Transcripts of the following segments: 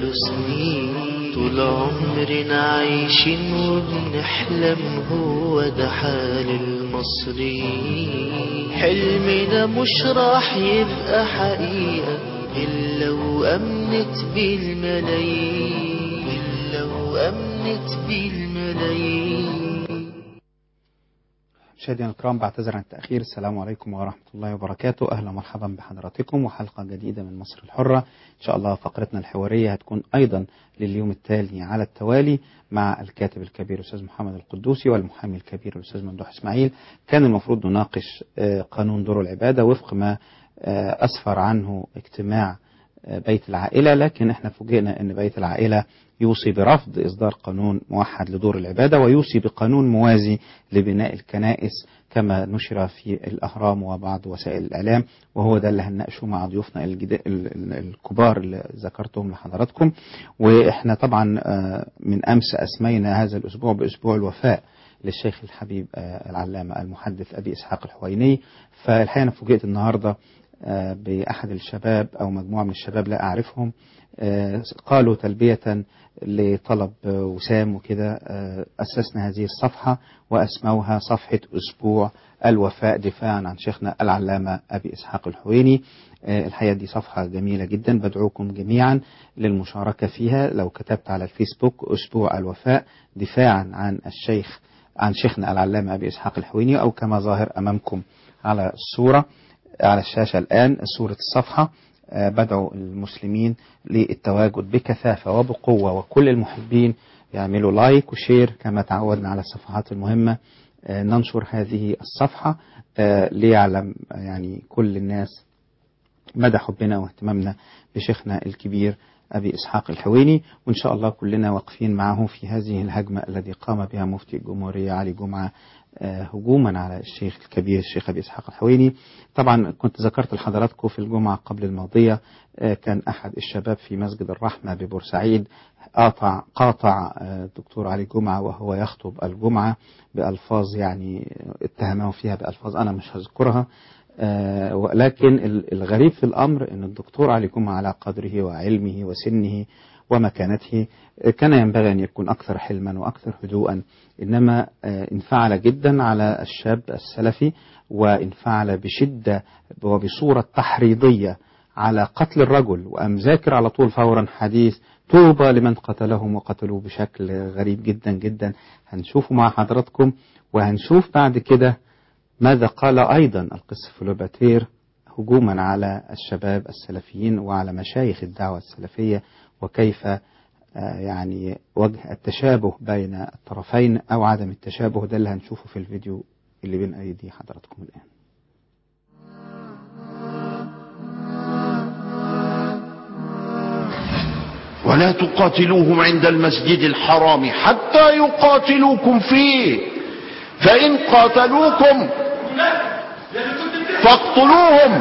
بقاله سنين طول عمرنا عايشين وبنحلم هو ده حال المصريين حلمنا مش راح يبقى حقيقة إلا وأمنت بالملايين إلا وأمنت بالملايين مشاهدينا الكرام بعتذر عن التأخير السلام عليكم ورحمة الله وبركاته أهلا ومرحبا بحضراتكم وحلقة جديدة من مصر الحرة إن شاء الله فقرتنا الحوارية هتكون أيضا لليوم التالي على التوالي مع الكاتب الكبير الأستاذ محمد القدوسي والمحامي الكبير الأستاذ ممدوح إسماعيل كان المفروض نناقش آه، قانون دور العبادة وفق ما آه، أسفر عنه اجتماع آه، بيت العائلة لكن احنا فوجئنا أن بيت العائلة يوصي برفض إصدار قانون موحد لدور العبادة ويوصي بقانون موازي لبناء الكنائس كما نشر في الأهرام وبعض وسائل الإعلام وهو ده اللي هنناقشه مع ضيوفنا الجد... ال- ال- الكبار اللي ذكرتهم لحضراتكم وإحنا طبعا آه، من أمس أسمينا هذا الأسبوع بأسبوع الوفاء للشيخ الحبيب آه، العلامة المحدث أبي إسحاق الحويني فالحقيقة أنا فوجئت النهاردة آه، بأحد الشباب أو مجموعة من الشباب لا أعرفهم آه، قالوا تلبية لطلب آه، وسام وكده آه، أسسنا هذه الصفحة وأسموها صفحة أسبوع الوفاء دفاعا عن شيخنا العلامة أبي إسحاق الحويني آه، الحقيقة دي صفحة جميلة جدا بدعوكم جميعا للمشاركة فيها لو كتبت على الفيسبوك أسبوع الوفاء دفاعا عن الشيخ عن شيخنا العلامة أبي إسحاق الحويني أو كما ظاهر أمامكم على الصورة على الشاشة الآن صورة الصفحة آه، بدعو المسلمين للتواجد بكثافة وبقوة وكل المحبين يعملوا لايك وشير كما تعودنا على الصفحات المهمة آه، ننشر هذه الصفحة آه، ليعلم يعني كل الناس مدى حبنا واهتمامنا بشيخنا الكبير أبي إسحاق الحويني وإن شاء الله كلنا واقفين معه في هذه الهجمة التي قام بها مفتي الجمهورية علي جمعة آه، هجوما على الشيخ الكبير الشيخ أبي إسحاق الحويني طبعا كنت ذكرت لحضراتكم في الجمعة قبل الماضية آه، كان أحد الشباب في مسجد الرحمة ببورسعيد قاطع قاطع آه، الدكتور علي جمعة وهو يخطب الجمعة بألفاظ يعني اتهمه فيها بألفاظ أنا مش هذكرها آه، ولكن ال- الغريب في الأمر أن الدكتور علي جمعة على قدره وعلمه وسنه ومكانته آه، كان ينبغي أن يكون أكثر حلما وأكثر هدوءا إنما آه، انفعل جدا على الشاب السلفي وانفعل بشدة وبصورة تحريضية على قتل الرجل وأم ذاكر على طول فورا حديث طوبى لمن قتلهم وقتلوه بشكل غريب جدا جدا هنشوفه مع حضراتكم وهنشوف بعد كده ماذا قال أيضا القس فلوباتير هجوما على الشباب السلفيين وعلى مشايخ الدعوة السلفية وكيف آه، يعني وجه التشابه بين الطرفين أو عدم التشابه ده اللي هنشوفه في الفيديو اللي بين أيدي حضراتكم الآن ولا تقاتلوهم عند المسجد الحرام حتى يقاتلوكم فيه فإن قاتلوكم فاقتلوهم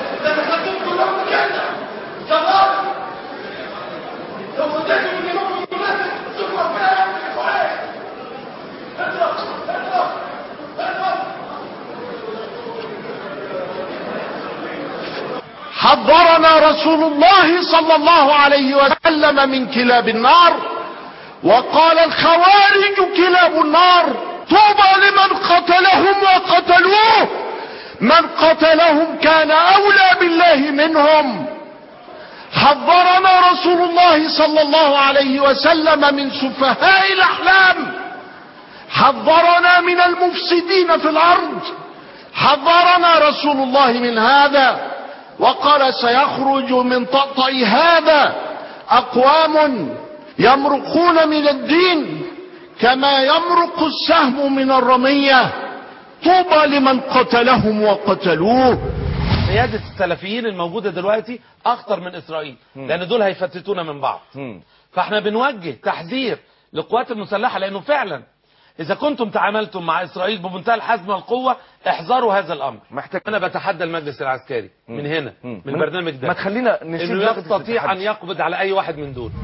حذرنا رسول الله صلى الله عليه وسلم من كلاب النار وقال الخوارج كلاب النار طوبى لمن قتلهم وقتلوه من قتلهم كان اولى بالله منهم حذرنا رسول الله صلى الله عليه وسلم من سفهاء الاحلام حذرنا من المفسدين في الارض حذرنا رسول الله من هذا وقال سيخرج من طأطأ هذا اقوام يمرقون من الدين كما يمرق السهم من الرمية طوبى لمن قتلهم وقتلوه قيادة السلفيين الموجودة دلوقتي أخطر من إسرائيل لأن دول هيفتتونا من بعض فاحنا بنوجه تحذير للقوات المسلحة لأنه فعلا إذا كنتم تعاملتم مع إسرائيل بمنتهى الحزم والقوة احذروا هذا الأمر محتاج أنا بتحدى المجلس العسكري من هنا مم. من البرنامج ده ما تخلينا نسيب إنه لغة يستطيع أن التحدي. يقبض على أي واحد من دول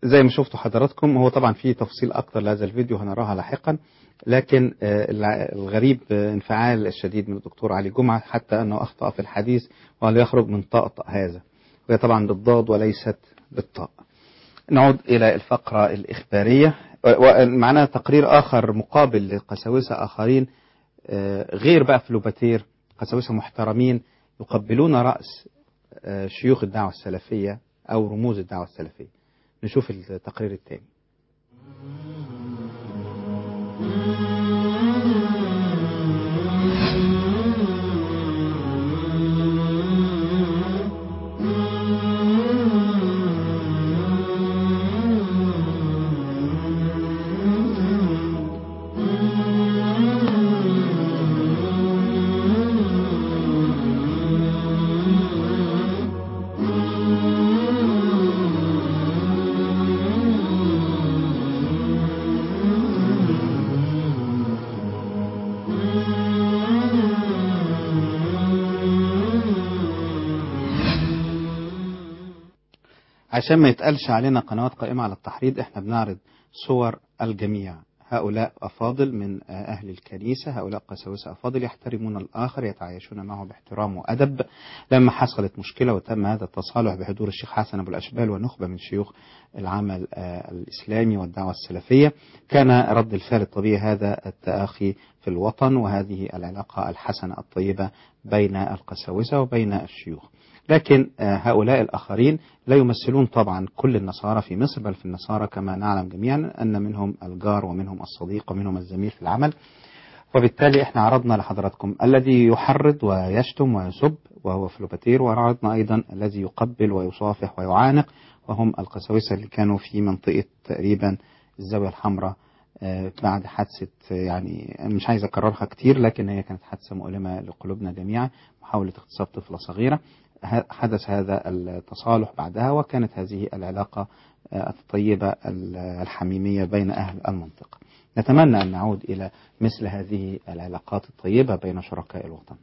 زي ما شفتوا حضراتكم هو طبعا في تفصيل اكتر لهذا الفيديو هنراها لاحقا لكن آه، الع- الغريب آه، انفعال الشديد من الدكتور علي جمعه حتى انه اخطا في الحديث وقال يخرج من طقطق هذا وهي طبعا بالضاد وليست بالطاء نعود الى الفقره الاخباريه و- ومعنا تقرير اخر مقابل لقساوسه اخرين آه، غير بقى فلوباتير قساوسه محترمين يقبلون راس آه، شيوخ الدعوه السلفيه او رموز الدعوه السلفيه نشوف التقرير الثاني عشان ما يتقالش علينا قنوات قائمة على التحريض احنا بنعرض صور الجميع هؤلاء أفاضل من آه، أهل الكنيسة هؤلاء قساوسة أفاضل يحترمون الآخر يتعايشون معه باحترام وأدب لما حصلت مشكلة وتم هذا التصالح بحضور الشيخ حسن أبو الأشبال ونخبة من شيوخ العمل آه، الإسلامي والدعوة السلفية كان رد الفعل الطبيعي هذا التآخي في الوطن وهذه العلاقة الحسنة الطيبة بين القساوسة وبين الشيوخ لكن آه، هؤلاء الآخرين لا يمثلون طبعا كل النصارى في مصر بل في النصارى كما نعلم جميعا أن منهم الجار ومنهم الصديق ومنهم الزميل في العمل وبالتالي احنا عرضنا لحضراتكم الذي يحرض ويشتم ويسب وهو فلوباتير وعرضنا أيضا الذي يقبل ويصافح ويعانق وهم القساوسة اللي كانوا في منطقة تقريبا الزاوية الحمراء آه، بعد حادثة آه، يعني أنا مش عايز أكررها كتير لكن هي كانت حادثة مؤلمة لقلوبنا جميعا محاولة اغتصاب طفلة صغيرة ه- حدث هذا التصالح بعدها وكانت هذه العلاقة آه، الطيبة ال- الحميمية بين أهل المنطقة نتمنى أن نعود إلى مثل هذه العلاقات الطيبة بين شركاء الوطن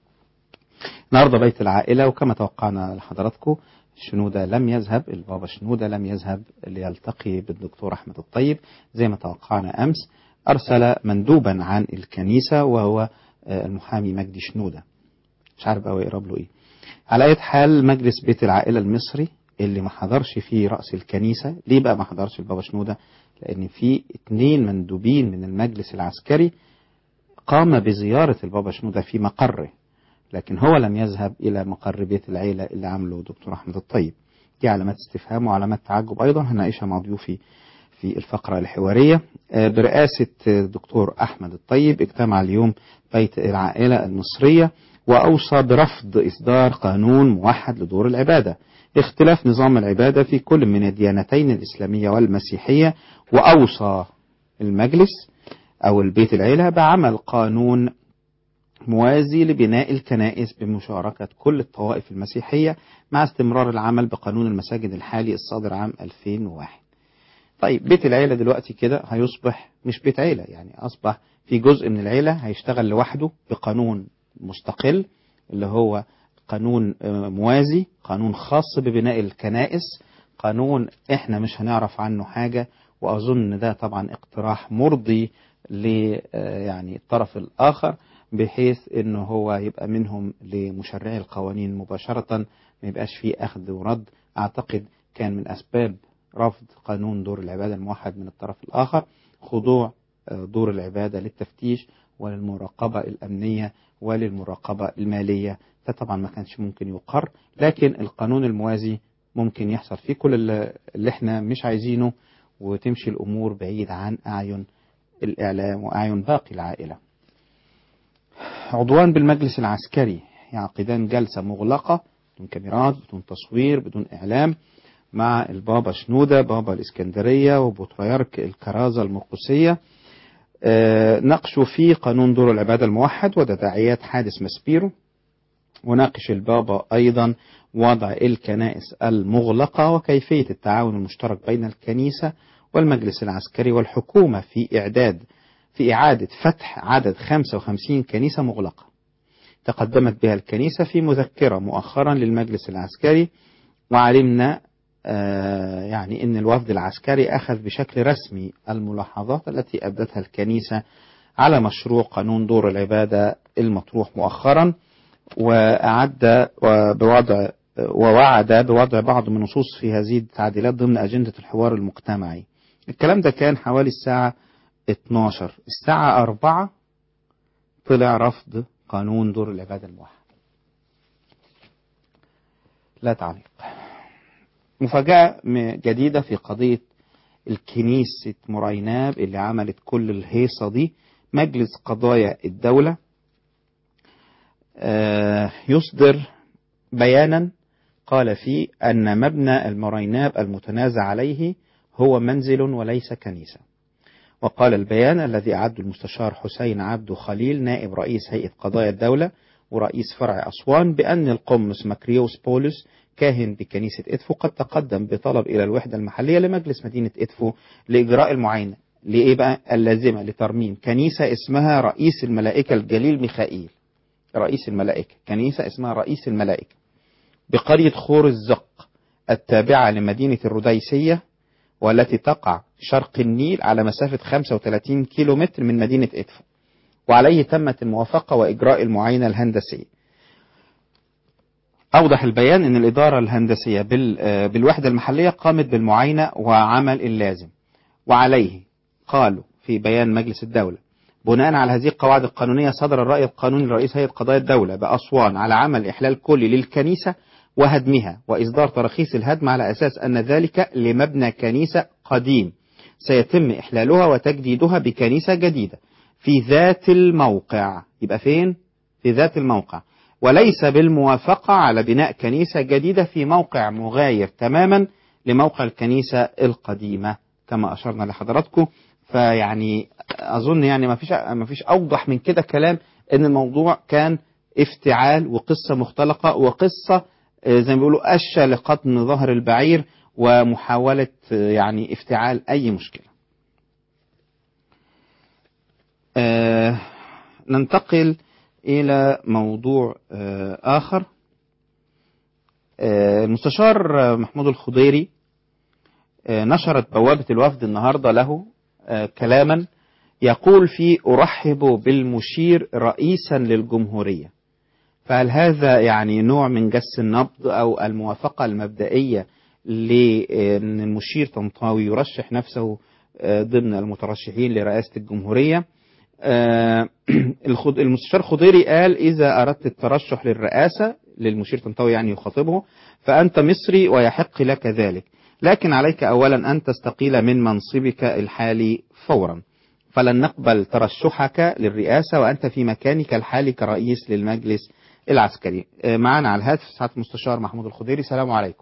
النهاردة بيت العائلة وكما توقعنا لحضراتكم شنودة لم يذهب البابا شنودة لم يذهب ليلتقي بالدكتور أحمد الطيب زي ما توقعنا أمس أرسل مندوبا عن الكنيسة وهو آه، المحامي مجدي شنودة مش عارف بقى يقرب له إيه على أي حال مجلس بيت العائلة المصري اللي ما حضرش فيه رأس الكنيسة ليه بقى ما حضرش البابا شنودة لأن في اتنين مندوبين من المجلس العسكري قام بزيارة البابا شنودة في مقره لكن هو لم يذهب إلى مقر بيت العيلة اللي عمله دكتور أحمد الطيب دي علامات استفهام وعلامات تعجب أيضا هنناقشها مع ضيوفي في الفقرة الحوارية آه، برئاسة الدكتور أحمد الطيب اجتمع اليوم بيت العائلة المصرية وأوصى برفض إصدار قانون موحد لدور العبادة اختلاف نظام العبادة في كل من الديانتين الإسلامية والمسيحية وأوصى المجلس أو البيت العيلة بعمل قانون موازي لبناء الكنائس بمشاركة كل الطوائف المسيحية مع استمرار العمل بقانون المساجد الحالي الصادر عام 2001 طيب بيت العيلة دلوقتي كده هيصبح مش بيت عيلة يعني أصبح في جزء من العيلة هيشتغل لوحده بقانون مستقل اللي هو قانون آه، موازي قانون خاص ببناء الكنائس قانون احنا مش هنعرف عنه حاجة وأظن ده طبعا اقتراح مرضي ل آه، يعني الطرف الآخر بحيث انه هو يبقى منهم لمشرعي القوانين مباشرة ما يبقاش فيه أخذ ورد أعتقد كان من أسباب رفض قانون دور العبادة الموحد من الطرف الآخر خضوع آه، دور العبادة للتفتيش وللمراقبة الأمنية وللمراقبة المالية ده طبعا ما كانش ممكن يقر لكن القانون الموازي ممكن يحصل فيه كل اللي اللي احنا مش عايزينه وتمشي الأمور بعيد عن أعين الإعلام وأعين باقي العائلة عضوان بالمجلس العسكري يعقدان جلسة مغلقة بدون كاميرات بدون تصوير بدون إعلام مع البابا شنودة بابا الإسكندرية وبطريرك الكرازة المرقسية آه، ناقشوا فيه قانون دور العبادة الموحد وتداعيات حادث ماسبيرو وناقش البابا أيضا وضع الكنائس المغلقة وكيفية التعاون المشترك بين الكنيسة والمجلس العسكري والحكومة في إعداد في إعادة فتح عدد 55 كنيسة مغلقة تقدمت بها الكنيسة في مذكرة مؤخرا للمجلس العسكري وعلمنا آه، يعني ان الوفد العسكري اخذ بشكل رسمي الملاحظات التي ابدتها الكنيسه على مشروع قانون دور العباده المطروح مؤخرا واعد بوضع ووعد بوضع بعض من النصوص في هذه التعديلات ضمن اجنده الحوار المجتمعي. الكلام ده كان حوالي الساعه 12 الساعه 4 طلع رفض قانون دور العباده الموحد. لا تعليق. مفاجأة م- جديدة في قضية الكنيسة مريناب اللي عملت كل الهيصة دي مجلس قضايا الدولة آه، يصدر بيانا قال فيه أن مبنى المريناب المتنازع عليه هو منزل وليس كنيسة وقال البيان الذي أعده المستشار حسين عبده خليل نائب رئيس هيئة قضايا الدولة ورئيس فرع أسوان بأن القمص مكريوس بولس كاهن بكنيسة إدفو قد تقدم بطلب إلى الوحدة المحلية لمجلس مدينة إدفو لإجراء المعاينة لإيه بقى اللازمة لترميم كنيسة اسمها رئيس الملائكة الجليل ميخائيل رئيس الملائكة كنيسة اسمها رئيس الملائكة بقرية خور الزق التابعة لمدينة الرديسية والتي تقع شرق النيل على مسافة 35 كيلومتر من مدينة إدفو وعليه تمت الموافقة وإجراء المعاينة الهندسية أوضح البيان أن الإدارة الهندسية بال- آه، بالوحدة المحلية قامت بالمعاينة وعمل اللازم وعليه قالوا في بيان مجلس الدولة بناء على هذه القواعد القانونية صدر الرأي القانوني لرئيس هيئة قضايا الدولة بأسوان على عمل إحلال كلي للكنيسة وهدمها وإصدار تراخيص الهدم على أساس أن ذلك لمبنى كنيسة قديم سيتم إحلالها وتجديدها بكنيسة جديدة في ذات الموقع يبقى فين؟ في ذات الموقع وليس بالموافقة على بناء كنيسة جديدة في موقع مغاير تماما لموقع الكنيسة القديمة كما أشرنا لحضراتكم فيعني أظن يعني ما فيش ما فيش أوضح من كده كلام إن الموضوع كان افتعال وقصة مختلقة وقصة آه، زي ما بيقولوا أشى لقطن ظهر البعير ومحاولة آه، يعني افتعال أي مشكلة آه، ننتقل إلى موضوع آه، آخر آه، المستشار آه، محمود الخضيري آه، نشرت بوابة الوفد النهاردة له آه، كلاما يقول فيه أرحب بالمشير رئيسا للجمهورية فهل هذا يعني نوع من جس النبض أو الموافقة المبدئية لأن المشير طنطاوي يرشح نفسه آه، ضمن المترشحين لرئاسة الجمهورية آه، الخض- المستشار خضيري قال إذا أردت الترشح للرئاسة للمشير طنطاوي يعني يخاطبه فأنت مصري ويحق لك ذلك لكن عليك أولا أن تستقيل من منصبك الحالي فورا فلن نقبل ترشحك للرئاسة وأنت في مكانك الحالي كرئيس للمجلس العسكري آه، معنا على الهاتف سعادة المستشار محمود الخضيري السلام عليكم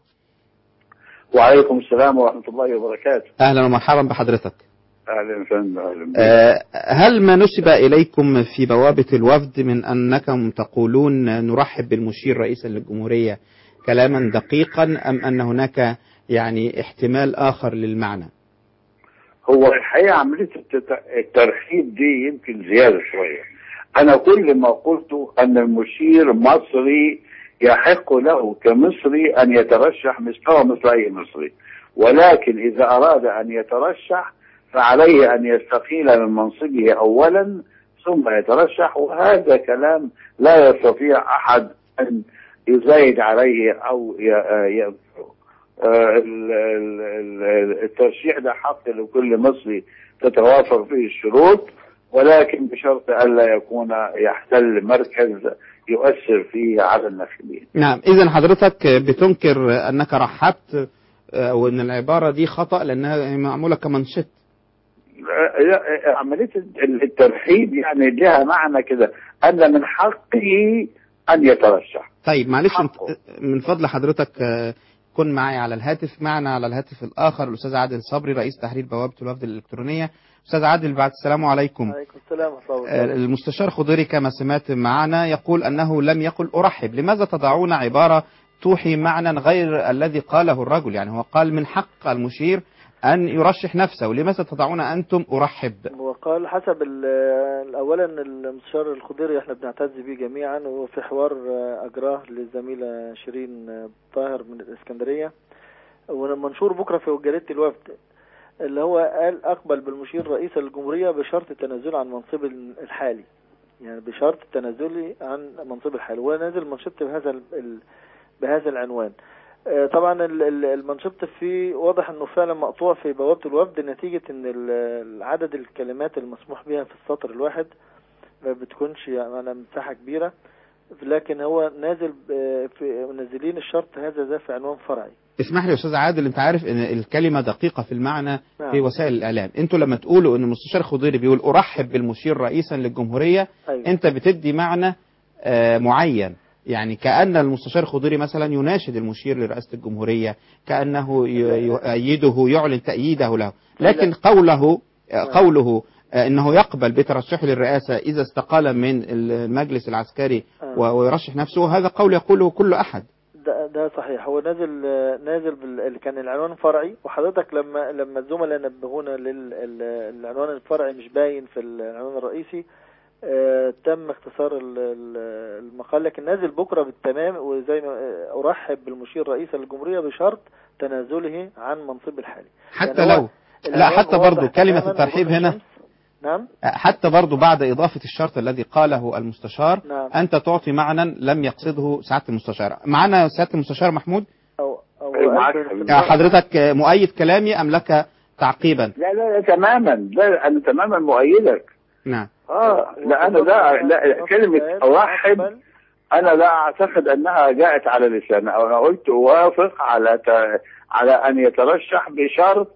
وعليكم السلام ورحمة الله وبركاته أهلا ومرحبا بحضرتك أهلا وسهلا أهلا بك. آه، هل ما نسب إليكم في بوابة الوفد من أنكم تقولون نرحب بالمشير رئيسا للجمهورية كلاما دقيقا أم أن هناك يعني احتمال آخر للمعنى هو الحقيقة عملية التت- الترحيب دي يمكن زيادة شوية أنا كل ما قلته أن المشير مصري يحق له كمصري أن يترشح مثله مثل أي مصري ولكن إذا أراد أن يترشح فعليه أن يستقيل من منصبه أولا ثم يترشح وهذا كلام لا يستطيع أحد أن يزايد عليه أو ي- ينفعه آه، ال- ال- ال- الترشيح ده حق لكل مصري تتوافر فيه الشروط ولكن بشرط ألا يكون يحتل مركز يؤثر فيه على الناخبين نعم إذا حضرتك بتنكر أنك رحبت آه، وأن العبارة دي خطأ لأنها معمولة كمنشط لا- لا، عملية الترحيب يعني لها معنى كده أن من حقه أن يترشح طيب معلش انت- حقه. من فضل حضرتك آه، كن معي على الهاتف معنا على الهاتف الآخر الأستاذ عادل صبري رئيس تحرير بوابة الوفد الإلكترونية أستاذ عادل بعد السلام عليكم عليكم السلام ورحمة الله آه، وبركاته. المستشار خضيري كما سمعت معنا يقول أنه لم يقل أرحب لماذا تضعون عبارة توحي معنى غير الذي قاله الرجل يعني هو قال من حق المشير أن يرشح نفسه لماذا تضعون أنتم أرحب وقال حسب ال- اولا المستشار الخضيري احنا بنعتز بيه جميعا وفي حوار آه، اجراه للزميله شيرين آه، طاهر من الاسكندريه ومنشور بكره في جريده الوفد اللي هو قال اقبل بالمشير رئيس الجمهوريه بشرط التنازل عن منصب الحالي يعني بشرط التنازل عن منصب الحالي ونازل منشط بهذا ال- ال- بهذا العنوان آه، طبعا ال- ال- المنشط فيه واضح انه فعلا مقطوع في بوابه الوفد نتيجه ان ال- عدد الكلمات المسموح بها في السطر الواحد ما بتكونش يعني على مساحه كبيره لكن هو نازل ب- في منزلين الشرط هذا ده في عنوان فرعي اسمح لي يا استاذ عادل انت عارف ان الكلمه دقيقه في المعنى نعم. في وسائل الاعلام انتوا لما تقولوا ان المستشار خضيري بيقول ارحب بالمشير رئيسا للجمهوريه أيوة. انت بتدي معنى آه، معين يعني كأن المستشار خضيري مثلا يناشد المشير لرئاسة الجمهورية كأنه ي- يؤيده يعلن تأييده له لكن قوله آه، قوله آه، انه يقبل بترشحه للرئاسة اذا استقال من المجلس العسكري آه. و- ويرشح نفسه هذا قول يقوله كل احد ده ده صحيح هو نازل نازل بال... اللي كان العنوان فرعي وحضرتك لما لما الزملاء نبهونا للعنوان الفرعي مش باين في العنوان الرئيسي آه تم اختصار ال- ال- المقال لكن نازل بكره بالتمام وزي ما آه، ارحب بالمشير رئيس الجمهوريه بشرط تنازله عن منصب الحالي حتى يعني هو لو لا العنوان حتى واضح برضو كلمة تماماً الترحيب وضوح هنا الشمس. نعم حتى برضو بعد إضافة الشرط الذي قاله المستشار نعم. أنت تعطي معنى لم يقصده سعادة المستشار معنا سعادة المستشار محمود او او أيوة، معاك ألف- حبيبي. آه، حضرتك آه، مؤيد كلامي أم لك تعقيبا لا لا لا تماما لا انا تماما مؤيدك نعم اه لا انا لا, لا كلمه ارحب انا لا اعتقد انها جاءت على لسان او انا قلت اوافق على ت... على ان يترشح بشرط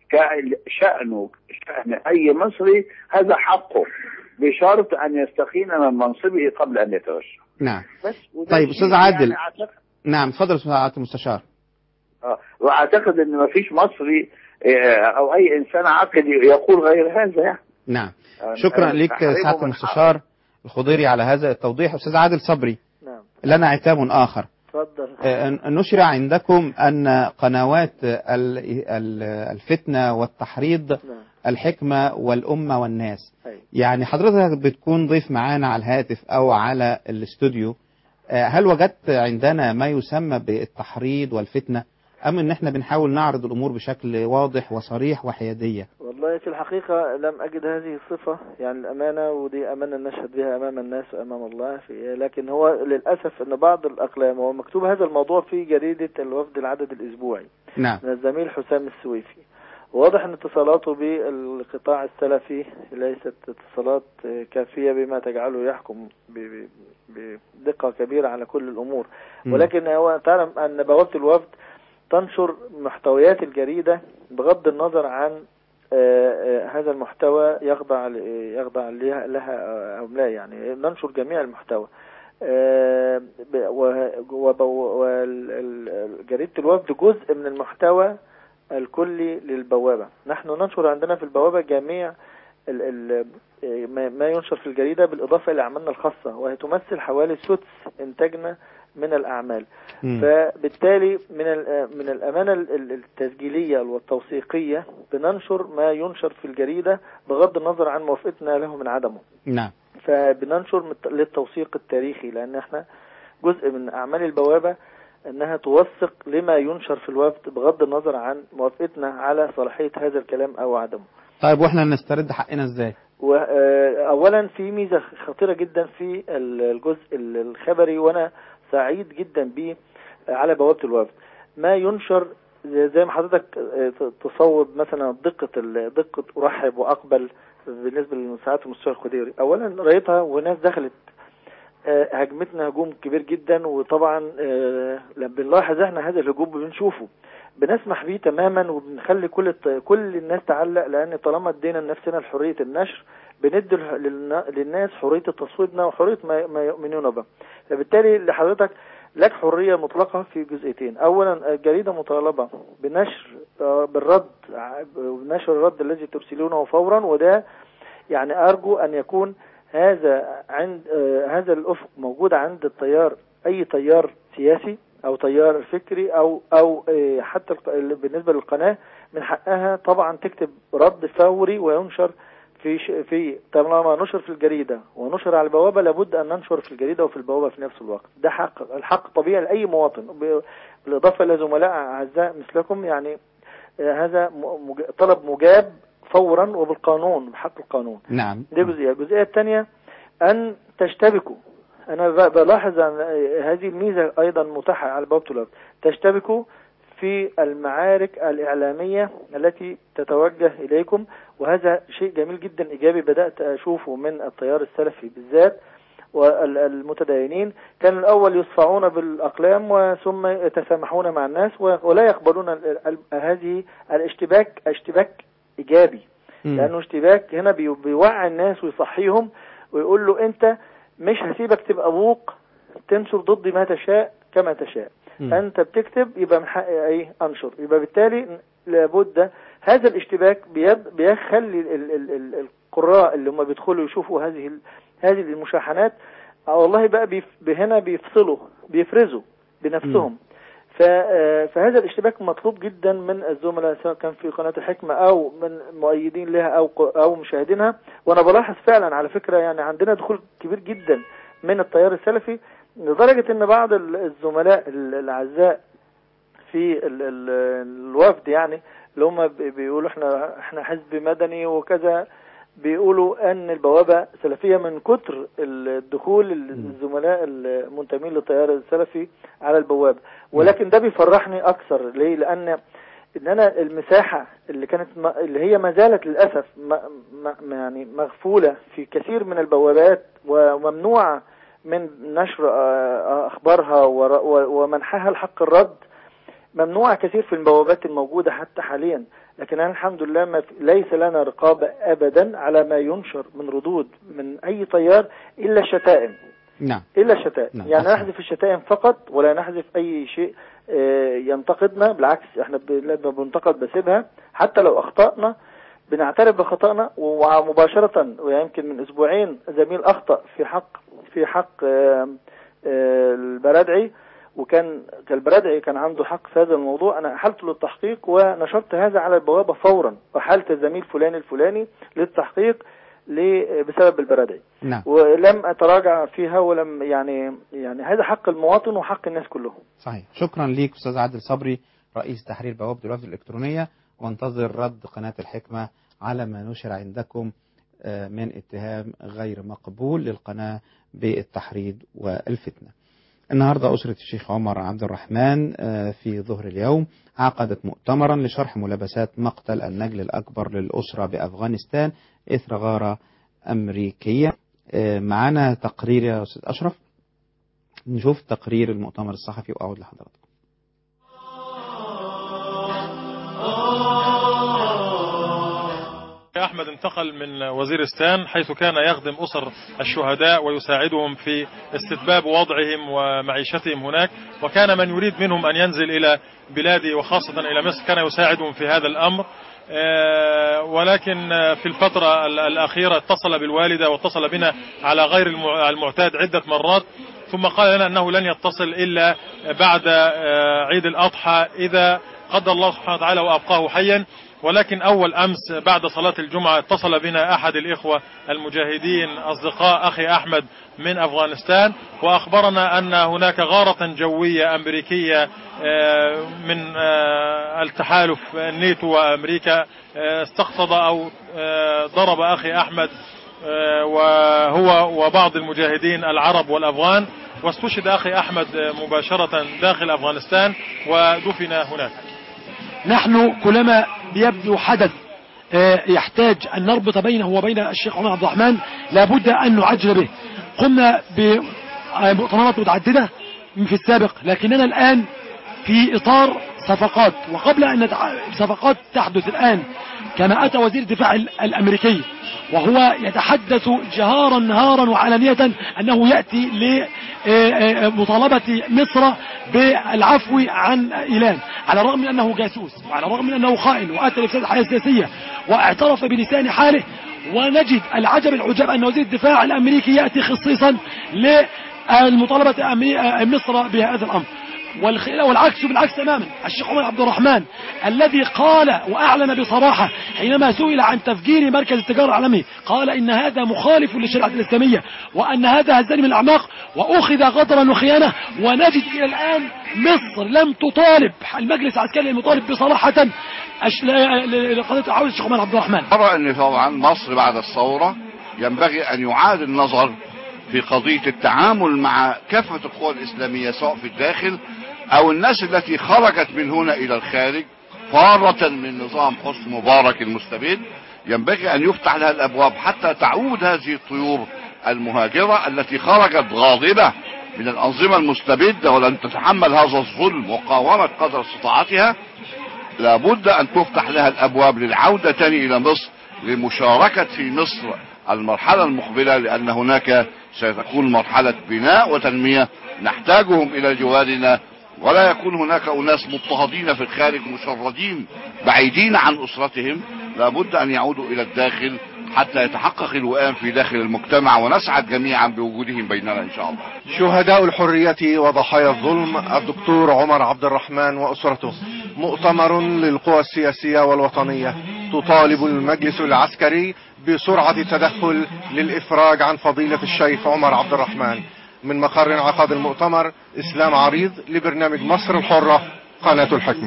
ك- شأنه شأن اي مصري هذا حقه بشرط ان يستقيل من منصبه قبل ان يترشح نعم بس وده طيب، شيء أستاذ عادل. يعني أعتقد نعم تفضل سعادة المستشار آه، واعتقد ان ما فيش مصري آه، او اي انسان عاقل يقول غير هذا يعني نعم أنا- شكرا أنا لك بحاربه سعادة من المستشار الخضيري على هذا التوضيح أستاذ عادل صبري نعم لنا عتاب آخر اتفضل آه، نشر عندكم أن قنوات ال- ال- الفتنة والتحريض نعم الحكمة والأمة والناس أيوة. يعني حضرتك بتكون ضيف معانا على الهاتف أو على الاستوديو آه، هل وجدت عندنا ما يسمى بالتحريض والفتنة أم إن إحنا بنحاول نعرض الأمور بشكل واضح وصريح وحيادية والله في الحقيقة لم أجد هذه الصفة يعني الأمانة ودي أمانة نشهد بها أمام الناس وأمام الله في لكن هو للأسف أن بعض الأقلام هو مكتوب هذا الموضوع في جريدة الوفد العدد الأسبوعي نعم من الزميل حسام السويفي واضح أن اتصالاته بالقطاع السلفي ليست اتصالات كافية بما تجعله يحكم ب- ب- بدقة كبيرة على كل الأمور مم. ولكن هو تعلم أن بوابة الوفد تنشر محتويات الجريدة بغض النظر عن آه، آه، هذا المحتوى يخضع ل- يخضع لها لها أو لا يعني ننشر جميع المحتوى آه، ب- و- وب- وال- ال- جريدة الوفد جزء من المحتوى الكلي للبوابة نحن ننشر عندنا في البوابة جميع ال ال ما ما ينشر في الجريدة بالإضافة إلى أعمالنا الخاصة وهي تمثل حوالي سدس إنتاجنا من الأعمال مم. فبالتالي من ال- من الأمانة ال- ال- التسجيلية والتوثيقية بننشر ما ينشر في الجريدة بغض النظر عن موافقتنا له من عدمه نعم فبننشر مت- للتوثيق التاريخي لأن احنا جزء من أعمال البوابة أنها توثق لما ينشر في الوفد بغض النظر عن موافقتنا على صلاحية هذا الكلام أو عدمه طيب وإحنا نسترد حقنا إزاي وأولا في ميزة خطيرة جدا في ال- الجزء ال- الخبري وأنا سعيد جدا به على بوابة الوفد ما ينشر زي زي ما حضرتك آه، ت- تصوب مثلا دقة ال- دقة أرحب وأقبل بالنسبة لساعات المستشار الخديري أولا رأيتها وناس دخلت آه، هجمتنا هجوم كبير جدا وطبعا آه، لما بنلاحظ احنا هذا الهجوم بنشوفه بنسمح بيه تماما وبنخلي كل الت- كل الناس تعلق لان طالما ادينا لنفسنا حريه النشر بندي له- للنا- للناس حريه تصويتنا وحريه ما ما يؤمنون به فبالتالي لحضرتك لك حريه مطلقه في جزئيتين اولا الجريده مطالبه بنشر آه، بالرد ع- بنشر الرد الذي ترسلونه فورا وده يعني ارجو ان يكون هذا عند آه، هذا الافق موجود عند التيار اي تيار سياسي او تيار فكري او او آه، حتى الق- ال- بالنسبه للقناه من حقها طبعا تكتب رد فوري وينشر في ش... في طالما نشر في الجريدة ونشر على البوابة لابد أن ننشر في الجريدة وفي البوابة في نفس الوقت ده حق الحق طبيعي لأي مواطن ب... بالإضافة إلى زملاء أعزاء مثلكم يعني آه، هذا م... مج... طلب مجاب فورا وبالقانون بحق القانون نعم دي جزئية الجزئية الثانية أن تشتبكوا أنا ب- بلاحظ أن هذه الميزة أيضا متاحة على بوابة الوفد تشتبكوا في المعارك الإعلامية التي تتوجه إليكم وهذا شيء جميل جدا إيجابي بدأت أشوفه من التيار السلفي بالذات والمتدينين كان الأول يصفعون بالأقلام وثم يتسامحون مع الناس و- ولا يقبلون ال- ال- هذه الاشتباك اشتباك إيجابي مم. لانه اشتباك هنا بي- بيوعي الناس ويصحيهم ويقول له انت مش هسيبك تبقى ابوك تنشر ضدي ما تشاء كما تشاء مم. انت بتكتب يبقى من حقي ايه انشر يبقى بالتالي لابد هذا الاشتباك بيب- بيخلي ال- ال- ال- القراء اللي هم بيدخلوا يشوفوا هذه ال- هذه المشاحنات آه والله بقى بيف- هنا بيفصلوا بيفرزوا بنفسهم ف- آه، فهذا الاشتباك مطلوب جدا من الزملاء سواء كان في قناة الحكمة أو من مؤيدين لها أو ق- أو مشاهدينها وأنا بلاحظ فعلا على فكرة يعني عندنا دخول كبير جدا من التيار السلفي لدرجة إن بعض ال- الزملاء ال- الأعزاء في ال ال الوفد يعني اللي هم بي- بيقولوا احنا احنا حزب مدني وكذا بيقولوا ان البوابه سلفيه من كتر الدخول الزملاء المنتمين للتيار السلفي على البوابه ولكن ده بيفرحني اكثر ليه لان ان انا المساحه اللي كانت م- اللي هي ما زالت للاسف م- م- يعني مغفوله في كثير من البوابات وممنوعه من نشر آه، اخبارها ور- و- ومنحها الحق الرد ممنوعة كثير في البوابات الموجودة حتى حاليا لكن أنا الحمد لله ما في ليس لنا رقابة أبدا على ما ينشر من ردود من أي طيار إلا الشتائم نعم إلا الشتائم نعم، يعني أصلاً. نحذف الشتائم فقط ولا نحذف أي شيء آه، ينتقدنا بالعكس احنا ب- لما بنتقد بسيبها حتى لو أخطأنا بنعترف بخطأنا ومباشرة ويمكن من أسبوعين زميل أخطأ في حق في حق آه، آه، البرادعي وكان كان البرادعي كان عنده حق في هذا الموضوع انا احلت للتحقيق ونشرت هذا على البوابه فورا وحالت الزميل فلان الفلاني للتحقيق ل- بسبب البرادعي نعم ولم اتراجع فيها ولم يعني يعني هذا حق المواطن وحق الناس كلهم صحيح شكرا ليك استاذ عادل صبري رئيس تحرير بوابه الوفد الالكترونيه وانتظر رد قناه الحكمه على ما نشر عندكم آه، من اتهام غير مقبول للقناه بالتحريض والفتنه. النهارده اسره الشيخ عمر عبد الرحمن آه، في ظهر اليوم عقدت مؤتمرا لشرح ملابسات مقتل النجل الاكبر للاسره بافغانستان اثر غاره امريكيه. آه، معانا تقرير يا استاذ اشرف نشوف تقرير المؤتمر الصحفي واعود لحضراتكم. أحمد انتقل من وزيرستان حيث كان يخدم أسر الشهداء ويساعدهم في استتباب وضعهم ومعيشتهم هناك وكان من يريد منهم أن ينزل إلى بلاده وخاصة إلى مصر كان يساعدهم في هذا الأمر آه، ولكن آه، في الفترة ال- الأخيرة اتصل بالوالدة واتصل بنا على غير المع- المعتاد عدة مرات ثم قال لنا أنه لن يتصل إلا بعد آه، عيد الأضحى إذا قدر الله سبحانه وتعالى وأبقاه حيا ولكن أول أمس بعد صلاة الجمعة اتصل بنا أحد الإخوة المجاهدين أصدقاء أخي أحمد من أفغانستان وأخبرنا أن هناك غارة جوية أمريكية آه، من آه، التحالف النيتو وأمريكا آه، استقصد أو آه، ضرب أخي أحمد آه، وهو وبعض المجاهدين العرب والأفغان واستشهد أخي أحمد آه، مباشرة داخل أفغانستان ودفن هناك نحن كلما بيبدو حدث آه، يحتاج أن نربط بينه وبين الشيخ عمر عبد الرحمن لابد أن نعجل به قمنا بمؤتمرات متعددة في السابق لكننا الآن في إطار صفقات وقبل أن نتع... صفقات تحدث الآن كما أتى وزير الدفاع ال- الأمريكي وهو يتحدث جهارا نهارا وعلانية أنه يأتي لمطالبة مصر بالعفو عن إيلان على الرغم من أنه جاسوس وعلى الرغم من أنه خائن وأتى لإفساد الحياة السياسية واعترف بلسان حاله ونجد العجب العجاب أن وزير الدفاع الأمريكي يأتي خصيصا للمطالبة أمي- مصر بهذا الأمر والخ- والعكس بالعكس تماما الشيخ عمر عبد الرحمن الذي قال وأعلن بصراحة حينما سئل عن تفجير مركز التجارة العالمي قال إن هذا مخالف للشريعة الإسلامية وأن هذا هزني من الأعماق وأخذ غدرا وخيانة ونجد إلى الآن مصر لم تطالب المجلس العسكري لم يطالب بصراحة أش- ل- ل- لقضية عودة الشيخ عمر عبد الرحمن أرى أن طبعا مصر بعد الثورة ينبغي أن يعاد النظر في قضية التعامل مع كافة القوى الإسلامية سواء في الداخل أو الناس التي خرجت من هنا إلى الخارج فارة من نظام حسن مبارك المستبد ينبغي أن يفتح لها الأبواب حتى تعود هذه الطيور المهاجرة التي خرجت غاضبة من الأنظمة المستبدة ولن تتحمل هذا الظلم وقاومت قدر استطاعتها لابد ان تفتح لها الابواب للعودة تاني الى مصر للمشاركة في مصر المرحلة المقبلة لان هناك ستكون مرحلة بناء وتنمية نحتاجهم الى جوارنا ولا يكون هناك اناس مضطهدين في الخارج مشردين بعيدين عن اسرتهم لابد ان يعودوا الى الداخل حتى يتحقق الوئام في داخل المجتمع ونسعد جميعا بوجودهم بيننا ان شاء الله شهداء الحرية وضحايا الظلم الدكتور عمر عبد الرحمن وأسرته مؤتمر للقوى السياسية والوطنية تطالب المجلس العسكري بسرعة تدخل للإفراج عن فضيلة الشيخ عمر عبد الرحمن من مقر انعقاد المؤتمر إسلام عريض لبرنامج مصر الحرة قناة الحكمة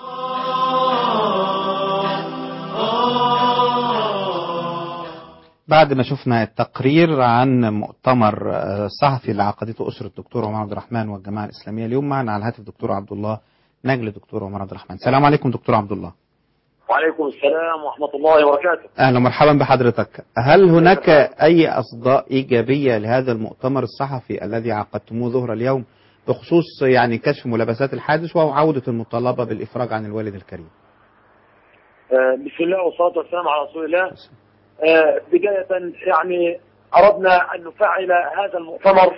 بعد ما شفنا التقرير عن مؤتمر آه، صحفي اللي عقدته أسرة الدكتور عمر عبد الرحمن والجماعة الإسلامية اليوم معنا على الهاتف دكتور عبد الله نجل دكتور عمر عبد الرحمن السلام عليكم دكتور عبد الله وعليكم السلام ورحمة الله وبركاته أهلا ومرحبا بحضرتك هل هناك أي أصداء إيجابية لهذا المؤتمر الصحفي الذي عقدتموه ظهر اليوم بخصوص يعني كشف ملابسات الحادث وعودة المطالبة بالإفراج عن الوالد الكريم آه، بسم الله والصلاة والسلام على رسول الله آه، بداية يعني أردنا أن نفعل هذا المؤتمر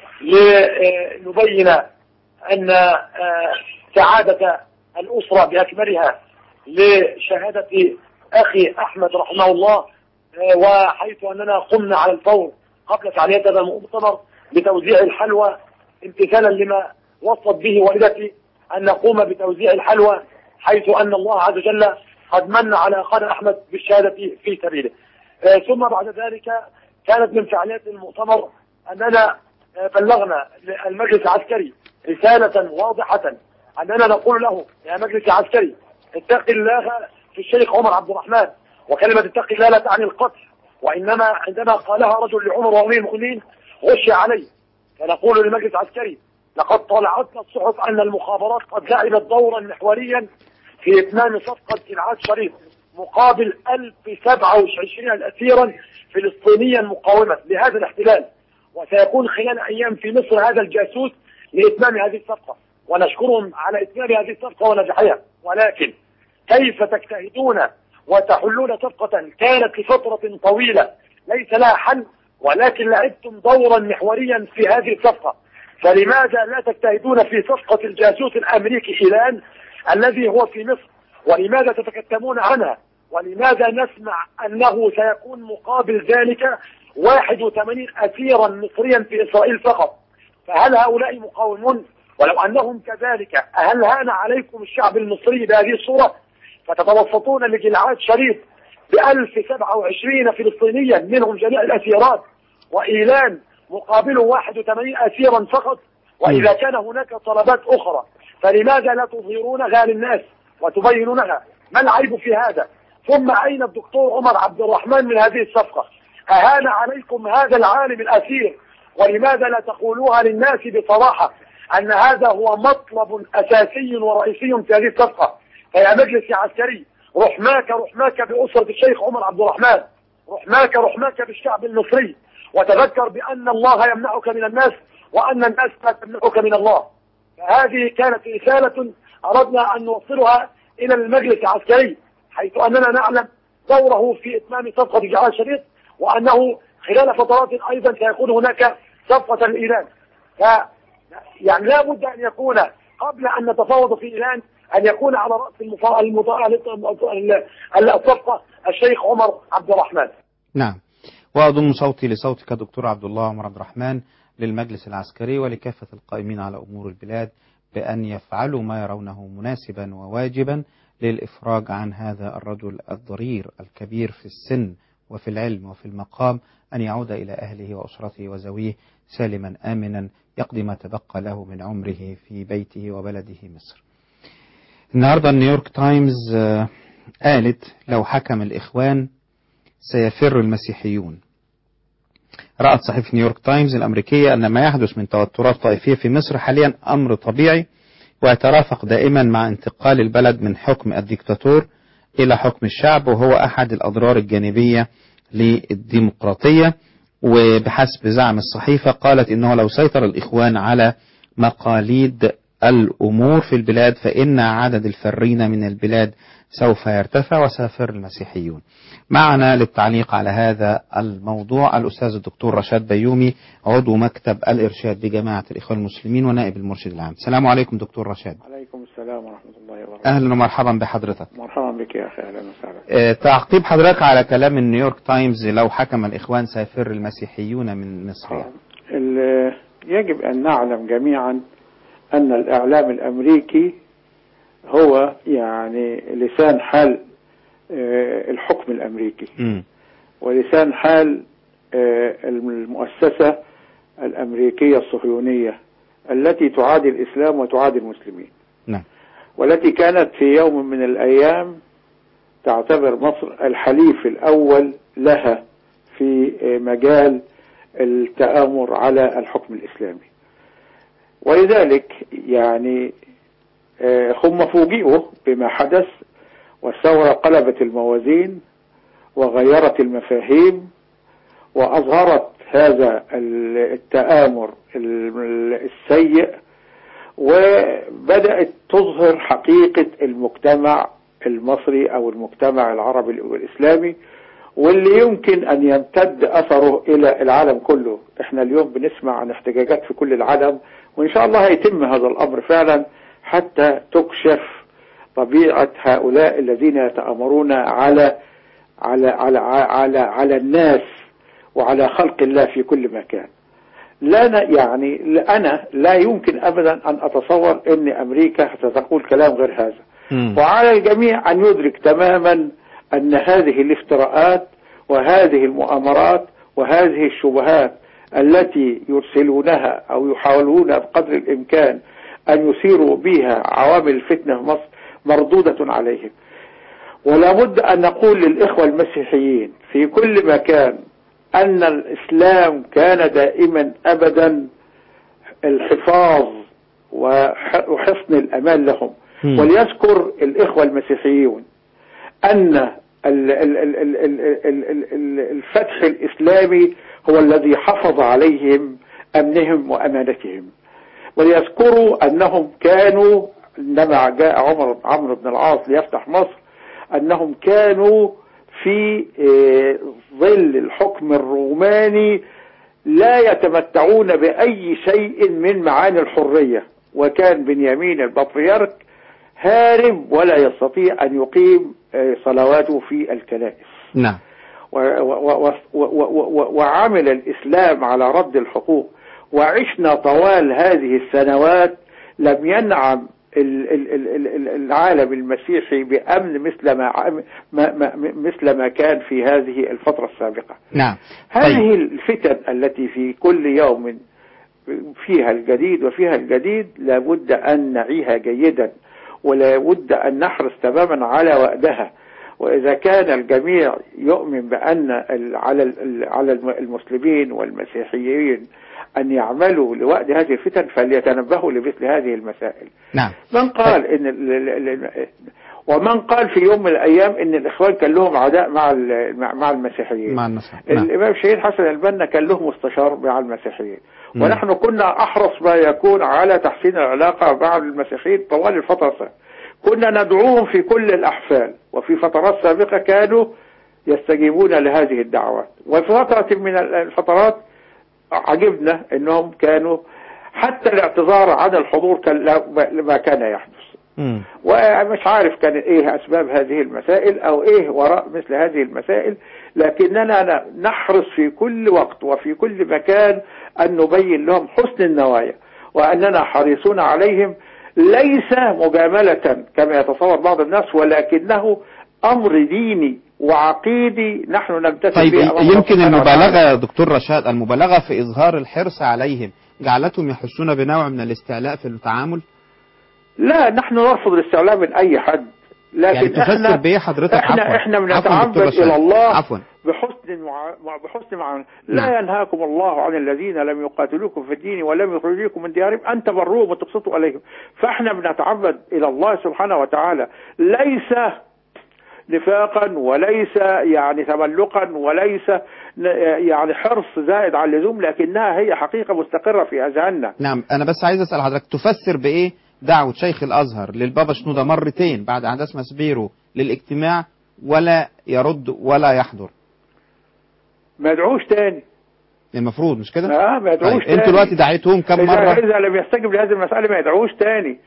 لنبين أن آه، سعادة الأسرة بأكملها لشهادة أخي أحمد رحمه الله آه، وحيث أننا قمنا على الفور قبل فعالية هذا المؤتمر بتوزيع الحلوى امتثالا لما وصت به والدتي أن نقوم بتوزيع الحلوى حيث أن الله عز وجل قد من على أخانا أحمد بالشهادة في سبيله آه، ثم بعد ذلك كانت من فعاليات المؤتمر أننا آه، بلغنا المجلس العسكري رسالة واضحة أننا نقول له يا مجلس العسكري اتق الله في الشيخ عمر عبد الرحمن وكلمة اتق الله لا تعني القتل وإنما عندما قالها رجل لعمر وأمير المؤمنين غشي عليه فنقول للمجلس العسكري لقد طلعتنا الصحف أن المخابرات قد لعبت دورا محوريا في إتمام صفقة إلعاد شريف مقابل 1027 أسيرا فلسطينيا مقاومة لهذا الاحتلال وسيكون خلال أيام في مصر هذا الجاسوس لإتمام هذه الصفقة ونشكرهم على إتمام هذه الصفقة ونجاحها ولكن كيف تجتهدون وتحلون صفقة كانت لفترة طويلة ليس لها حل ولكن لعبتم دورا محوريا في هذه الصفقة فلماذا لا تجتهدون في صفقة الجاسوس الأمريكي إيران الذي هو في مصر ولماذا تتكتمون عنها ولماذا نسمع أنه سيكون مقابل ذلك 81 أسيرا مصريا في إسرائيل فقط فهل هؤلاء مقاومون ولو أنهم كذلك هل هان عليكم الشعب المصري بهذه الصورة فتتوسطون لجلعاد شريف ب 1027 فلسطينيا منهم جميع الأسيرات وإيلان مقابل 81 أسيرا فقط وإذا كان هناك طلبات أخرى فلماذا لا تظهرونها للناس وتبينونها ما العيب في هذا ثم أين الدكتور عمر عبد الرحمن من هذه الصفقة أهان عليكم هذا العالم الأسير ولماذا لا تقولوها للناس بصراحة أن هذا هو مطلب أساسي ورئيسي في هذه الصفقة فيا مجلس يا عسكري رحماك رحماك بأسرة الشيخ عمر عبد الرحمن رحماك رحماك بالشعب المصري وتذكر بأن الله يمنعك من الناس وأن الناس لا تمنعك من الله فهذه كانت رسالة أردنا أن نوصلها إلى المجلس العسكري حيث أننا نعلم دوره في إتمام صفقة جعال شريط وأنه خلال فترات أيضا سيكون هناك صفقة الإيران ف يعني لا بد أن يكون قبل أن نتفاوض في إيران أن يكون على رأس المفا... المضا... الصفقة الشيخ عمر عبد الرحمن نعم وأضم صوتي لصوتك دكتور عبد الله عمر عبد الرحمن للمجلس العسكري ولكافة القائمين على أمور البلاد بأن يفعلوا ما يرونه مناسبا وواجبا للإفراج عن هذا الرجل الضرير الكبير في السن وفي العلم وفي المقام أن يعود إلى أهله وأسرته وزويه سالما آمنا يقضي ما تبقى له من عمره في بيته وبلده مصر النهاردة نيويورك تايمز آه، قالت لو حكم الإخوان سيفر المسيحيون رأت صحيفة نيويورك تايمز الأمريكية أن ما يحدث من توترات طائفية في مصر حاليا أمر طبيعي ويترافق دائما مع انتقال البلد من حكم الديكتاتور إلى حكم الشعب وهو أحد الأضرار الجانبية للديمقراطية وبحسب زعم الصحيفة قالت إنه لو سيطر الإخوان على مقاليد الأمور في البلاد فإن عدد الفرين من البلاد سوف يرتفع وسيفر المسيحيون معنا للتعليق على هذا الموضوع الأستاذ الدكتور رشاد بيومي عضو مكتب الإرشاد بجماعة الإخوان المسلمين ونائب المرشد العام السلام عليكم دكتور رشاد عليكم السلام ورحمة الله وبركاته أهلا ومرحبا بحضرتك مرحبا بك يا أخي أهلا وسهلا آه، تعقيب حضرتك على كلام النيويورك تايمز لو حكم الإخوان سيفر المسيحيون من مصر يعني. ال- يجب أن نعلم جميعا أن الإعلام الأمريكي هو يعني لسان حال آه، الحكم الأمريكي مم. ولسان حال آه، المؤسسة الأمريكية الصهيونية التي تعادي الإسلام وتعادي المسلمين نعم والتي كانت في يوم من الأيام تعتبر مصر الحليف الأول لها في مجال التآمر على الحكم الإسلامي ولذلك يعني آه، هم فوجئوا بما حدث والثورة قلبت الموازين وغيرت المفاهيم وأظهرت هذا ال- التآمر ال- السيء وبدأت تظهر حقيقة المجتمع المصري أو المجتمع العربي والإسلامي واللي يمكن أن يمتد أثره إلى العالم كله احنا اليوم بنسمع عن احتجاجات في كل العالم وإن شاء الله هيتم هذا الأمر فعلا حتى تكشف طبيعة هؤلاء الذين يتآمرون على على على على على الناس وعلى خلق الله في كل مكان لا ن- يعني لا- أنا لا يمكن أبدا أن أتصور أن أمريكا ستقول كلام غير هذا وعلى الجميع أن يدرك تماما أن هذه الافتراءات وهذه المؤامرات وهذه الشبهات التي يرسلونها أو يحاولون بقدر الإمكان أن يثيروا بها عوامل الفتنة في مصر مردودة عليهم ولا بد أن نقول للإخوة المسيحيين في كل مكان أن الإسلام كان دائما أبدا الحفاظ وح- وحصن الأمان لهم مم. وليذكر الإخوة المسيحيون أن ال- ال- ال- ال- ال- ال- ال- ال- الفتح الإسلامي هو الذي حفظ عليهم أمنهم وأمانتهم وليذكروا أنهم كانوا عندما جاء عمر عمرو بن العاص ليفتح مصر أنهم كانوا في آه، ظل الحكم الروماني لا يتمتعون بأي شيء من معاني الحرية وكان بنيامين البطريرك هارب ولا يستطيع أن يقيم آه، صلواته في الكنائس نعم و- و- و- و- و- و- وعمل الإسلام على رد الحقوق وعشنا طوال هذه السنوات لم ينعم ال- ال- ال- ال- ال- العالم المسيحي بأمن مثل ما عم- ما ما- مثل ما كان في هذه الفترة السابقة نعم هذه الفتن التي في كل يوم فيها الجديد وفيها الجديد لابد أن نعيها جيدا ولا بد أن نحرص تماما على وأدها وإذا كان الجميع يؤمن بأن ال- على ال- على الم- المسلمين والمسيحيين أن يعملوا لوأد هذه الفتن فليتنبهوا لمثل هذه المسائل نعم من قال ان ال- ال- ال- ومن قال في يوم من الايام ان الاخوان كان لهم عداء مع ال- مع مع المسيحيين مع المسيح نعم. الامام الشهيد حسن البنا كان له مستشار مع المسيحيين مم. ونحن كنا احرص ما يكون على تحسين العلاقه مع المسيحيين طوال الفتره السابقه كنا ندعوهم في كل الاحفال وفي فترات سابقه كانوا يستجيبون لهذه الدعوات وفي فتره من الفترات عجبنا انهم كانوا حتى الاعتذار عن الحضور كان لا- ما كان يحدث مم. ومش عارف كان ايه اسباب هذه المسائل او ايه وراء مثل هذه المسائل لكننا ن- نحرص في كل وقت وفي كل مكان ان نبين لهم حسن النوايا واننا حريصون عليهم ليس مجاملة كما يتصور بعض الناس ولكنه أمر ديني وعقيدي نحن نمتثل طيب به أمام الله يمكن سبحانه المبالغة وتعالى. يا دكتور رشاد المبالغة في إظهار الحرص عليهم جعلتهم يحسون بنوع من الاستعلاء في التعامل لا نحن نرفض الاستعلاء من أي حد لكن يعني تفسر احنا بإيه حضرتك احنا عفوا احنا عفوا بنتعبد دكتور رشاد. الى الله عفوا بحسن مع... مع- بحسن مع... نعم. لا ينهاكم الله عن الذين لم يقاتلوكم في الدين ولم يخرجوكم من ديارهم ان تبروهم وتقسطوا عليهم فاحنا بنتعبد الى الله سبحانه وتعالى ليس نفاقا وليس يعني تملقا وليس ن- يعني حرص زائد عن اللزوم لكنها هي حقيقه مستقره في اذهاننا نعم أنا بس عايز أسأل حضرتك تفسر بإيه دعوة شيخ الأزهر للبابا شنودة مرتين بعد أحداث مسبيرو للاجتماع ولا يرد ولا يحضر ما يدعوش تاني المفروض مش كده؟ اه ما يدعوش طيب تاني انتوا دلوقتي دعيتوهم كم إذا, مرة؟ إذا لم يستجب لهذه المسألة ما يدعوش تاني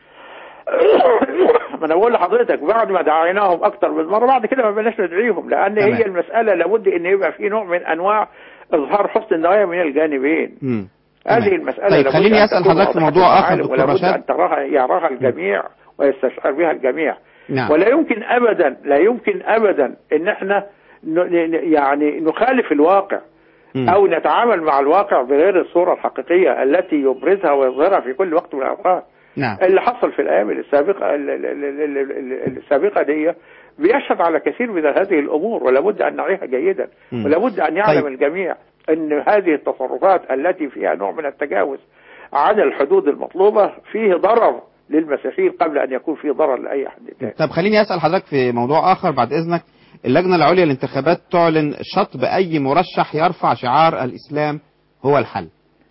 ما أنا بقول لحضرتك بعد ما دعيناهم أكتر من مرة بعد كده ما بلاش ندعيهم لأن تمام. هي المسألة لابد أن يبقى في نوع من أنواع إظهار حسن النوايا من الجانبين مم. هذه تمام. المسألة طيب لابد خليني أن أسأل تكون حضرتك في واضحة موضوع آخر للعالم دكتور ولابد رشاد أن تراها يراها الجميع ويستشعر بها الجميع نعم ولا يمكن ابدا لا يمكن ابدا ان احنا ن- ن- يعني نخالف الواقع مم. او نتعامل مع الواقع بغير الصوره الحقيقيه التي يبرزها ويظهرها في كل وقت من الاوقات نعم اللي حصل في الايام السابقه ال- ال- ال- ال- ال- ال- السابقه دي بيشهد على كثير من هذه الامور ولا بد ان نعيها جيدا مم. ولا بد ان يعلم طيب. الجميع ان هذه التصرفات التي فيها نوع من التجاوز عن الحدود المطلوبه فيه ضرر للمسيحيين قبل ان يكون فيه ضرر لاي احد تاني طب خليني أسأل حضرتك في موضوع آخر بعد إذنك اللجنة العليا للانتخابات تعلن شطب أي مرشح يرفع شعار الإسلام هو الحل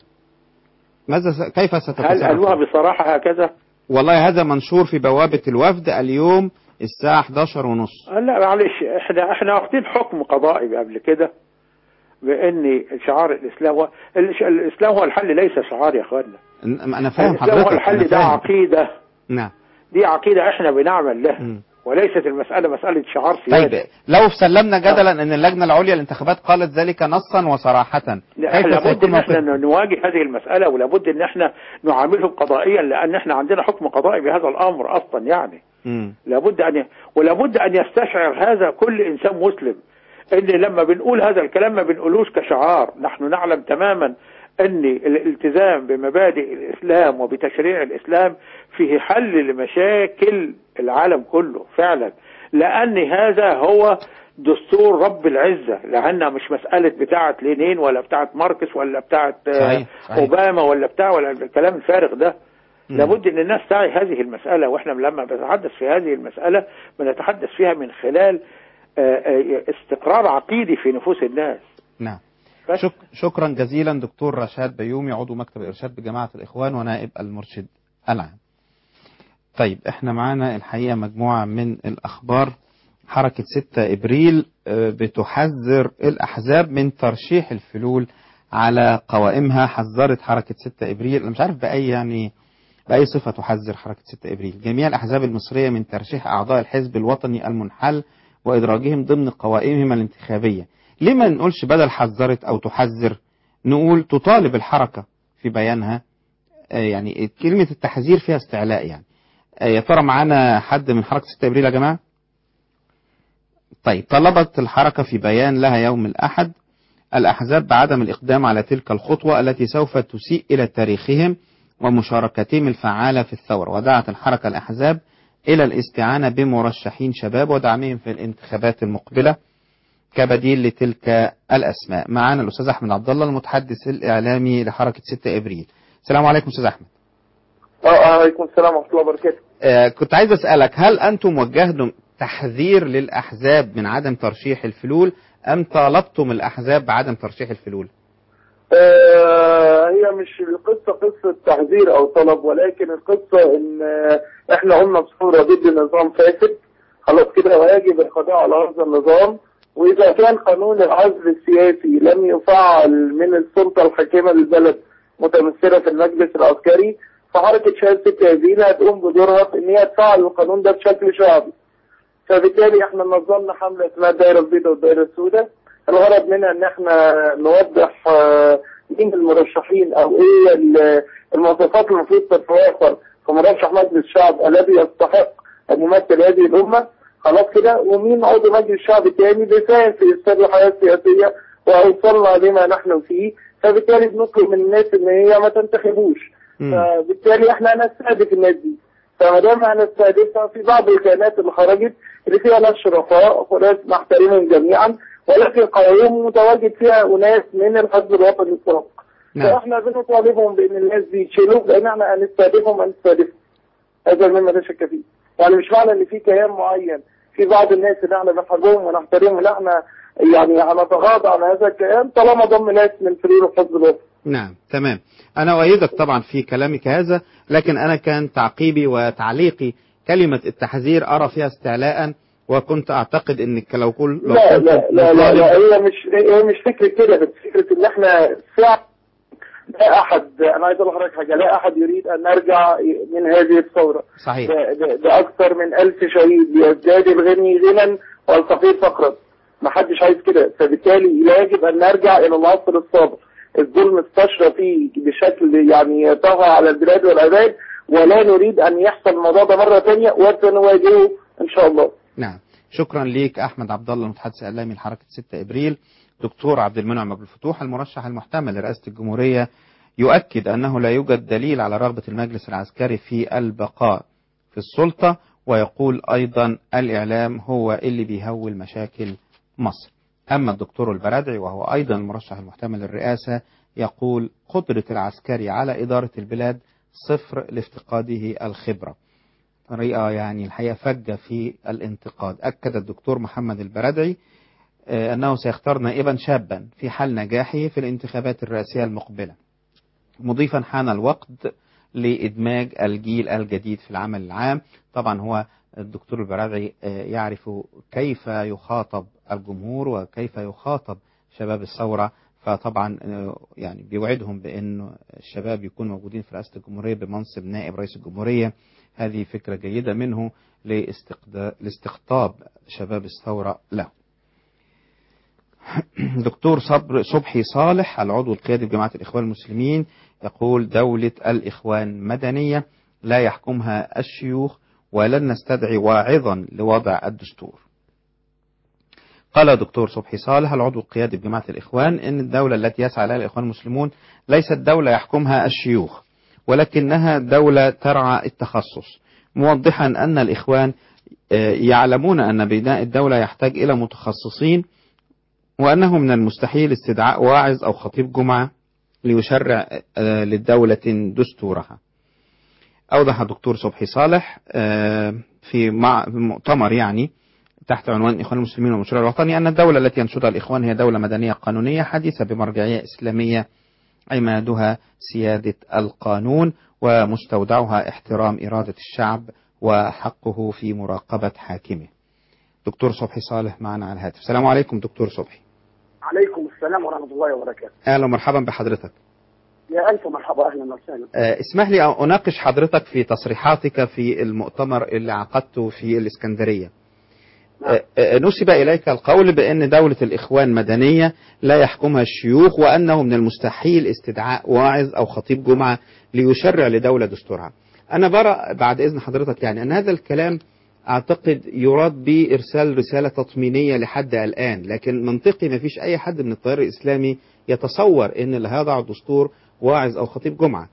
ماذا س... كيف هل ستتصرف قالوها بصراحه هكذا؟ والله هذا منشور في بوابة الوفد اليوم الساعة 11 ونص لا معلش احنا احنا واخدين حكم قضائي قبل كده بان شعار الاسلام هو الش- الاسلام هو الحل ليس شعار يا اخوانا أنا فاهم الاسلام حضرتك هو الحل أنا ده فاهم. عقيده نعم دي عقيده احنا بنعمل لها مم. وليست المساله مساله شعار طيب سياسي لو سلمنا جدلا أن اللجنة العليا للانتخابات قالت ذلك نصا وصراحة كيف لابد سيكون ان احنا موقفنا؟ نواجه هذه المساله ولابد ان احنا نعاملهم قضائيا لان احنا عندنا حكم قضائي بهذا الامر اصلا يعني مم. لابد ان ولابد ان يستشعر هذا كل انسان مسلم ان لما بنقول هذا الكلام ما بنقولوش كشعار نحن نعلم تماما ان الالتزام بمبادئ الاسلام وبتشريع الاسلام فيه حل لمشاكل العالم كله فعلا لان هذا هو دستور رب العزة لأنها مش مسألة بتاعة لينين ولا بتاعة ماركس ولا بتاعة آه، صحيح، صحيح. أوباما ولا بتاع ولا الكلام الفارغ ده مم. لابد ان الناس تعي هذه المسألة واحنا لما بنتحدث في هذه المسألة بنتحدث فيها من خلال آه، آه، استقرار عقيدي في نفوس الناس نعم بس. شك شكرا جزيلا دكتور رشاد بيومي عضو مكتب الإرشاد بجماعة الإخوان ونائب المرشد العام طيب احنا معانا الحقيقة مجموعة من الأخبار حركة 6 إبريل آه، بتحذر الأحزاب من ترشيح الفلول على قوائمها حذرت حركة 6 إبريل أنا مش عارف بأي يعني بأي صفة تحذر حركة 6 إبريل جميع الأحزاب المصرية من ترشيح أعضاء الحزب الوطني المنحل وإدراجهم ضمن قوائمهم الانتخابية ليه ما نقولش بدل حذرت أو تحذر نقول تطالب الحركة في بيانها آه، يعني كلمة التحذير فيها استعلاء يعني آه، يا ترى معانا حد من حركة 6 إبريل يا جماعة طيب طلبت الحركة في بيان لها يوم الأحد الأحزاب بعدم الإقدام على تلك الخطوة التي سوف تسيء إلى تاريخهم ومشاركتهم الفعالة في الثورة ودعت الحركة الأحزاب إلى الاستعانة بمرشحين شباب ودعمهم في الانتخابات المقبلة كبديل لتلك الأسماء معنا الأستاذ أحمد عبد الله المتحدث الإعلامي لحركة 6 إبريل السلام عليكم أستاذ أحمد وعليكم السلام ورحمة الله وبركاته آه كنت عايز أسألك هل أنتم وجهتم تحذير للأحزاب من عدم ترشيح الفلول أم طالبتم الأحزاب بعدم ترشيح الفلول آه هي مش القصة قصة تحذير أو طلب ولكن القصة إن آه، إحنا قمنا بصورة ضد نظام فاسد خلاص كده ويجب القضاء على هذا النظام وإذا كان قانون العزل السياسي لم يفعل من السلطة الحاكمة للبلد متمثلة في المجلس العسكري فحركة شهادة ستة يزيد هتقوم بدورها في إن هي تفعل القانون ده بشكل شعبي فبالتالي احنا نظمنا حملة اسمها الدائرة البيضاء والدائرة السوداء الغرض منها ان احنا نوضح آه، مين المرشحين او ايه ال- المواصفات اللي المفروض تتوافر فمرشح مجلس الشعب الذي يستحق ان يمثل هذه الامه خلاص كده ومين عضو مجلس الشعب تاني بيساهم في افساد الحياه السياسيه واوصلنا لما نحن فيه فبالتالي بنطلب من الناس ان هي ما تنتخبوش فبالتالي احنا هنستهدف الناس دي فما دام هنستهدفها في بعض الكيانات اللي خرجت اللي فيها ناس شرفاء وناس نحترمهم جميعا ولكن قوائم متواجد فيها اناس من الحزب الوطني السابق نعم. فاحنا بنطالبهم بان الناس دي يشيلوا لان احنا هنستهدفهم هنستهدفهم هذا مما لا شك فيه يعني مش معنى ان في كيان معين في بعض الناس اللي احنا بنحبهم ونحترمهم لا احنا يعني هنتغاضى عن هذا الكيان طالما ضم ناس من فريق الحزب الوطني نعم تمام أنا أؤيدك طبعا في كلامك هذا لكن أنا كان تعقيبي وتعليقي كلمة التحذير أرى فيها استعلاء وكنت أعتقد أنك لو كل لو لا كنت لا لا لا, مطالب- لا هي مش هي مش فكرة كده بس فكرة ان احنا ساعة لا احد انا عايز اقول لحضرتك حاجة لا احد يريد ان نرجع من هذه الثورة صحيح ده, ده, ده اكثر من الف شهيد ليزداد الغني غنى والفقير فقرا ما حدش عايز كده فبالتالي لا يجب ان نرجع الى العصر السابق الظلم استشرى فيه بشكل يعني طغى على البلاد والعباد ولا نريد ان يحصل الموضوع ده مرة ثانية وسنواجهه ان شاء الله نعم شكرا ليك احمد عبد الله المتحدث الاعلامي لحركه 6 ابريل دكتور عبد المنعم ابو الفتوح المرشح المحتمل لرئاسه الجمهوريه يؤكد انه لا يوجد دليل على رغبه المجلس العسكري في البقاء في السلطه ويقول ايضا الاعلام هو اللي بيهول مشاكل مصر اما الدكتور البرادعي وهو ايضا المرشح المحتمل للرئاسه يقول قدره العسكري على اداره البلاد صفر لافتقاده الخبره طريقة يعني الحقيقة فجة في الانتقاد أكد الدكتور محمد البرادعي آه، أنه سيختار نائبا شابا في حال نجاحه في الانتخابات الرئاسية المقبلة مضيفا حان الوقت لإدماج الجيل الجديد في العمل العام طبعا هو الدكتور البرادعي آه، يعرف كيف يخاطب الجمهور وكيف يخاطب شباب الثورة فطبعا آه، يعني بيوعدهم بأن الشباب يكونوا موجودين في رئاسة الجمهورية بمنصب نائب رئيس الجمهورية هذه فكرة جيدة منه لاستقدا- لاستقطاب شباب الثورة له دكتور صبر صبحي صالح العضو القيادي بجماعة الإخوان المسلمين يقول دولة الإخوان مدنية لا يحكمها الشيوخ ولن نستدعي واعظا لوضع الدستور قال دكتور صبحي صالح العضو القيادي بجماعة الإخوان إن الدولة التي يسعى لها الإخوان المسلمون ليست دولة يحكمها الشيوخ ولكنها دولة ترعى التخصص موضحا أن الإخوان آه، يعلمون أن بناء الدولة يحتاج إلى متخصصين وأنه من المستحيل استدعاء واعظ أو خطيب جمعة ليشرع آه، للدولة دستورها أوضح الدكتور صبحي صالح آه، في مع- في مؤتمر يعني تحت عنوان الإخوان المسلمين والمشروع الوطني أن الدولة التي ينشدها الإخوان هي دولة مدنية قانونية حديثة بمرجعية إسلامية عمادها سيادة القانون ومستودعها احترام إرادة الشعب وحقه في مراقبة حاكمه دكتور صبحي صالح معنا على الهاتف السلام عليكم دكتور صبحي عليكم السلام ورحمة الله وبركاته أهلا ومرحبا بحضرتك يا ألف مرحبا أهلا وسهلا آه، اسمح لي أن أناقش حضرتك في تصريحاتك في المؤتمر اللي عقدته في الإسكندرية آه، آه، نسب إليك القول بأن دولة الإخوان مدنية لا يحكمها الشيوخ وأنه من المستحيل استدعاء واعظ أو خطيب جمعة ليشرع لدولة دستورها أنا برى بعد إذن حضرتك يعني أن هذا الكلام أعتقد يراد به إرسال رسالة تطمينية لحد الآن لكن منطقي ما فيش أي حد من التيار الإسلامي يتصور أن اللي هيضع الدستور واعظ أو خطيب جمعة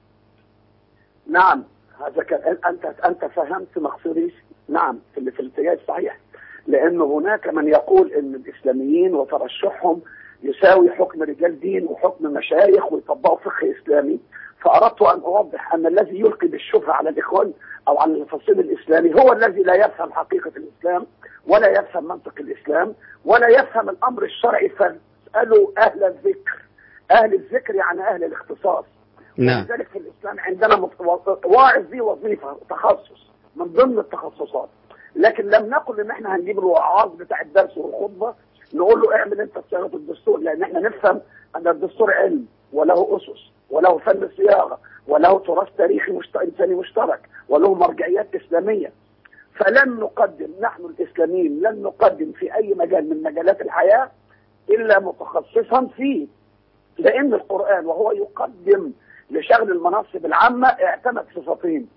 نعم هذا كان أنت أنت فهمت مقصودي نعم في ال- في الاتجاه الصحيح لأن هناك من يقول أن الإسلاميين وترشحهم يساوي حكم رجال دين وحكم مشايخ ويطبقوا فقه إسلامي فأردت أن أوضح أن الذي يلقي بالشبهة على الإخوان أو على الفصيل الإسلامي هو الذي لا يفهم حقيقة الإسلام ولا يفهم منطق الإسلام ولا يفهم الأمر الشرعي فاسألوا أهل الذكر أهل الذكر يعني أهل الاختصاص نعم ولذلك في الإسلام عندنا مت- واعظ دي وظيفة تخصص من ضمن التخصصات لكن لم نقل ان احنا هنجيب الوعاظ بتاع الدرس والخطبة نقول له اعمل انت صياغة الدستور لان احنا نفهم ان الدستور علم وله اسس وله فن صياغة وله تراث تاريخي مشت... انساني مشترك وله مرجعيات اسلامية فلن نقدم نحن الاسلاميين لن نقدم في اي مجال من مجالات الحياة الا متخصصا فيه لان القرآن وهو يقدم لشغل المناصب العامة اعتمد صفتين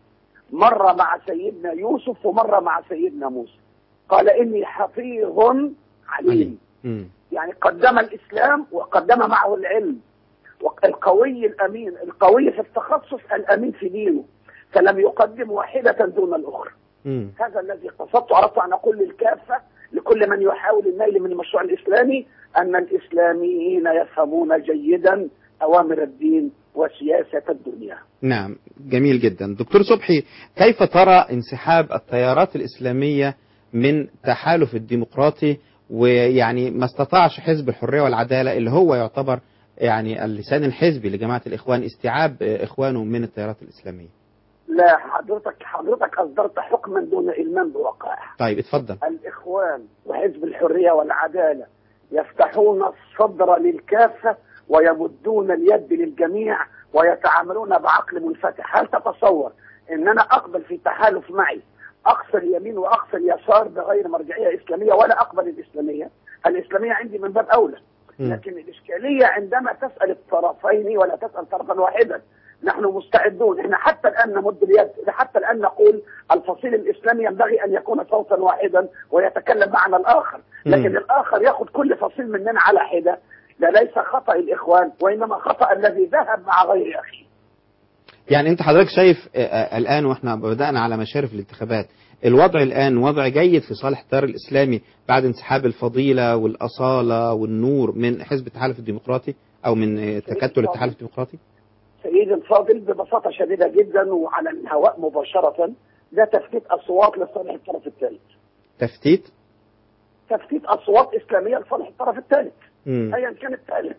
مرة مع سيدنا يوسف ومرة مع سيدنا موسى قال إني حفيظ عليم مم. يعني قدم الإسلام وقدم معه العلم القوي الأمين القوي في التخصص الأمين في دينه فلم يقدم واحدة دون الأخرى مم. هذا الذي قصدت أردت أن أقول للكافة لكل من يحاول النيل من المشروع الإسلامي أن الإسلاميين يفهمون جيدا أوامر الدين وسياسة الدنيا نعم جميل جدا دكتور صبحي كيف ترى انسحاب التيارات الإسلامية من تحالف الديمقراطي ويعني ما استطاعش حزب الحرية والعدالة اللي هو يعتبر يعني اللسان الحزبي لجماعة الإخوان استيعاب آه، إخوانه من التيارات الإسلامية لا حضرتك حضرتك أصدرت حكما دون إلمام بوقائع طيب اتفضل الإخوان وحزب الحرية والعدالة يفتحون الصدر للكافة ويمدون اليد للجميع ويتعاملون بعقل منفتح هل تتصور ان انا اقبل في تحالف معي اقصى اليمين واقصى اليسار بغير مرجعيه اسلاميه ولا اقبل الاسلاميه الاسلاميه عندي من باب اولى لكن الاشكاليه عندما تسال الطرفين ولا تسال طرفا واحدا نحن مستعدون احنا حتى الان نمد اليد حتى الان نقول الفصيل الاسلامي ينبغي ان يكون صوتا واحدا ويتكلم معنا الاخر لكن مم. الاخر ياخذ كل فصيل مننا على حده لا ليس خطا الاخوان وانما خطا الذي ذهب مع غير اخيه يعني انت حضرتك شايف آه، آه، الآن واحنا بدأنا على مشارف الانتخابات الوضع الآن وضع جيد في صالح التيار الإسلامي بعد انسحاب الفضيلة والأصالة والنور من حزب التحالف الديمقراطي أو من آه، تكتل التحالف الديمقراطي سيدي الفاضل ببساطه شديده جدا وعلى الهواء مباشره ده تفتيت اصوات لصالح الطرف الثالث تفتيت تفتيت اصوات اسلاميه لصالح الطرف الثالث مم. ايا كان الثالث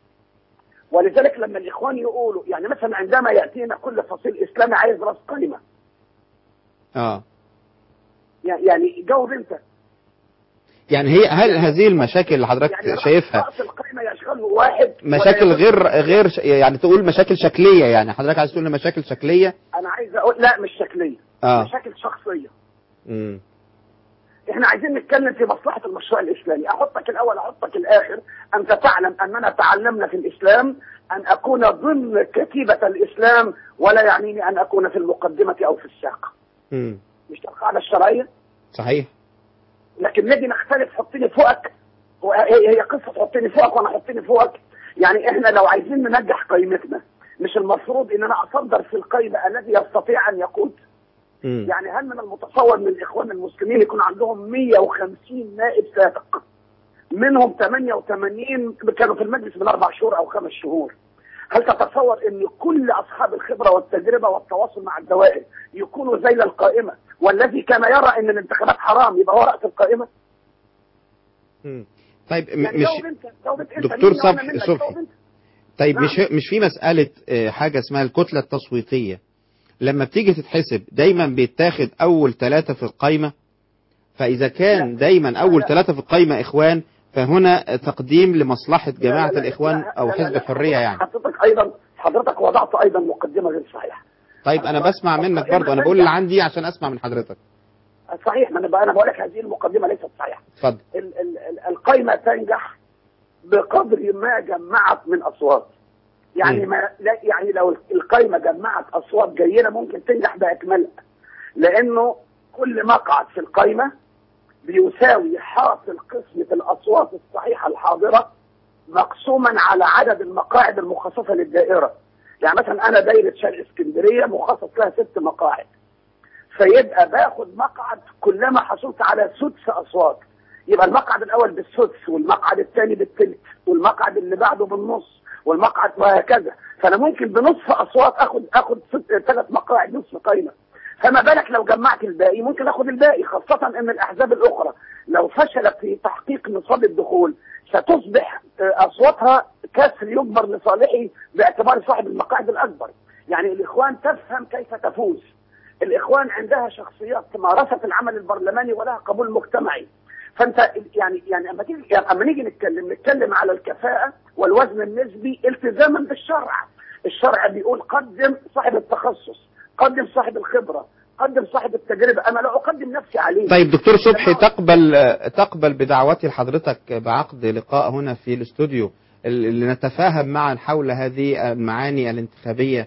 ولذلك لما الاخوان يقولوا يعني مثلا عندما ياتينا كل فصيل اسلامي عايز راس قائمه اه يعني جاوب انت يعني هي هل هذه المشاكل اللي حضرتك يعني رأس- شايفها راس القائمه يشغله واحد مشاكل ولا غير غير ش- يعني تقول مشاكل شكلية يعني حضرتك عايز تقول إن مشاكل شكلية انا عايز اقول لا مش شكليه اه مشاكل شخصيه مم. احنا عايزين نتكلم في مصلحة المشروع الإسلامي أحطك الأول أحطك الآخر أنت تعلم أننا تعلمنا في الإسلام أن أكون ضمن كتيبة الإسلام ولا يعنيني أن أكون في المقدمة أو في الساقة مم. مش دي القاعدة الشرعية صحيح لكن نجي نختلف حطني فوقك هو- هي هي قصة تحطني فوقك وأنا أحطني فوقك يعني إحنا لو عايزين ننجح قائمتنا مش المفروض إن أنا أصدر في القائمة الذي يستطيع أن يقود مم. يعني هل من المتصور من الاخوان المسلمين يكون عندهم 150 نائب سابق منهم 88 كانوا في المجلس من اربع شهور او خمس شهور هل تتصور ان كل اصحاب الخبره والتجربه والتواصل مع الدوائر يكونوا زي القائمه والذي كان يرى ان الانتخابات حرام يبقى هو راس القائمه مم. طيب م- يعني مش جاوب انت جاوب انت دكتور مين وأنا صبحي- منك؟ صبحي. جاوب انت. طيب نعم. مش مش في مسألة آه، حاجة اسمها الكتلة التصويتية لما بتيجي تتحسب دايما بيتاخد أول ثلاثة في القايمة فإذا كان دايما أول ثلاثة في القايمة إخوان فهنا تقديم لمصلحة جماعة لا، لا، الإخوان لا، أو لا، لا، حزب لا، الحرية يعني حضرتك ايضا حضرتك وضعت ايضا مقدمه غير صحيحه طيب أنا بسمع منك برضه أنا بقول اللي عندي عشان أسمع من حضرتك صحيح ما انا بقى انا بقول لك هذه المقدمه ليست صحيحه اتفضل ال- ال- ال- القايمة تنجح بقدر ما جمعت من أصوات يعني مم. ما لا يعني لو القايمة جمعت أصوات جيدة ممكن تنجح بأكملها لأنه كل مقعد في القايمة بيساوي حاصل قسمة الأصوات الصحيحة الحاضرة مقسوما على عدد المقاعد المخصصة للدائرة يعني مثلا أنا دايرة شرق اسكندرية مخصص لها ست مقاعد فيبقى باخد مقعد كلما حصلت على سدس اصوات يبقى المقعد الاول بالسدس والمقعد الثاني بالثلث والمقعد اللي بعده بالنص والمقعد وهكذا فانا ممكن بنصف اصوات اخد اخد ثلاث مقاعد نصف قايمه فما بالك لو جمعت الباقي ممكن اخد الباقي خاصه ان الاحزاب الاخرى لو فشلت في تحقيق نصاب الدخول ستصبح آه، اصواتها كسر يجبر لصالحي باعتبار صاحب المقاعد الاكبر يعني الاخوان تفهم كيف تفوز الاخوان عندها شخصيات مارست العمل البرلماني ولها قبول مجتمعي فانت يعني يعني اما تيجي يعني اما نيجي نتكلم نتكلم على الكفاءه والوزن النسبي التزاما بالشرع الشرع بيقول قدم صاحب التخصص قدم صاحب الخبره قدم صاحب التجربه انا لا اقدم نفسي عليه طيب دكتور صبحي تقبل تقبل بدعوتي لحضرتك بعقد لقاء هنا في الاستوديو اللي نتفاهم معا حول هذه المعاني الانتخابية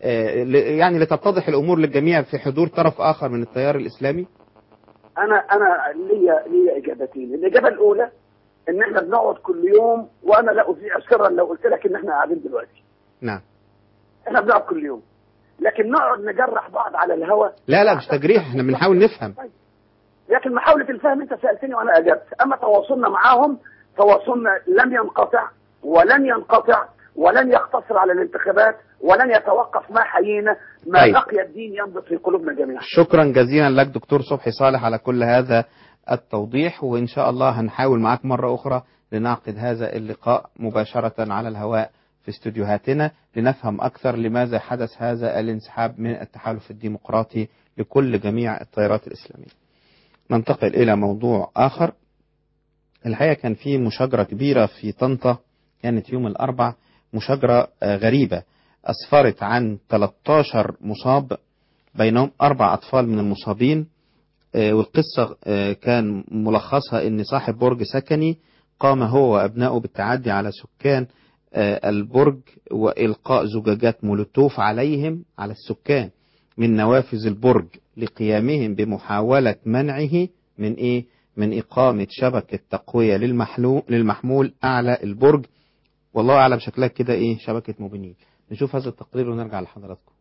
آه، ل- يعني لتتضح الامور للجميع في حضور طرف اخر من التيار الاسلامي انا انا ليا ليا اجابتين الاجابه الاولى ان احنا بنقعد كل يوم وانا لا اذيع سرا لو قلت لك ان احنا قاعدين دلوقتي نعم احنا بنقعد كل يوم لكن نقعد نجرح بعض على الهوا لا لا مش تجريح احنا بنحاول نفهم لكن محاولة الفهم انت سألتني وانا اجبت اما تواصلنا معاهم تواصلنا لم ينقطع ولن ينقطع ولن يقتصر على الانتخابات ولن يتوقف ما حيينا ما طيب. بقي الدين ينبت في قلوبنا جميعا شكرا جزيلا لك دكتور صبحي صالح على كل هذا التوضيح وإن شاء الله هنحاول معك مرة أخرى لنعقد هذا اللقاء مباشرة على الهواء في استوديوهاتنا لنفهم أكثر لماذا حدث هذا الانسحاب من التحالف الديمقراطي لكل جميع التيارات الإسلامية ننتقل إلى موضوع آخر الحقيقة كان في مشاجرة كبيرة في طنطا كانت يوم الأربع مشاجرة آه، غريبة أسفرت عن 13 مصاب بينهم أربع أطفال من المصابين آه، والقصة آه، كان ملخصها أن صاحب برج سكني قام هو وأبنائه بالتعدي على سكان آه، البرج وإلقاء زجاجات مولوتوف عليهم على السكان من نوافذ البرج لقيامهم بمحاولة منعه من إيه؟ من إقامة شبكة تقوية للمحلو للمحمول أعلى البرج والله أعلم شكلها كده إيه شبكة موبينيل نشوف هذا التقرير ونرجع لحضراتكم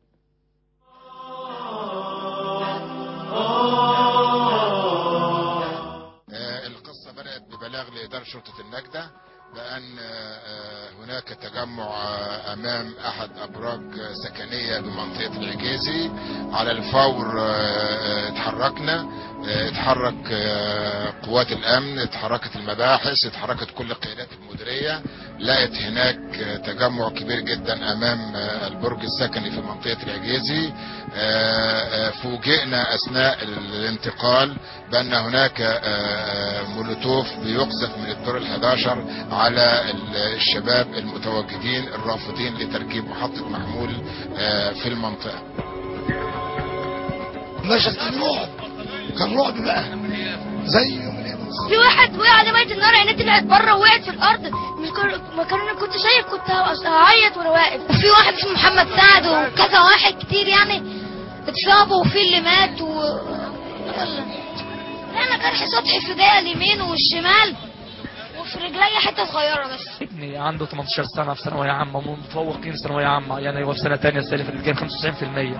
آه، القصة بدأت ببلاغ لإدارة شرطة النجدة بأن آه، آه، هناك تجمع آه، أمام أحد أبراج آه، سكنية بمنطقة العجيزي على الفور آه، آه، اتحركنا آه، اتحرك آه، قوات الأمن اتحركت المباحث اتحركت كل قيادات المديرية لقت هناك آه، تجمع كبير جدا أمام آه، البرج السكني في منطقة العجيزي آه، آه، فوجئنا أثناء الانتقال بأن هناك آه، آه، مولوتوف بيقذف من الدور ال11 على ال- الشباب المتواجدين الرافضين لتركيب محطة محمول آه، في المنطقة مشهد كان رعب كان رعب بقى زي يوم اليوم في واحد وقع عليه ميه النار عينيه طلعت بره ووقعت في الارض مش كل- ما كان انا كنت شايف كنت هبقى- هعيط وانا واقف في واحد اسمه محمد سعد وكذا واحد كتير يعني اتصابوا وفي اللي مات و يلا انا جرح سطحي في ايديا اليمين والشمال وفي رجلي حته صغيره بس ابني عنده 18 سنة في ثانوية عامة متفوقين في ثانوية عامة يعني هو في سنة تانية السنة اللي فاتت جايب 95%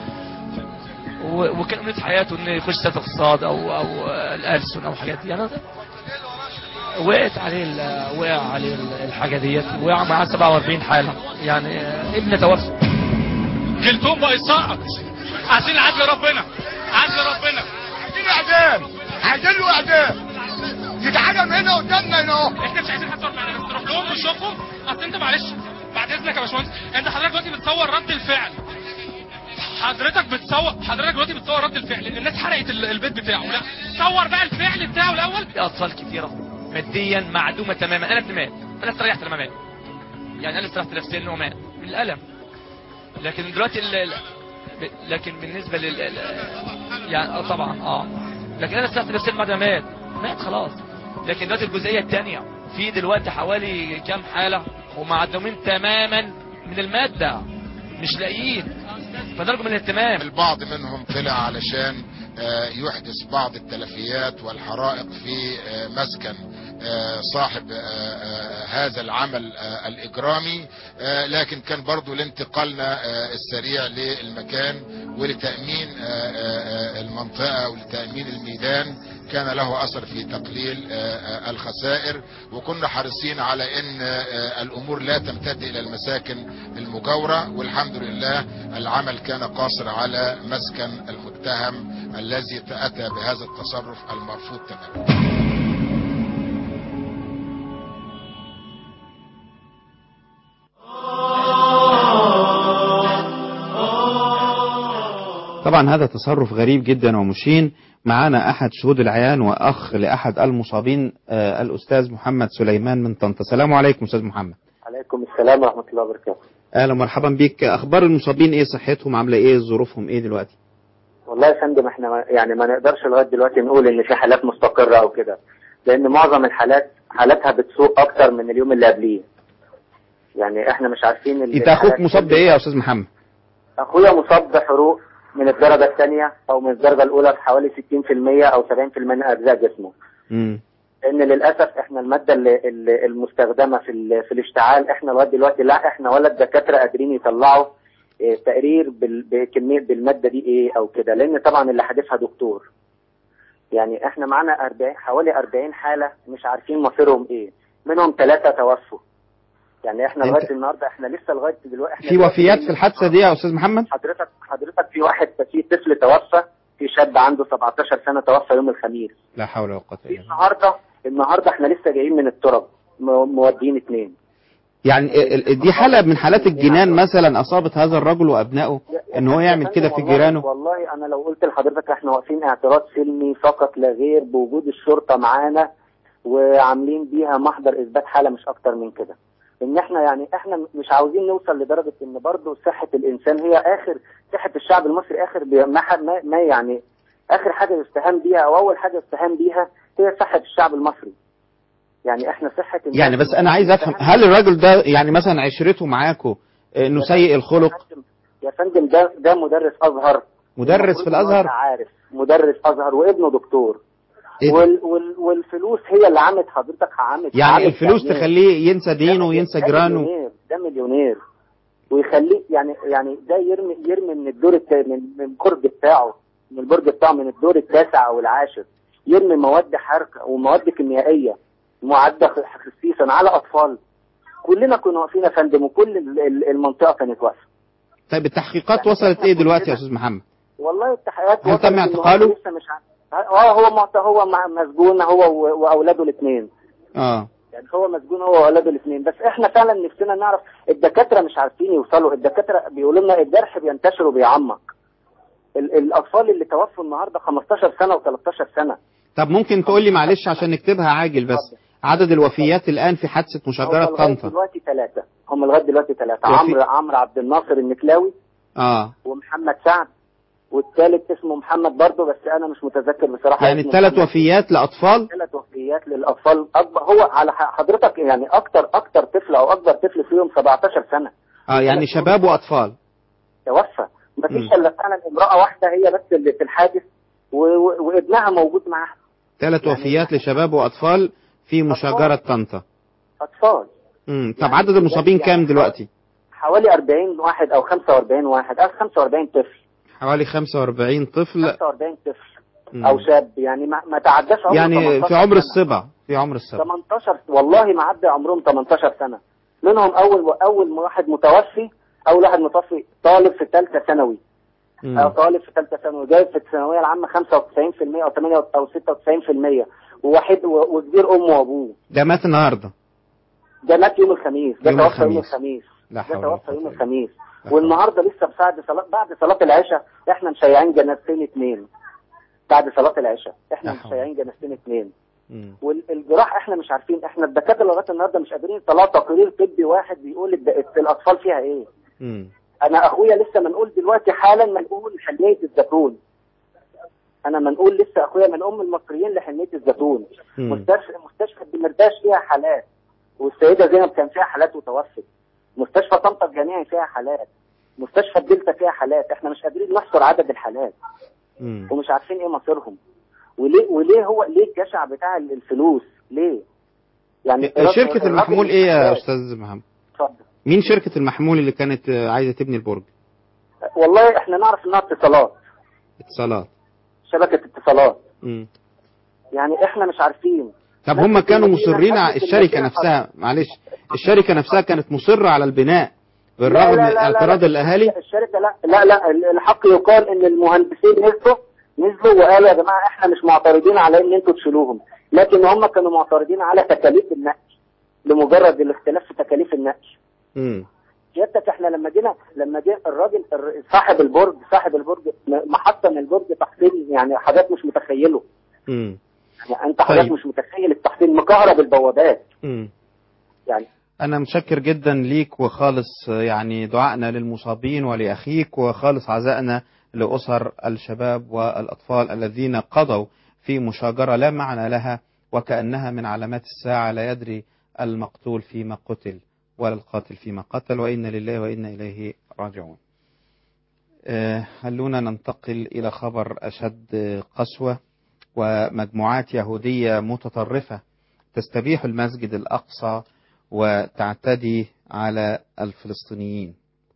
و- وكان أمنية في حياته إنه يخش سياسة اقتصاد أو أو الألسن أو حاجات دي يعني وقعت عليه ال- وقع عليه ال- الحاجة ديت وقع معاه 47 حالة يعني ابن توفى جلدهم بقى يسقط عايزين عدل ربنا عدل ربنا عايزين اعدام عايزين له اعدام يتعدم هنا قدامنا هنا اهو احنا مش عايزين حد يرفع علينا تروح لهم وتشوفهم اصل انت معلش بعد اذنك يا باشمهندس انت حضرتك دلوقتي بتصور رد الفعل حضرتك بتصور حضرتك دلوقتي بتصور رد الفعل ان الناس حرقت ال- البيت بتاعه لا صور بقى الفعل بتاعه الاول في أطفال كتيرة ماديا معدومة تماما أنا ابن مات أنا استريحت لما مات يعني أنا استريحت نفسيا إنه مات من الألم لكن دلوقتي ال... ال- ب- لكن بالنسبة لل ال- يعني اه طبعا اه لكن أنا استريحت نفسيا بعد ما مات مات خلاص لكن دلوقتي الجزئية الثانية في دلوقتي حوالي كام حالة ومعدومين تماما من المادة مش لاقيين فنرجو من الاهتمام البعض منهم طلع علشان آه، يحدث بعض التلفيات والحرائق في آه، مسكن آه، صاحب آه، آه، هذا العمل آه، الإجرامي آه، لكن كان برضو لانتقالنا آه، السريع للمكان ولتأمين آه، آه، آه، المنطقة ولتأمين الميدان كان له أثر في تقليل آه، آه، الخسائر وكنا حريصين على أن آه، الأمور لا تمتد إلى المساكن المجاورة والحمد لله العمل كان قاصر على مسكن المتهم الذي أتى بهذا التصرف المرفوض تماما طبعا هذا تصرف غريب جدا ومشين معانا أحد شهود العيان وأخ لأحد المصابين آه، الأستاذ محمد سليمان من طنطا السلام عليكم أستاذ محمد عليكم السلام ورحمة الله وبركاته أهلا ومرحبا بك أخبار المصابين إيه صحتهم عاملة إيه ظروفهم إيه دلوقتي والله يا فندم احنا ما يعني ما نقدرش لغاية دلوقتي نقول ان في حالات مستقرة او كده لان معظم الحالات حالاتها بتسوء اكتر من اليوم اللي قبليه يعني احنا مش عارفين ال- أنت أخوك الحالات مصاب كل- بإيه يا أستاذ محمد اخويا مصاب بحروق من الدرجه الثانيه او من الدرجه الاولى في حوالي 60% او 70% من اجزاء جسمه مم. لان للاسف احنا الماده اللي اللي المستخدمه في ال- في الاشتعال احنا لغايه دلوقتي لا احنا ولا الدكاتره قادرين يطلعوا اه، تقرير بال- بكميه بالماده دي ايه او كده لان طبعا اللي حادثها دكتور يعني احنا معانا 40 حوالي 40 حاله مش عارفين مصيرهم ايه منهم ثلاثه توفوا يعني احنا انت- لغايه النهارده احنا لسه لغايه دلوقتي احنا في دلوقتي وفيات في الحادثه دي يا استاذ محمد حضرتك حضرتك في واحد في طفل توفى في شاب عنده 17 سنه توفى يوم الخميس لا حول ولا قوه الا بالله النهارده النهارده احنا لسه جايين من التراب م- مودين اتنين يعني ال- ال- دي حاله من حالات الجنان مثلا اصابت هذا الرجل وابنائه ان هو يعمل كده في والله- جيرانه والله انا لو قلت لحضرتك احنا واقفين اعتراض سلمي فقط لا غير بوجود الشرطه معانا وعاملين بيها محضر اثبات حاله مش اكتر من كده ان احنا يعني احنا مش عاوزين نوصل لدرجه ان برضه صحه الانسان هي اخر صحه الشعب المصري اخر بي- ما, ح- ما, ما يعني اخر حاجه يستهان بيها او اول حاجه يستهان بيها هي صحه الشعب المصري يعني احنا صحه الناس يعني بس انا عايز افهم هل الراجل ده يعني مثلا عشرته معاكو انه سيء الخلق يا فندم ده ده مدرس ازهر مدرس في المفروض إن هو الازهر أنت عارف مدرس ازهر وابنه دكتور إيه ده؟ وال وال والفلوس هي اللي عملت حضرتك عملت يعني عملت الفلوس تأمين. تخليه ينسى دينه وينسى ده جيرانه مليونير ده مليونير ويخليه يعني يعني ده يرمي يرمي من الدور الت... من من البرج بتاعه من البرج بتاعه من الدور التاسع او العاشر يرمي مواد حركه ومواد كيميائيه معده خصيصا على اطفال كلنا كنا واقفين يا فندم وكل ال- ال- المنطقه كانت واقفه طيب التحقيقات وصلت ايه دلوقتي يا استاذ محمد والله التحقيقات هل وصلت تم إن هو اعتقاله؟ لسه مش عارف اه هو معت- هو مع- مسجون هو و- واولاده الاثنين اه يعني هو مسجون هو واولاده الاثنين بس احنا فعلا نفسنا نعرف الدكاتره مش عارفين يوصلوا الدكاتره بيقولوا لنا الجرح بينتشر وبيعمق ال- الاطفال اللي توفوا النهارده 15 سنه و13 سنه طب ممكن تقول لي معلش عشان نكتبها عاجل بس عدد الوفيات الان في حادثه هم مشجره لغايه طنطا دلوقتي ثلاثه هم لغايه دلوقتي ثلاثه وفي- عمرو عمرو عبد الناصر النكلاوي اه ومحمد سعد والثالث اسمه محمد برضه بس انا مش متذكر بصراحه يعني اسمه الثلاث محمد. وفيات لاطفال ثلاث وفيات للاطفال اكبر هو على ح- حضرتك يعني اكتر اكتر طفل او اكبر طفل فيهم 17 سنه اه يعني شباب واطفال توفى ما فيش مم. الا فعلا امراه واحده هي بس اللي في الحادث و... و... وابنها موجود معاها ثلاث وفيات لشباب واطفال في مشاجره طنطا اطفال امم طب عدد المصابين كام دلوقتي حوالي 40 واحد او 45 واحد او 45 طفل حوالي 45 طفل 45 طفل مم. او شاب يعني ما, ما تعداش عمر يعني 18 في عمر سنة. الصبا في عمر الصبا 18 والله ما عدى عمرهم 18 سنه منهم اول اول واحد متوفي اول واحد متوفي طالب في ثالثه ثانوي مم. او طالب في ثالثه ثانوي جايب في الثانويه العامه 95% او 8 او 96% وواحد و- وكبير امه وابوه ده مات النهارده ده مات يوم الخميس ده يوم توفى يوم الخميس. الخميس لا ده حول ولا توفى يوم الخميس والنهارده لسه بعد صلاه بعد صلاه العشاء احنا مشيعين جنازتين اثنين بعد صلاه العشاء احنا لا حول. مشيعين جنازتين اثنين مم. والجراح احنا مش عارفين احنا الدكاتره لغايه النهارده مش قادرين يطلعوا تقرير طبي واحد بيقول الد- الاطفال فيها ايه مم. انا اخويا لسه منقول دلوقتي حالا منقول حنيه الزيتون انا منقول لسه اخويا من ام المصريين لحنيه الزيتون مم. مستشفى مستشفى الدمرداش فيها حالات والسيده زينب كان فيها حالات وتوفت مستشفى طنطا الجامعي فيها حالات مستشفى الدلتا فيها حالات احنا مش قادرين نحصر عدد الحالات مم. ومش عارفين ايه مصيرهم وليه وليه هو ليه الجشع بتاع الفلوس ليه يعني شركه المحمول ايه يا استاذ محمد اتفضل مين شركه المحمول اللي كانت آه، عايزه تبني البرج والله احنا نعرف انها اتصالات اتصالات شبكه اتصالات مم. يعني احنا مش عارفين طب هم كانوا المدينة مصرين على حدث الشركه المدينة نفسها معلش الشركه نفسها كانت مصره على البناء لا بالرغم لا من لا لا اعتراض لا. الاهالي الشركه لا لا لا الحق يقال ان المهندسين نزلوا نزلوا وقالوا يا جماعه احنا مش معترضين على ان انتوا تشيلوهم لكن هم كانوا معترضين على تكاليف النقل لمجرد الاختلاف في تكاليف النقل مم. سيادتك احنا لما جينا لما جه الراجل الر- صاحب البرج صاحب البرج م- محطم البرج تحطيم يعني حاجات مش متخيله مم. يعني انت حاجات طيب. مش متخيل التحطيم مكهرب البوابات مم. يعني أنا متشكر جدا ليك وخالص يعني دعائنا للمصابين ولأخيك وخالص عزائنا لأسر الشباب والأطفال الذين قضوا في مشاجرة لا معنى لها وكأنها من علامات الساعة لا يدري المقتول فيما قتل ولا القاتل فيما قتل وإنا لله وإنا إليه راجعون آه، خلونا ننتقل إلى خبر أشد قسوة ومجموعات يهودية متطرفة تستبيح المسجد الأقصى وتعتدي على الفلسطينيين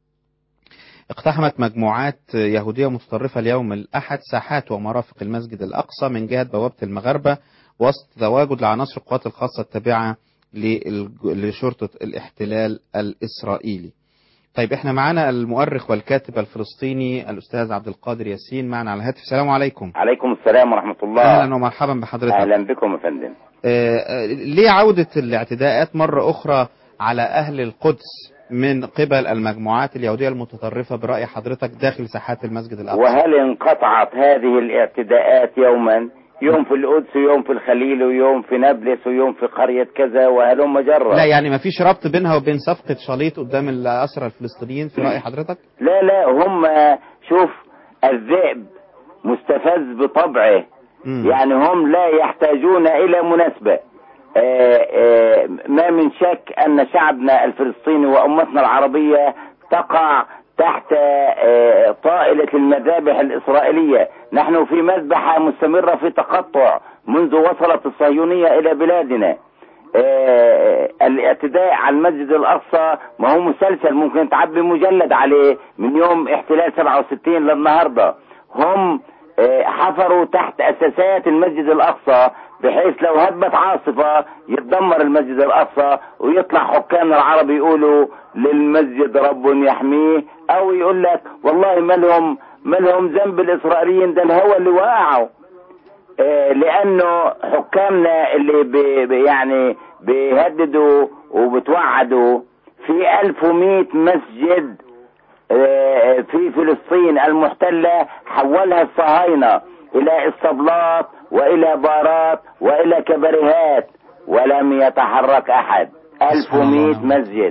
اقتحمت مجموعات يهودية متطرفة اليوم الأحد ساحات ومرافق المسجد الأقصى من جهة بوابة المغاربة وسط تواجد لعناصر القوات الخاصة التابعة للج- لشرطة الاحتلال الإسرائيلي طيب احنا معانا المؤرخ والكاتب الفلسطيني الأستاذ عبد القادر ياسين معنا على الهاتف السلام عليكم عليكم السلام ورحمة الله أهلا ومرحبا بحضرتك أهلا بكم يا فندم آه، آه، ليه عودة الاعتداءات مرة أخرى على أهل القدس من قبل المجموعات اليهودية المتطرفة برأي حضرتك داخل ساحات المسجد الأقصى وهل انقطعت هذه الاعتداءات يوما يوم في القدس ويوم في الخليل ويوم في نابلس ويوم في قرية كذا وهلم جرا لا يعني ما فيش ربط بينها وبين صفقة شاليط قدام الأسرى الفلسطينيين في رأي حضرتك لا لا هم شوف الذئب مستفز بطبعه يعني هم لا يحتاجون إلى مناسبة آه، آه، ما من شك أن شعبنا الفلسطيني وأمتنا العربية تقع تحت آه، طائلة المذابح الإسرائيلية نحن في مذبحة مستمرة في تقطع منذ وصلت الصهيونية إلى بلادنا آه، الاعتداء على المسجد الأقصى ما هو مسلسل ممكن تعبي مجلد عليه من يوم احتلال 67 للنهاردة هم آه، حفروا تحت أساسات المسجد الأقصى بحيث لو هبت عاصفة يتدمر المسجد الأقصى ويطلع حكام العرب يقولوا للمسجد رب يحميه أو يقول لك والله ما لهم ما لهم ذنب الإسرائيليين ده الهوى اللي وقعوا آه، لانه حكامنا اللي بي بي- يعني بيهددوا وبتوعدوا في 1100 مسجد آه، في فلسطين المحتلة حولها الصهاينة إلى اسطبلات وإلى بارات وإلى كباريهات ولم يتحرك أحد 1100 مسجد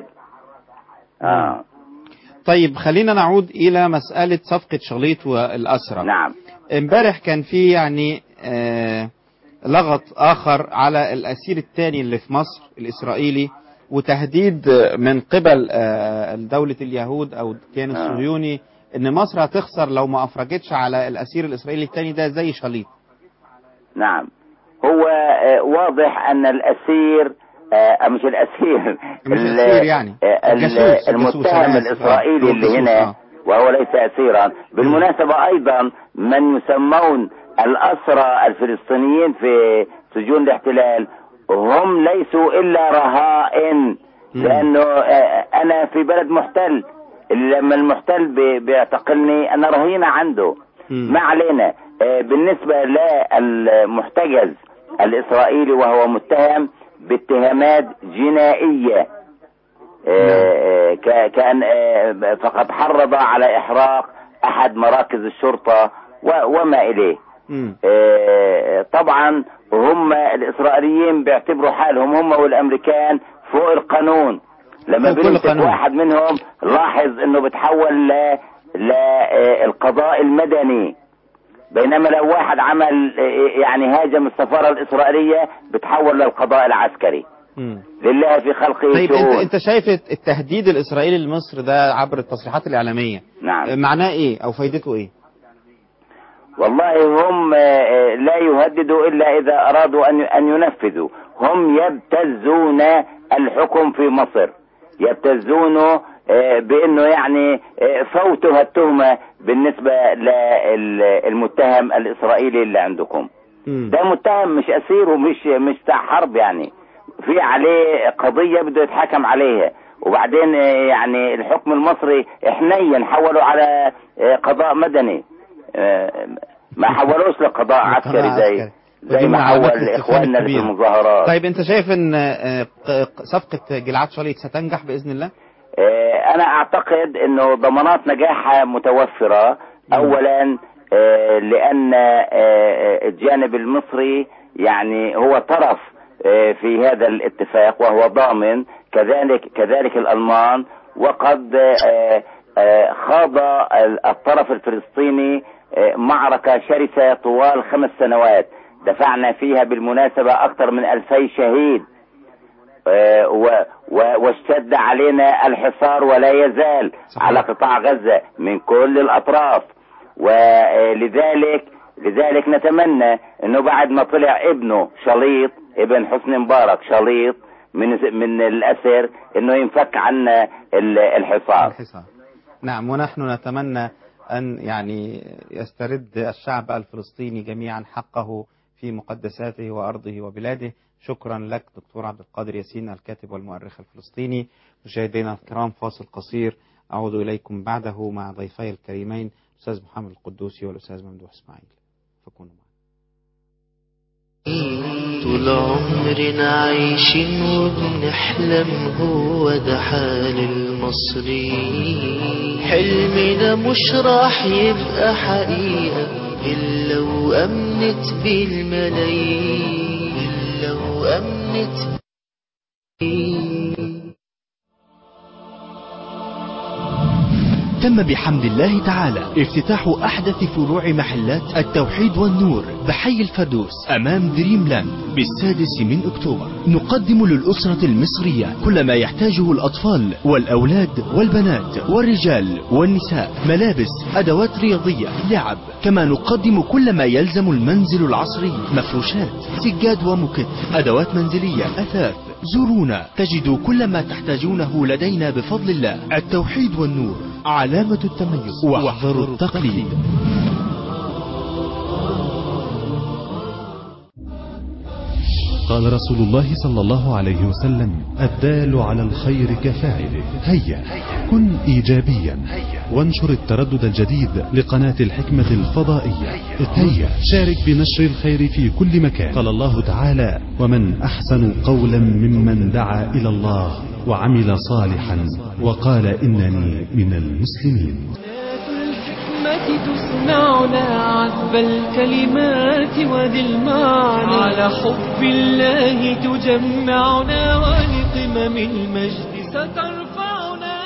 آه. طيب خلينا نعود إلى مسألة صفقة شاليط والأسرى نعم امبارح كان في يعني آه لغط آخر على الأسير الثاني اللي في مصر الإسرائيلي وتهديد من قبل آه دولة اليهود أو الكيان الصهيوني إن مصر هتخسر لو ما أفرجتش على الأسير الإسرائيلي الثاني ده زي شاليط نعم هو آه، واضح أن الأسير آه، مش الأسير مش ال- أسير يعني. آه، ال- الجاسوس- الجاسوس، المتهم أنا آسف. الإسرائيلي آه، اللي الجاسوس، هنا آه. وهو ليس أسيرا بالمناسبة أيضا من يسمون الأسرى الفلسطينيين في سجون الاحتلال هم ليسوا إلا رهائن لأنه آه، أنا في بلد محتل لما المحتل بي- بيعتقلني أنا رهينة عنده ما علينا آه، بالنسبة للمحتجز الإسرائيلي وهو متهم باتهامات جنائية آه، ك- كان آه، فقد حرض على إحراق أحد مراكز الشرطة و- وما إليه آه، طبعا هم الإسرائيليين بيعتبروا حالهم هم والأمريكان فوق القانون لما فوق كل بيمسك قانون. واحد منهم لاحظ انه بتحول ل للقضاء المدني بينما لو واحد عمل آه، يعني هاجم السفارة الإسرائيلية بتحول للقضاء العسكري لله في خلقه طيب شؤون انت انت شايف التهديد الاسرائيلي لمصر ده عبر التصريحات الاعلاميه نعم معناه ايه او فايدته ايه والله هم آه، لا يهددوا إلا إذا أرادوا أن أن ينفذوا هم يبتزون الحكم في مصر يبتزونه آه، بأنه يعني آه، فوتها التهمة بالنسبة للمتهم الإسرائيلي اللي عندكم ده متهم مش أسير ومش مش بتاع حرب يعني في عليه قضية بده يتحكم عليها وبعدين آه، يعني الحكم المصري حنين حولوا على آه، قضاء مدني آه، ما حولوش لقضاء عسكري زي زي ودي من ما علامات حول الاستفهام اخواننا اللي في الكبيرة. المظاهرات طيب انت شايف ان آه، ق- ق- صفقه جلعاد شاليط ستنجح باذن الله آه، انا اعتقد انه ضمانات نجاحها متوفرة اولا آه، لان آه، الجانب المصري يعني هو طرف آه، في هذا الاتفاق وهو ضامن كذلك كذلك الالمان وقد آه، آه، خاض الطرف الفلسطيني آه، معركة شرسة طوال خمس سنوات دفعنا فيها بالمناسبة أكثر من ألفي شهيد آه، و- و- واشتد علينا الحصار ولا يزال على قطاع غزة من كل الأطراف ولذلك لذلك نتمنى انه بعد ما طلع ابنه شليط ابن حسني مبارك شليط من من الاسر انه ينفك عنا ال- الحصار الحصار نعم ونحن نتمنى أن يعني يسترد الشعب الفلسطيني جميعا حقه في مقدساته وأرضه وبلاده شكرا لك دكتور عبد القادر ياسين الكاتب والمؤرخ الفلسطيني مشاهدينا الكرام فاصل قصير أعود إليكم بعده مع ضيفي الكريمين الأستاذ محمد القدوسي والأستاذ ممدوح إسماعيل فكونوا معنا طول عمرنا عايشين وبنحلم هو ده حال المصريين حلمنا مش راح يبقى حقيقة إلا وأمنت بيه الملايين إلا وأمنت بيه تم بحمد الله تعالى افتتاح أحدث فروع محلات التوحيد والنور بحي الفردوس أمام دريم لاند بالسادس من أكتوبر نقدم للأسرة المصرية كل ما يحتاجه الأطفال والأولاد والبنات والرجال والنساء ملابس أدوات رياضية لعب كما نقدم كل ما يلزم المنزل العصري مفروشات سجاد ومكت أدوات منزلية أثاث زورونا تجدوا كل ما تحتاجونه لدينا بفضل الله التوحيد والنور علامة التميز واحذروا التقليد قال رسول الله صلى الله عليه وسلم الدال على الخير كفاعله هيا كن إيجابيا وانشر التردد الجديد لقناة الحكمة الفضائية هيا شارك بنشر الخير في كل مكان قال الله تعالى ومن أحسن قولا ممن دعا إلى الله وعمل صالحا وقال إنني من المسلمين الحكمة تسمعنا عذب الكلمات وذي المعنى على حب الله تجمعنا ولقمم المجد سترفعنا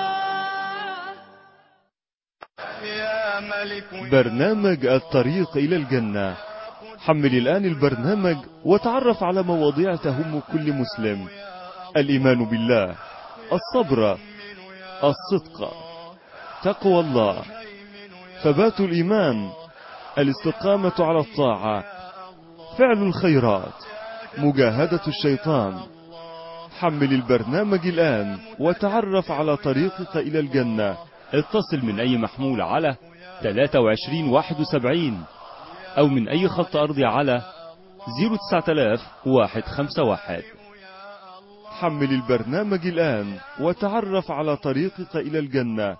برنامج الطريق إلى الجنة حمل الآن البرنامج وتعرف على مواضيع تهم كل مسلم الإيمان بالله الصبر الصدق تقوى الله ثبات الإيمان الاستقامة على الطاعة فعل الخيرات مجاهدة الشيطان حمل البرنامج الآن وتعرف على طريقك إلى الجنة اتصل من أي محمول على 2371 أو من أي خط أرضي على 09151 حمل البرنامج الآن وتعرف على طريقك إلى الجنة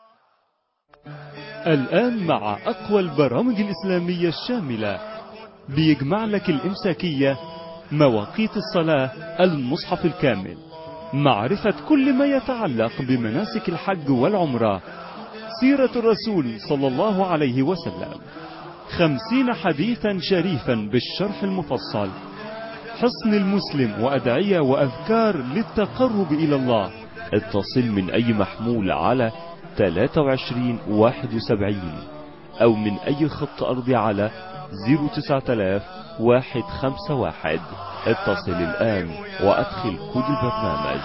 الآن مع أقوى البرامج الإسلامية الشاملة بيجمع لك الإمساكية مواقيت الصلاة المصحف الكامل معرفة كل ما يتعلق بمناسك الحج والعمرة سيرة الرسول صلى الله عليه وسلم خمسين حديثا شريفا بالشرح المفصل حصن المسلم وأدعية وأذكار للتقرب إلى الله اتصل من أي محمول على 23 71 أو من أي خط أرضي على 09000 151 اتصل الآن وأدخل كود البرنامج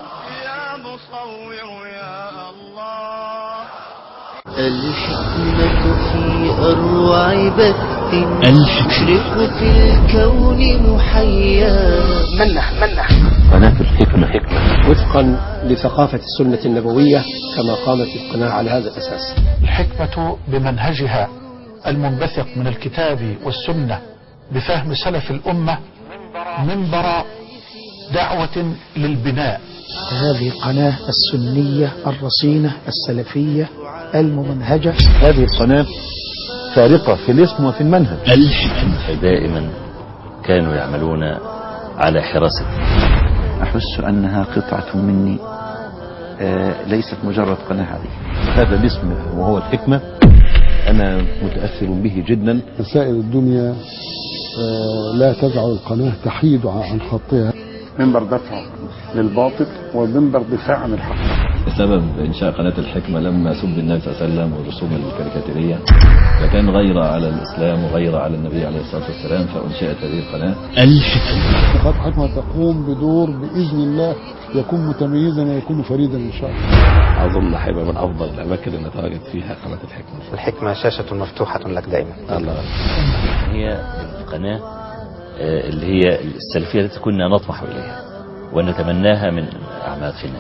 الحكمة في أروع بث الحكمة. تشرق في الكون محيا منح منح قناة الحكمة حكمة وفقا لثقافة السنة النبوية كما قامت القناة على هذا الأساس الحكمة بمنهجها المنبثق من الكتاب والسنة بفهم سلف الأمة منبر دعوة للبناء هذه القناة السنية الرصينة السلفية الممنهجة هذه القناة فارقة في الاسم وفي المنهج الحكمة دائما كانوا يعملون على حراسة أحس أنها قطعة مني آه، ليست مجرد قناة عادية هذا الاسم وهو الحكمة أنا متأثر به جدا مسائل الدنيا آه، لا تجعل القناة تحيد عن خطها منبر دفع للباطل ومنبر دفاع عن الحق سبب إنشاء قناة الحكمة لما سب النبي صلى الله عليه وسلم والرسوم الكاريكاتيرية فكان غيرة على الإسلام وغيرة على النبي عليه الصلاة والسلام فأنشئت هذه القناة الحكمة قناة حكمة تقوم بدور بإذن الله يكون متميزا ويكون فريدا إن شاء الله أظن هيبقى من أفضل الأماكن اللي نتواجد فيها قناة الحكمة الحكمة شاشة مفتوحة لك دائما الله هي القناة آه، اللي هي السلفية التي كنا نطمح إليها ونتمناها من أعماقنا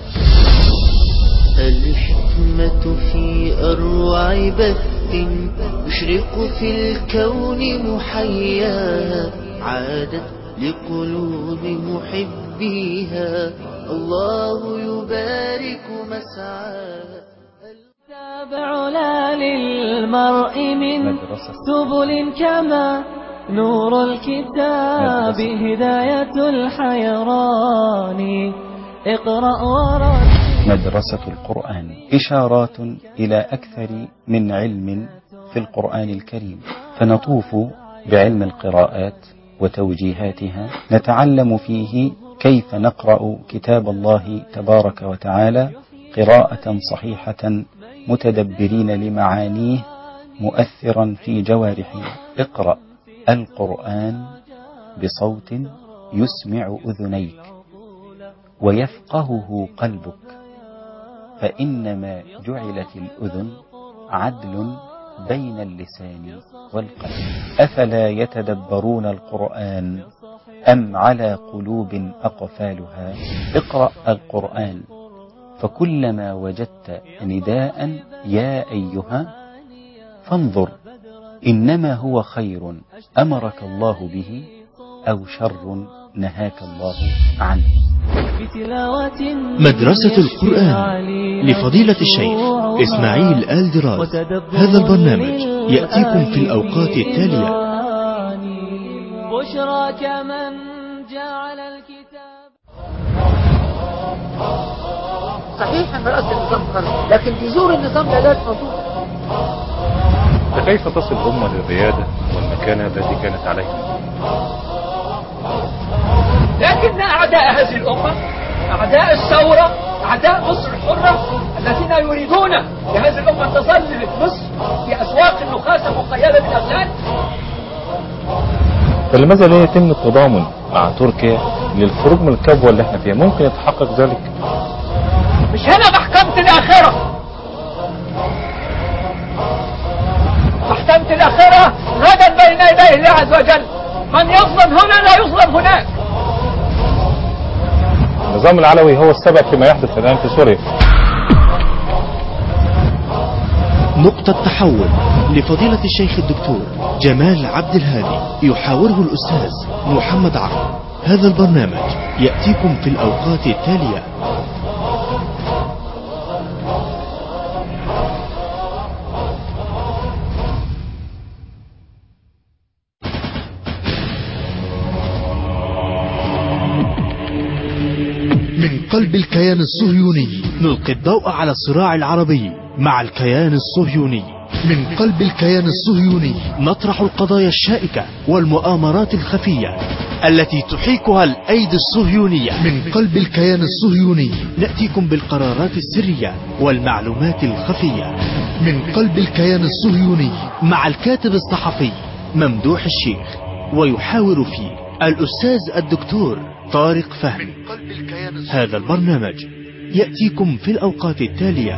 الحكمة في أروع بث يشرق في الكون محياها عادت لقلوب محبيها الله يبارك مسعاها تابع لا للمرء من سبل كما نور الكتاب هداية الحيران اقرأ ورد مدرسة القرآن إشارات إلى أكثر من علم في القرآن الكريم فنطوف بعلم القراءات وتوجيهاتها نتعلم فيه كيف نقرأ كتاب الله تبارك وتعالى قراءة صحيحة متدبرين لمعانيه مؤثرا في جوارحنا اقرأ القرآن بصوت يسمع أذنيك ويفقهه قلبك فإنما جعلت الأذن عدل بين اللسان والقلب أفلا يتدبرون القرآن أم على قلوب أقفالها اقرأ القرآن فكلما وجدت نداء يا أيها فانظر إنما هو خير أمرك الله به أو شر نهاك الله عنه مدرسة القرآن لفضيلة الشيخ إسماعيل آل دراز هذا البرنامج يأتيكم في الأوقات التالية بشرى كمن جعل الكتاب صحيح ان رأس النظام خرج لكن جذور النظام لا زالت موجودة فكيف تصل الأمة للريادة والمكانة التي كانت عليها لكن أعداء هذه الأمة أعداء الثورة أعداء مصر الحرة الذين يريدون لهذه الأمة أن تظل مصر في أسواق النخاسة مقيدة بالأغلال فلماذا لا يتم التضامن مع تركيا للخروج من الكبوة اللي احنا فيها ممكن يتحقق ذلك مش هنا محكمة الآخرة محكمة الآخرة غدا بين يدي الله عز وجل من يظلم هنا لا يظلم هناك النظام العلوي هو السبب فيما يحدث الآن في سوريا نقطة تحول لفضيلة الشيخ الدكتور جمال عبد الهادي يحاوره الأستاذ محمد عقل هذا البرنامج يأتيكم في الأوقات التالية من قلب الكيان الصهيوني نلقي الضوء على الصراع العربي مع الكيان الصهيوني من قلب الكيان الصهيوني نطرح القضايا الشائكة والمؤامرات الخفية التي تحيكها الأيدي الصهيونية من قلب الكيان الصهيوني نأتيكم بالقرارات السرية والمعلومات الخفية من قلب الكيان الصهيوني مع الكاتب الصحفي ممدوح الشيخ ويحاور فيه الأستاذ الدكتور طارق فهمي هذا البرنامج يأتيكم في الأوقات التالية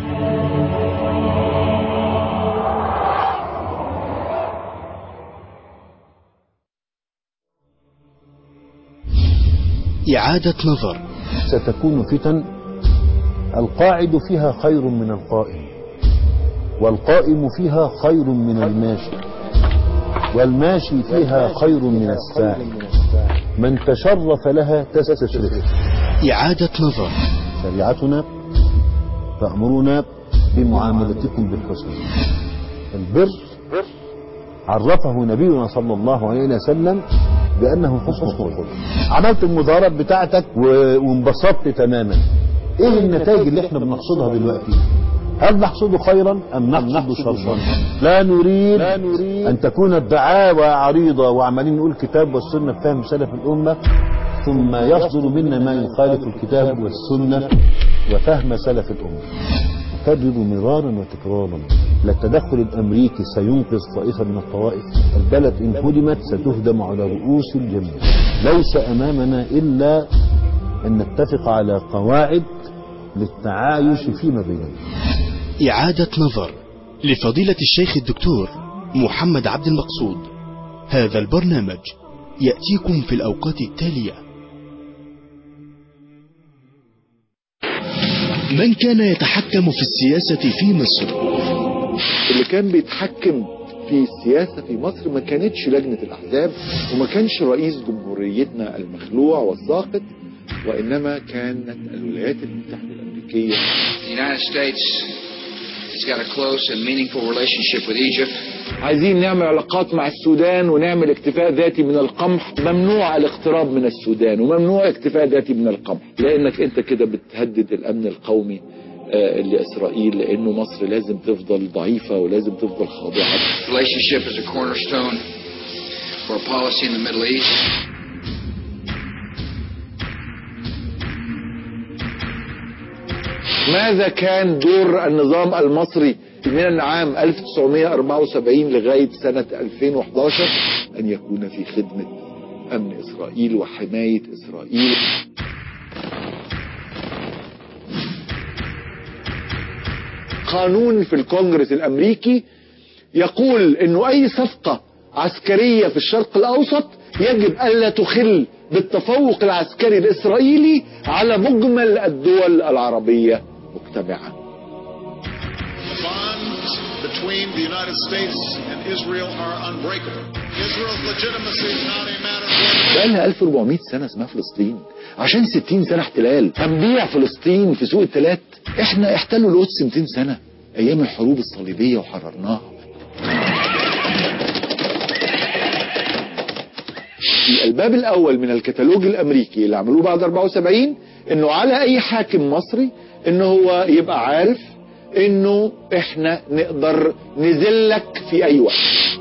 إعادة نظر ستكون فتن القاعد فيها خير من القائم والقائم فيها خير من الماشي والماشي فيها خير من الساعي من تشرف لها تستشرف إعادة نظر شريعتنا تأمرنا بمعاملتكم بالحسن البر عرفه نبينا صلى الله عليه وسلم بأنه حسن الخلق عملت المضارب بتاعتك و- وانبسطت تماما ايه النتائج اللي احنا بنقصدها دلوقتي هل نحصد خيرا ام نحصد شرا لا نريد, لا نريد ان تكون الدعاوى عريضة وعمالين نقول كتاب والسنة بفهم سلف الامة ثم يصدر منا ما يخالف الكتاب والسنة وفهم سلف الأمة أكرر مرارا وتكرارا لا التدخل الأمريكي سينقذ طائفة من الطوائف البلد إن هدمت ستهدم على رؤوس الجميع ليس أمامنا إلا أن نتفق على قواعد للتعايش فيما بيننا إعادة نظر لفضيلة الشيخ الدكتور محمد عبد المقصود هذا البرنامج يأتيكم في الأوقات التالية من كان يتحكم في السياسة في مصر اللي كان بيتحكم في السياسة في مصر ما كانتش لجنة الأحزاب وما كانش رئيس جمهوريتنا المخلوع والساقط وإنما كانت الولايات المتحدة الأمريكية The United States has got a close and meaningful relationship with Egypt. عايزين نعمل علاقات مع السودان ونعمل اكتفاء ذاتي من القمح ممنوع الاقتراب من السودان وممنوع اكتفاء ذاتي من القمح لانك انت كده بتهدد الامن القومي آه، لاسرائيل لانه مصر لازم تفضل ضعيفه ولازم تفضل خاضعه Relationship is a cornerstone for a policy in the Middle East. ماذا كان دور النظام المصري من العام 1974 لغاية سنة 2011 أن يكون في خدمة أمن إسرائيل وحماية إسرائيل قانون في الكونجرس الأمريكي يقول أنه أي صفقة عسكرية في الشرق الأوسط يجب ألا تخل بالتفوق العسكري الإسرائيلي على مجمل الدول العربية مجتمعة bonds between the United States and Israel are unbreakable. Israel's legitimacy is not a matter for بقالها 1400 سنة اسمها فلسطين عشان 60 سنة احتلال هنبيع فلسطين في سوق التلات احنا احتلوا القدس 200 سنة ايام الحروب الصليبية وحررناها الباب الاول من الكتالوج الامريكي اللي عملوه بعد 74 انه على اي حاكم مصري انه هو يبقى عارف انه احنا نقدر نذلك في اي وقت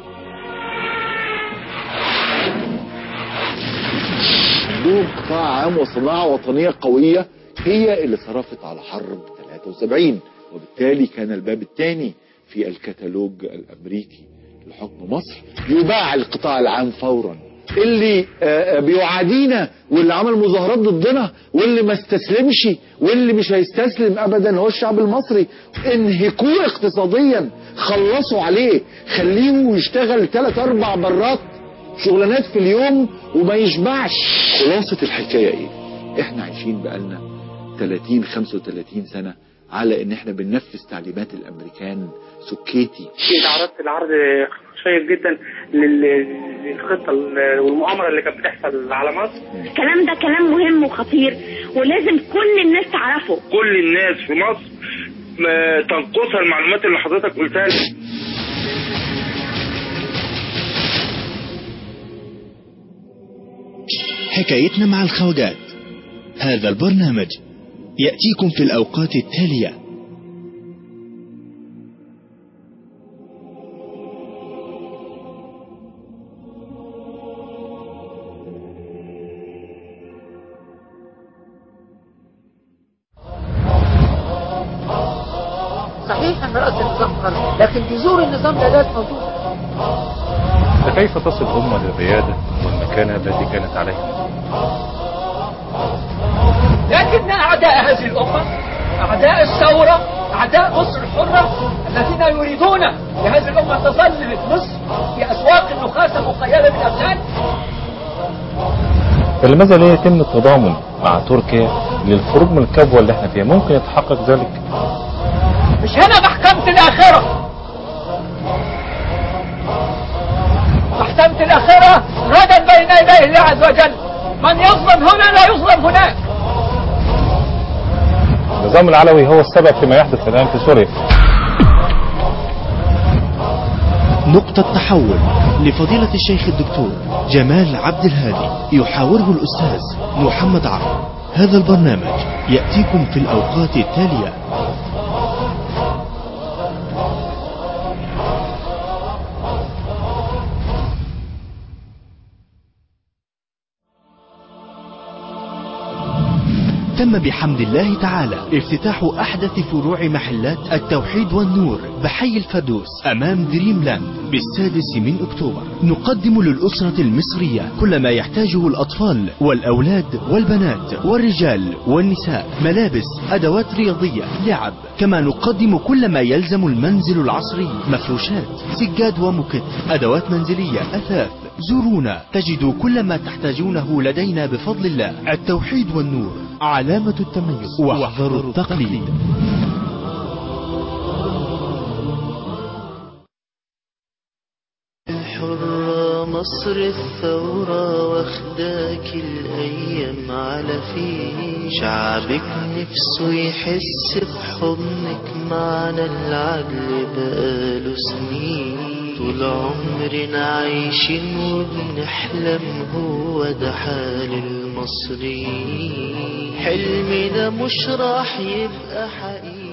عندهم قطاع عام وصناعة وطنية قوية هي اللي صرفت على حرب 73 وبالتالي كان الباب الثاني في الكتالوج الامريكي لحكم مصر يباع القطاع العام فورا اللي آه، آه، بيعادينا واللي عمل مظاهرات ضدنا واللي ما استسلمش واللي مش هيستسلم ابدا هو الشعب المصري انهكوه اقتصاديا خلصوا عليه خليه يشتغل ثلاث اربع مرات شغلانات في اليوم وما يشبعش خلاصة الحكاية ايه احنا عايشين بقالنا 30 35 سنة على ان احنا بننفذ تعليمات الامريكان سكيتي اكيد عرضت العرض شيق جدا لل- للخطه ال- والمؤامره اللي كانت بتحصل على مصر الكلام ده كلام مهم وخطير ولازم كل الناس تعرفه كل الناس في مصر ما تنقصها المعلومات اللي حضرتك قلتها لي حكايتنا مع الخواجات هذا البرنامج يأتيكم في الأوقات التالية صحيح ان راس النظام غلط لكن جذور النظام لا زالت موجوده فكيف تصل الأمة للريادة والمكانة التي كانت عليها لكن أعداء هذه الأمة أعداء الثورة أعداء مصر الحرة الذين يريدون لهذه الأمة تظل مصر في أسواق النخاسة مقيدة بالأبنان فلماذا لا يتم التضامن مع تركيا للخروج من الكبوة اللي احنا فيها ممكن يتحقق ذلك مش هنا محكمة الآخرة محكمة الآخرة غدا بين يدي الله عز وجل من يظلم هنا لا يظلم هناك النظام العلوي هو السبب فيما يحدث الآن في سوريا نقطة تحول لفضيلة الشيخ الدكتور جمال عبد الهادي يحاوره الأستاذ محمد عرب هذا البرنامج يأتيكم في الأوقات التالية تم بحمد الله تعالى افتتاح أحدث فروع محلات التوحيد والنور بحي الفردوس أمام دريم لاند بالسادس من أكتوبر نقدم للأسرة المصرية كل ما يحتاجه الأطفال والأولاد والبنات والرجال والنساء ملابس أدوات رياضية لعب كما نقدم كل ما يلزم المنزل العصري مفروشات سجاد ومكت أدوات منزلية أثاث زورونا تجدوا كل ما تحتاجونه لدينا بفضل الله التوحيد والنور علامة التميز واحذروا التقليد الحرة مصر الثورة واخداك الأيام على فيه شعبك نفسه يحس بحضنك معنا العدل بقاله سنين طول عمرنا عايشين وبنحلم هو ده حال المصريين حلمنا مش راح يبقى حقيقة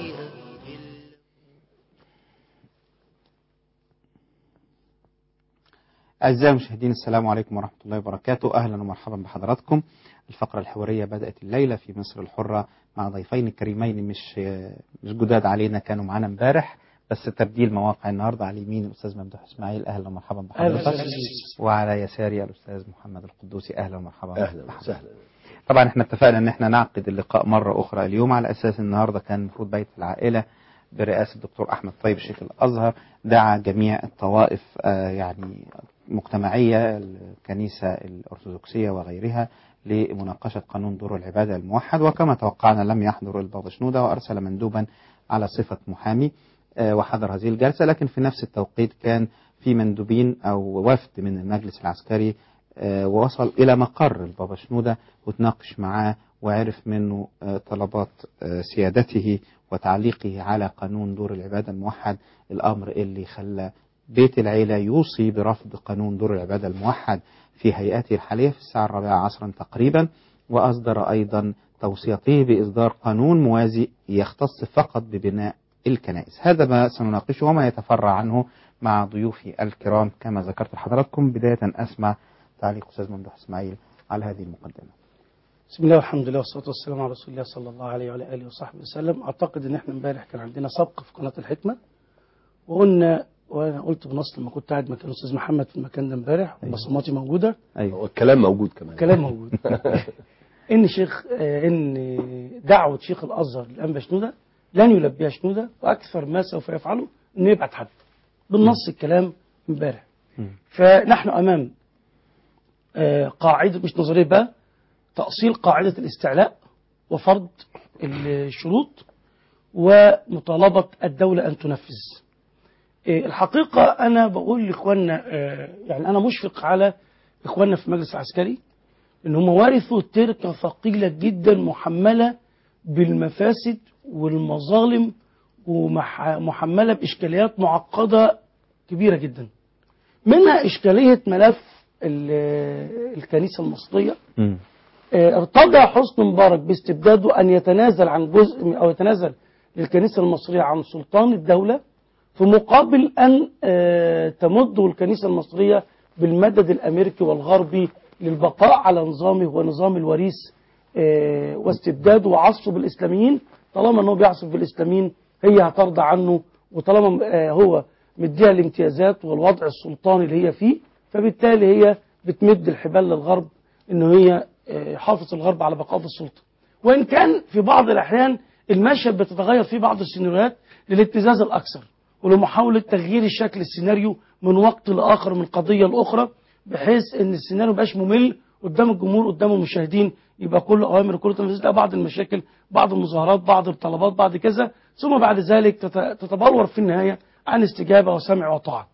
أعزائي المشاهدين السلام عليكم ورحمة الله وبركاته أهلا ومرحبا بحضراتكم الفقرة الحوارية بدأت الليلة في مصر الحرة مع ضيفين كريمين مش مش جداد علينا كانوا معانا امبارح بس تبديل مواقع النهارده على يمين الاستاذ ممدوح اسماعيل اهلا ومرحبا بحضرتك وعلى يساري الاستاذ محمد القدوسي اهلا ومرحبا اهلا وسهلا طبعا احنا اتفقنا ان احنا نعقد اللقاء مرة اخرى اليوم على اساس النهارده كان المفروض بيت العائلة برئاسة الدكتور احمد طيب شيخ الازهر دعا جميع الطوائف آه يعني مجتمعية الكنيسة الارثوذكسية وغيرها لمناقشة قانون دور العبادة الموحد وكما توقعنا لم يحضر البابا شنودة وارسل مندوبا على صفة محامي وحضر هذه الجلسة لكن في نفس التوقيت كان في مندوبين أو وفد من المجلس العسكري ووصل إلى مقر البابا شنودة وتناقش معاه وعرف منه طلبات سيادته وتعليقه على قانون دور العبادة الموحد الأمر اللي خلى بيت العيلة يوصي برفض قانون دور العبادة الموحد في هيئته الحالية في الساعة الرابعة عصرا تقريبا وأصدر أيضا توصيته بإصدار قانون موازي يختص فقط ببناء الكنائس هذا ما سنناقشه وما يتفرع عنه مع ضيوفي الكرام كما ذكرت لحضراتكم بداية أسمع تعليق أستاذ ممدوح إسماعيل على هذه المقدمة بسم الله والحمد لله والصلاة والسلام على رسول الله صلى الله عليه وعلى آله وصحبه وسلم أعتقد إن إحنا امبارح كان عندنا سبق في قناة الحكمة وقلنا وأنا قلت بنص لما كنت قاعد مكان الأستاذ محمد في المكان ده امبارح وبصماتي موجودة أيوة والكلام موجود كمان الكلام موجود إن شيخ إن دعوة شيخ الأزهر للأنبا شنودة لن يلبيها شنودة وأكثر ما سوف يفعله أنه يبعت حد بالنص الكلام امبارح فنحن أمام قاعدة مش نظرية بقى تأصيل قاعدة الاستعلاء وفرض الشروط ومطالبة الدولة أن تنفذ الحقيقة أنا بقول لإخواننا يعني أنا مشفق على إخواننا في المجلس العسكري إن هم ورثوا تركة ثقيلة جدا محملة بالمفاسد والمظالم ومحملة بإشكاليات معقدة كبيرة جدا منها إشكالية ملف الكنيسة المصرية ارتضى حسن مبارك باستبداده أن يتنازل عن جزء أو يتنازل للكنيسة المصرية عن سلطان الدولة في مقابل أن تمده الكنيسة المصرية بالمدد الأمريكي والغربي للبقاء على نظامه ونظام الوريث واستبداده وعصره بالإسلاميين طالما أنه بيعصف بالإسلاميين هي هترضى عنه وطالما هو مديها الامتيازات والوضع السلطاني اللي هي فيه فبالتالي هي بتمد الحبال للغرب انه هي يحافظ الغرب على بقاء في السلطة وإن كان في بعض الأحيان المشهد بتتغير فيه بعض السيناريوهات للابتزاز الأكثر ولمحاولة تغيير الشكل السيناريو من وقت لآخر من قضية لأخرى بحيث ان السيناريو مبقاش ممل قدام الجمهور قدام المشاهدين يبقى كله اوامر كله تنفيذ لا بعض المشاكل بعض المظاهرات بعض الطلبات بعض كذا ثم بعد ذلك تتبلور في النهايه عن استجابه وسمع وطاعه.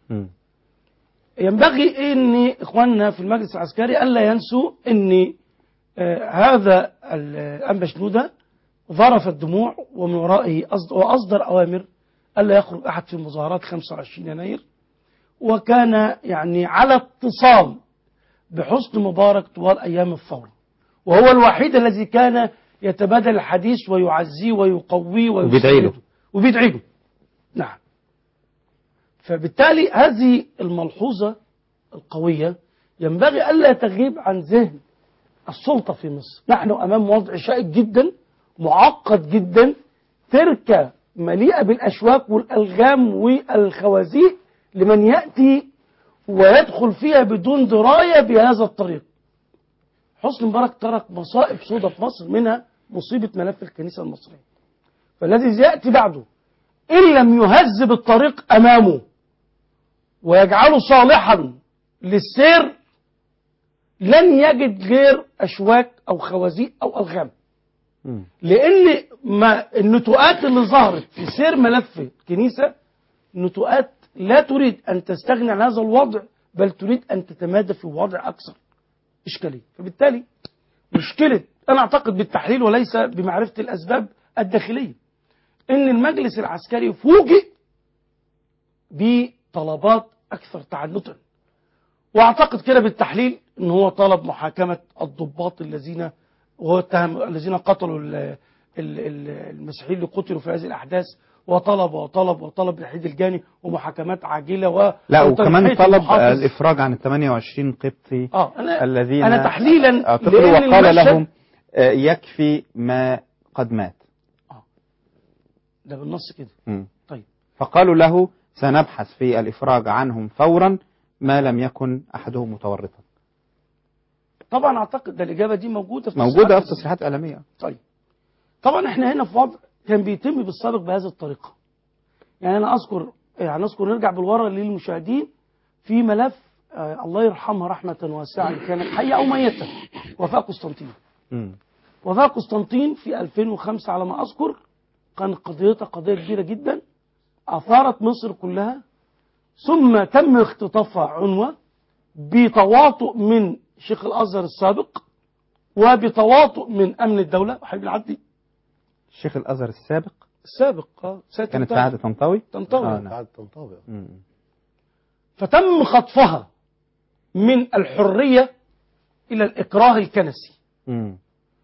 ينبغي ان اخواننا في المجلس العسكري الا ينسوا ان آه هذا الانبا شنوده ظرف الدموع ومن ورائه واصدر اوامر الا يخرج احد في مظاهرات 25 يناير وكان يعني على اتصال بحسن مبارك طوال أيام الثورة وهو الوحيد الذي كان يتبادل الحديث ويعزيه ويقويه وبيدعي له وبيدعي له نعم فبالتالي هذه الملحوظة القوية ينبغي ألا تغيب عن ذهن السلطة في مصر نحن أمام وضع شائك جدا معقد جدا تركة مليئة بالأشواك والألغام والخوازيق لمن يأتي ويدخل فيها بدون دراية بهذا الطريق حسني مبارك ترك مصائب سودة في مصر منها مصيبة ملف الكنيسة المصرية فالذي يأتي بعده إن لم يهذب الطريق أمامه ويجعله صالحا للسير لن يجد غير أشواك أو خوازيق أو ألغام لأن ما النتوءات اللي ظهرت في سير ملف الكنيسة نتوءات لا تريد أن تستغني عن هذا الوضع بل تريد أن تتمادى في وضع أكثر إشكالية فبالتالي مشكلة أنا أعتقد بالتحليل وليس بمعرفة الأسباب الداخلية إن المجلس العسكري فوجئ بطلبات أكثر تعنتا وأعتقد كده بالتحليل إن هو طلب محاكمة الضباط الذين وهو اتهم الذين قتلوا ال- ال- ال- المسيحيين اللي قتلوا في هذه الأحداث وطلب وطلب وطلب لحيد الجاني ومحاكمات عاجلة و لا وكمان وتنحية طلب المحافظ. الإفراج عن ال 28 قبطي آه أنا الذين أنا تحليلا اعتقلوا لأن وقال المشهد- لهم آه، يكفي ما قد مات ده بالنص كده مم. طيب فقالوا له سنبحث في الإفراج عنهم فورا ما لم يكن أحدهم متورطا طبعا أعتقد ده الإجابة دي موجودة في موجودة في تصريحات تصريحات إعلامية طيب طبعا احنا هنا في وضع كان بيتم بالسابق بهذه الطريقة يعني أنا أذكر يعني أذكر نرجع بالورا للمشاهدين في ملف آه الله يرحمها رحمة واسعة كانت حية أو ميتة وفاة قسطنطين مم. وفاة قسطنطين في 2005 على ما أذكر كانت قضيتها قضية كبيرة جدا أثارت مصر كلها ثم تم اختطافها عنوة بتواطؤ من شيخ الأزهر السابق وبتواطؤ من أمن الدولة وحبيب العدي الشيخ الأزهر السابق السابق اه سيد كانت في طنطاوي. عهد طنطاوي طنطاوي. آه، نعم. بعد طنطاوي مم. فتم خطفها من الحرية إلى الإكراه الكنسي مم.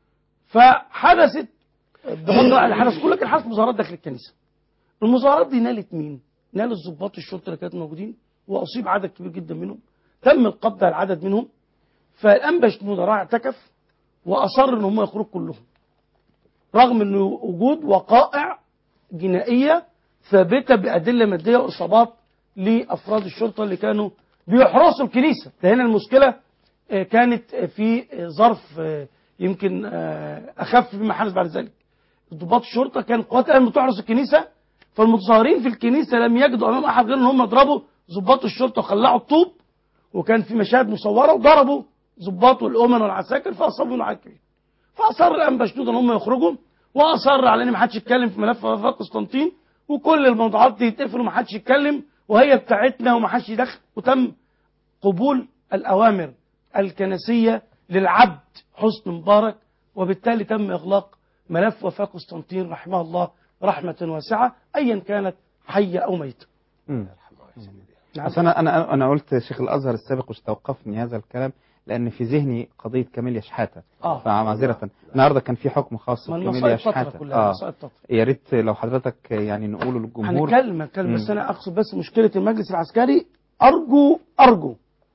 فحدثت بغض اللي حدث كل لكن حدث مظاهرات داخل الكنيسة المظاهرات دي نالت مين؟ نالت ضباط الشرطة اللي كانت موجودين وأصيب عدد كبير جدا منهم تم القبض على العدد منهم فالأنبش مدراء اعتكف وأصر إن هم يخرجوا كلهم رغم إنه وجود وقائع جنائية ثابتة بأدلة مادية وإصابات لأفراد الشرطة اللي كانوا بيحرسوا الكنيسة ده هنا المشكلة آه، كانت آه، في آه، ظرف آه، يمكن آه، أخف مما حدث بعد ذلك ضباط الشرطة كان قوات الأمن بتحرس الكنيسة فالمتظاهرين في الكنيسة لم يجدوا أمام أحد غير إن هم يضربوا ضباط الشرطة وخلعوا الطوب وكان في مشاهد مصورة وضربوا ضباط والأمن والعساكر فأصابوا من عكري فأصر الأنبشنود إن هم يخرجوا وأصر على إن ما حدش يتكلم في ملف وفاة قسطنطين وكل الموضوعات دي تقفل وما حدش يتكلم وهي بتاعتنا وما حدش يدخل وتم قبول الأوامر الكنسية للعبد حسن مبارك وبالتالي تم إغلاق ملف وفاة قسطنطين رحمه الله رحمة واسعة أيا كانت حية أو ميتة مم. نعم. بس انا انا انا قلت شيخ الازهر السابق واستوقفني هذا الكلام لان في ذهني قضيه كاميليا شحاته آه. فمعذره النهارده كان في حكم خاص ما بكاميليا المصائب فترة شحاته كلها مصائب فترة يا ريت لو حضرتك يعني نقوله للجمهور هنتكلم هنتكلم بس مم. انا اقصد بس مشكله المجلس العسكري ارجو ارجو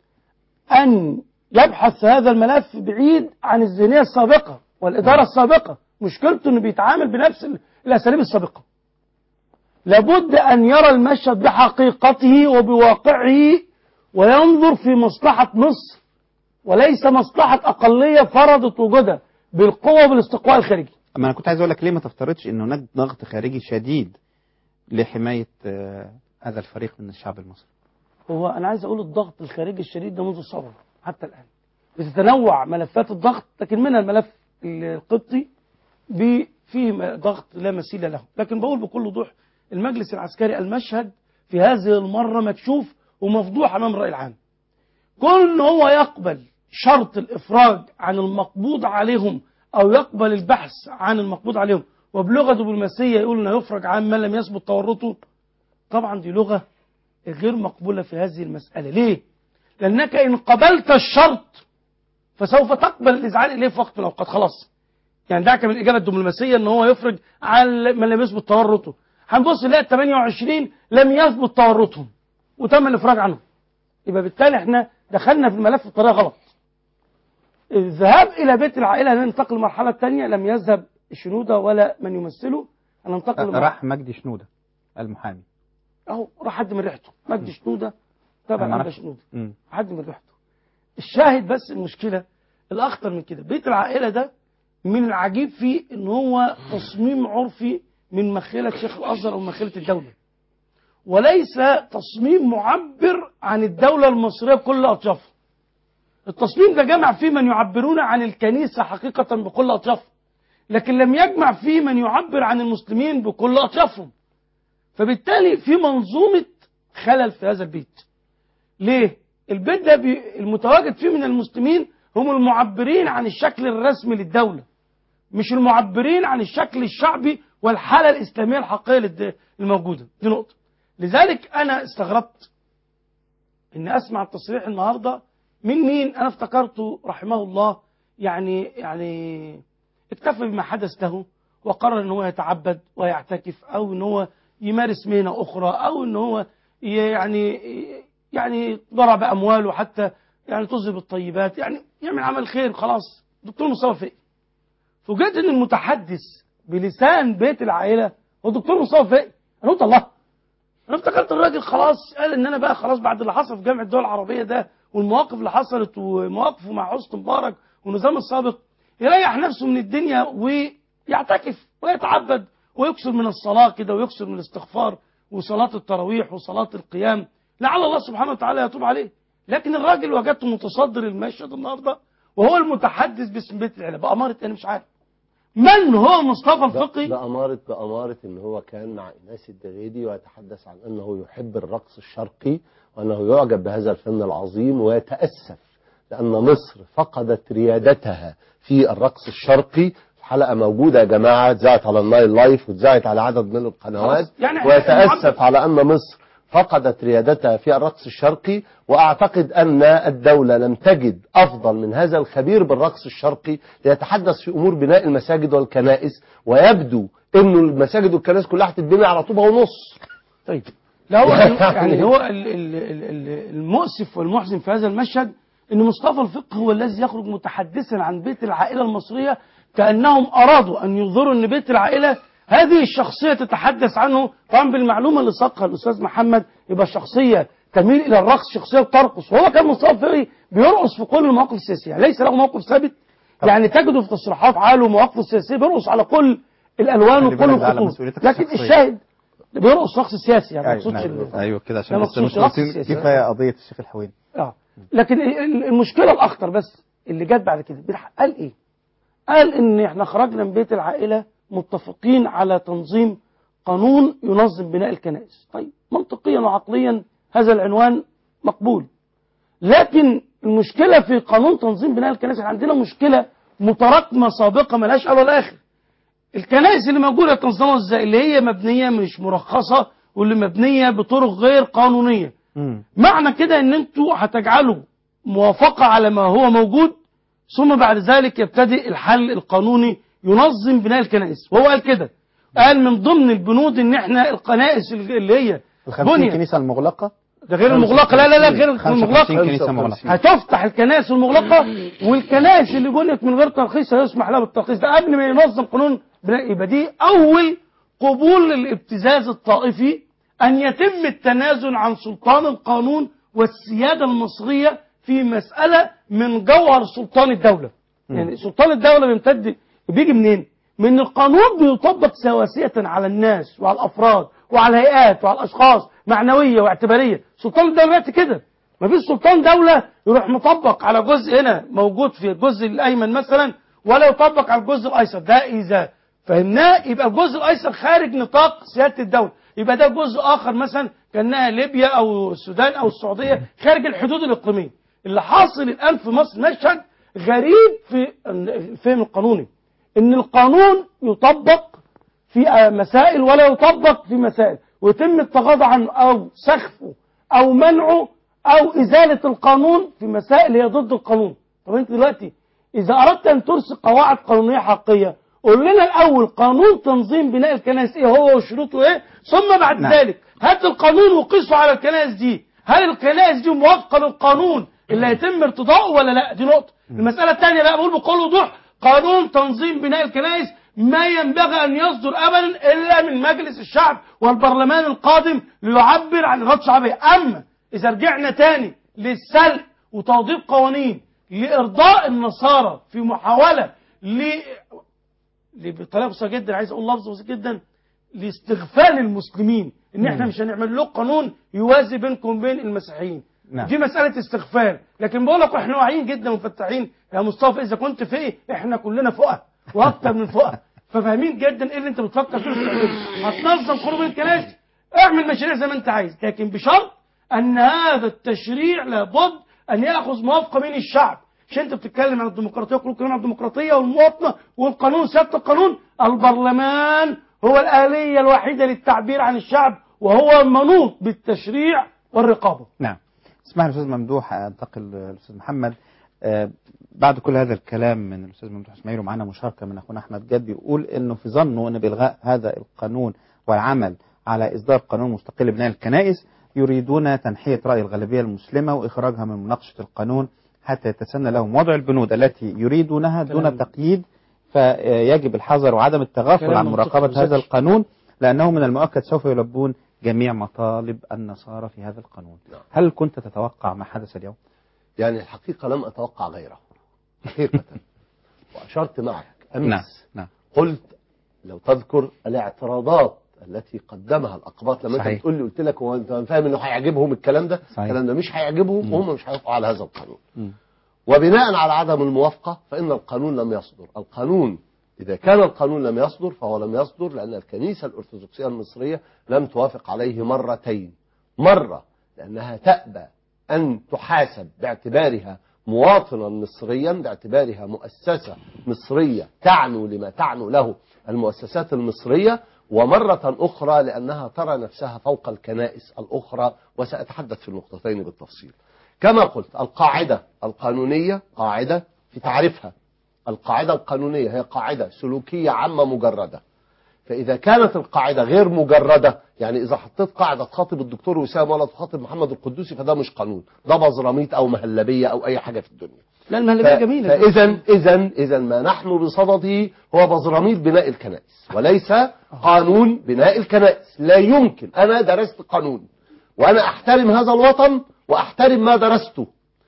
ان يبحث هذا الملف بعيد عن الذهنيه السابقه والاداره السابقه مشكلته انه بيتعامل بنفس ال- الاساليب السابقه لابد ان يرى المشهد بحقيقته وبواقعه وينظر في مصلحه مصر وليس مصلحه اقليه فرضت وجودها بالقوه بالاستقواء الخارجي اما انا كنت عايز اقول لك ليه ما تفترضش ان هناك ضغط خارجي شديد لحمايه آه، هذا الفريق من الشعب المصري هو انا عايز اقول الضغط الخارجي الشديد ده منذ الثوره حتى الان بتتنوع ملفات الضغط لكن منها الملف القبطي ب- فيه م- ضغط لا مثيل له لكن بقول بكل وضوح المجلس العسكري المشهد في هذه المره مكشوف ومفضوح امام الراي العام كون ان هو يقبل شرط الافراج عن المقبوض عليهم او يقبل البحث عن المقبوض عليهم وبلغه دبلوماسيه يقول انه يفرج عن من لم يثبت تورطه طبعا دي لغه غير مقبولة في هذه المسألة ليه؟ لأنك إن قبلت الشرط فسوف تقبل الإذعان إليه في وقت من الأوقات خلاص يعني دعك من الإجابة الدبلوماسية إن هو يفرج على من لم يثبت تورطه هنبص نلاقي ال 28 لم يثبت تورطهم وتم الإفراج عنهم يبقى بالتالي احنا دخلنا في الملف بطريقة غلط الذهاب إلى بيت العائلة ننتقل للمرحلة الثانية لم يذهب شنودة ولا من يمثله هننتقل لمرحلة راح مجدي شنودة المحامي أهو راح حد من ريحته مجدي شنودة أنا تبع ما أبا أعرفش. شنودة مم. حد من ريحته الشاهد بس المشكلة الأخطر من كده بيت العائلة ده من العجيب فيه إن هو تصميم عرفي من مخيلة شيخ الأزهر أو مخيلة الدولة وليس تصميم معبر عن الدولة المصرية بكل أطيافها التصميم ده جمع فيه من يعبرون عن الكنيسة حقيقة بكل أطيافها لكن لم يجمع فيه من يعبر عن المسلمين بكل أطيافهم فبالتالي في منظومة خلل في هذا البيت ليه؟ البيت ده بي المتواجد فيه من المسلمين هم المعبرين عن الشكل الرسمي للدولة مش المعبرين عن الشكل الشعبي والحالة الإسلامية الحقيقية للد- الموجودة دي نقطة لذلك أنا استغربت إن أسمع التصريح النهاردة من مين أنا افتكرته رحمه الله يعني يعني اكتفى بما حدث له وقرر ان هو يتعبد ويعتكف او ان هو يمارس مهنه اخرى او ان هو ي- يعني يعني ضرب امواله حتى يعني تذهب الطيبات يعني يعمل عمل خير خلاص دكتور مصطفى فقي فوجئت ان المتحدث بلسان بيت العائله هو دكتور مصطفى فقي انا قلت الله انا افتكرت الراجل خلاص قال ان انا بقى خلاص بعد اللي حصل في جامعه الدول العربيه ده والمواقف اللي حصلت ومواقفه مع حسني مبارك والنظام السابق يريح نفسه من الدنيا ويعتكف ويتعبد ويكثر من الصلاه كده ويكثر من الاستغفار وصلاه التراويح وصلاه القيام لعل الله سبحانه وتعالى يتوب عليه لكن الراجل وجدته متصدر المشهد النهارده وهو المتحدث باسم بيت العيله بأمارة انا مش عارف من هو مصطفى الفقي بأمارة بأمارة إن هو كان مع إناس الدغيدي ويتحدث عن أنه يحب الرقص الشرقي وأنه يعجب بهذا الفن العظيم ويتأسف لأن مصر فقدت ريادتها في الرقص الشرقي الحلقة موجودة يا جماعة اتذاعت على النايل لايف واتذاعت على عدد من القنوات خلاص. يعني ويتأسف على أن مصر فقدت ريادتها في الرقص الشرقي وأعتقد أن الدولة لم تجد أفضل من هذا الخبير بالرقص الشرقي ليتحدث في أمور بناء المساجد والكنائس ويبدو أن المساجد والكنائس كلها هتتبني على طوبة ونص طيب لا هو يعني هو ال- ال- ال- ال- المؤسف والمحزن في هذا المشهد ان مصطفى الفقه هو الذي يخرج متحدثا عن بيت العائله المصريه كانهم ارادوا ان يظهروا ان بيت العائله هذه الشخصيه تتحدث عنه طبعا بالمعلومه اللي ساقها الاستاذ محمد يبقى شخصيه تميل الى الرقص شخصيه بترقص وهو كان مصطفى الفقي بيرقص في كل المواقف السياسيه يعني ليس له موقف ثابت يعني تجده في تصريحات حاله ومواقفه السياسيه بيرقص على كل الالوان خلي وكل بالك ده على الخطوط مسؤوليتك لكن الشخصية. الشاهد ده بيرقص رقص سياسي يعني ما أيوة, يقصدش نعم. ال- ايوه كده عشان لا، ما بس يقصدش مش رقص واصلين السياسي. كفايه قضيه الشيخ الحويني اه لكن ال- المشكله الاخطر بس اللي جت بعد كده بيلح- قال ايه؟ قال ان احنا خرجنا من بيت العائله متفقين على تنظيم قانون ينظم بناء الكنائس طيب منطقيا وعقليا هذا العنوان مقبول لكن المشكله في قانون تنظيم بناء الكنائس إحنا عندنا مشكله متراكمه سابقه ملهاش اول ولا اخر الكنائس اللي موجوده تنظمها ازاي اللي هي مبنيه مش مرخصه واللي مبنيه بطرق غير قانونيه معنى كده ان انتوا هتجعلوا موافقة على ما هو موجود ثم بعد ذلك يبتدئ الحل القانوني ينظم بناء الكنائس وهو قال كده قال من ضمن البنود ان احنا الكنائس اللي هي ال 50 بنيت كنيسه المغلقه ده غير المغلقة لا لا لا غير 55 المغلقة كنيسة مغلقة. هتفتح الكنائس المغلقة والكنائس اللي بنيت من غير ترخيص هيسمح لها بالترخيص ده قبل ما ينظم قانون بناء يبقى دي أول قبول للابتزاز الطائفي أن يتم التنازل عن سلطان القانون والسيادة المصرية في مسألة من جوهر سلطان الدولة يعني سلطان الدولة بيمتد بيجي منين؟ من القانون بيطبق سواسية على الناس وعلى الأفراد وعلى الهيئات وعلى الأشخاص معنوية واعتبارية سلطان الدولة دلوقتي كده ما فيش سلطان دولة يروح مطبق على جزء هنا موجود في الجزء الأيمن مثلا ولا يطبق على الجزء الأيسر ده إذا فهمناه يبقى الجزء الأيسر خارج نطاق سيادة الدولة يبقى ده جزء آخر مثلا كأنها ليبيا أو السودان أو السعودية خارج الحدود الإقليمية اللي حاصل الآن في مصر مشهد غريب في الفهم القانوني ان القانون يطبق في مسائل ولا يطبق في مسائل ويتم التغاضى عنه او سخفه او منعه او ازاله القانون في مسائل هي ضد القانون طب انت دلوقتي اذا اردت ان ترسل قواعد قانونيه حقيقيه قول لنا الاول قانون تنظيم بناء الكنائس ايه هو وشروطه ايه ثم بعد نعم. ذلك هات القانون وقيسه على الكنائس دي هل الكنائس دي موافقه للقانون اللي هيتم ارتضاؤه ولا لا دي نقطه المساله الثانيه بقى بقول بكل وضوح قانون تنظيم بناء الكنائس ما ينبغي ان يصدر ابدا الا من مجلس الشعب والبرلمان القادم ليعبر عن اراده الشعبيه اما اذا رجعنا تاني للسلق وتوضيب قوانين لارضاء النصارى في محاوله ل ل- بطريقه بسيطه جدا عايز اقول لفظ بسيط جدا لاستغفال المسلمين ان احنا مم. مش هنعمل له قانون يوازي بينكم وبين المسيحيين نعم. دي مساله استغفال لكن بقول لك احنا واعيين جدا ومفتحين يا مصطفى اذا كنت في ايه احنا كلنا فوقها واكتر من فوقها ففاهمين جدا ايه اللي انت بتفكر فيه وبتعمله هتنظم خروج الكنائس اعمل مشاريع زي ما انت عايز لكن بشرط ان هذا التشريع لابد ان ياخذ موافقه من الشعب مش انت بتتكلم عن الديمقراطيه وكل كلام عن الديمقراطيه والمواطنه والقانون سياده القانون البرلمان هو الاليه الوحيده للتعبير عن الشعب وهو المنوط بالتشريع والرقابه نعم اسمح لي استاذ ممدوح انتقل للاستاذ محمد آه، بعد كل هذا الكلام من الاستاذ ممدوح اسماعيل ومعنا مشاركه من اخونا احمد جد بيقول انه في ظنه ان بالغاء هذا القانون والعمل على اصدار قانون مستقل بناء الكنائس يريدون تنحيه راي الغالبيه المسلمه واخراجها من مناقشه القانون حتى يتسنى لهم وضع البنود التي يريدونها دون كلام- تقييد فيجب الحذر وعدم التغافل كلام عن منطقي مراقبه وذكي. هذا القانون لانه من المؤكد سوف يلبون جميع مطالب النصارى في هذا القانون هل كنت تتوقع ما حدث اليوم؟ يعني الحقيقة لم أتوقع غيره حقيقة وأشرت معك أمس نعم نعم قلت لو تذكر الاعتراضات التي قدمها الأقباط لما صحيح. أنت بتقول لي قلت لك هو أنت فاهم إنه هيعجبهم الكلام ده صحيح. الكلام ده مش هيعجبهم وهم مش هيوافقوا على هذا القانون مم. وبناء على عدم الموافقة فإن القانون لم يصدر القانون إذا كان القانون لم يصدر فهو لم يصدر لأن الكنيسة الأرثوذكسية المصرية لم توافق عليه مرتين مرة لأنها تأبى أن تحاسب باعتبارها مواطنا مصريا باعتبارها مؤسسة مصرية تعنو لما تعنو له المؤسسات المصرية ومرة أخرى لأنها ترى نفسها فوق الكنائس الأخرى وسأتحدث في النقطتين بالتفصيل كما قلت القاعدة القانونية قاعدة في تعريفها القاعدة القانونية هي قاعدة سلوكية عامة مجردة فإذا كانت القاعدة غير مجردة يعني إذا حطيت قاعدة تخاطب الدكتور وسام ولا تخاطب محمد القدوسي فده مش قانون ده بزراميط أو مهلبية أو أي حاجة في الدنيا لا المهلبيه ف- جميله فإذا إذا إذا ما نحن بصدده هو بزراميط بناء الكنائس وليس قانون بناء الكنائس لا يمكن أنا درست قانون وأنا أحترم هذا الوطن وأحترم ما درسته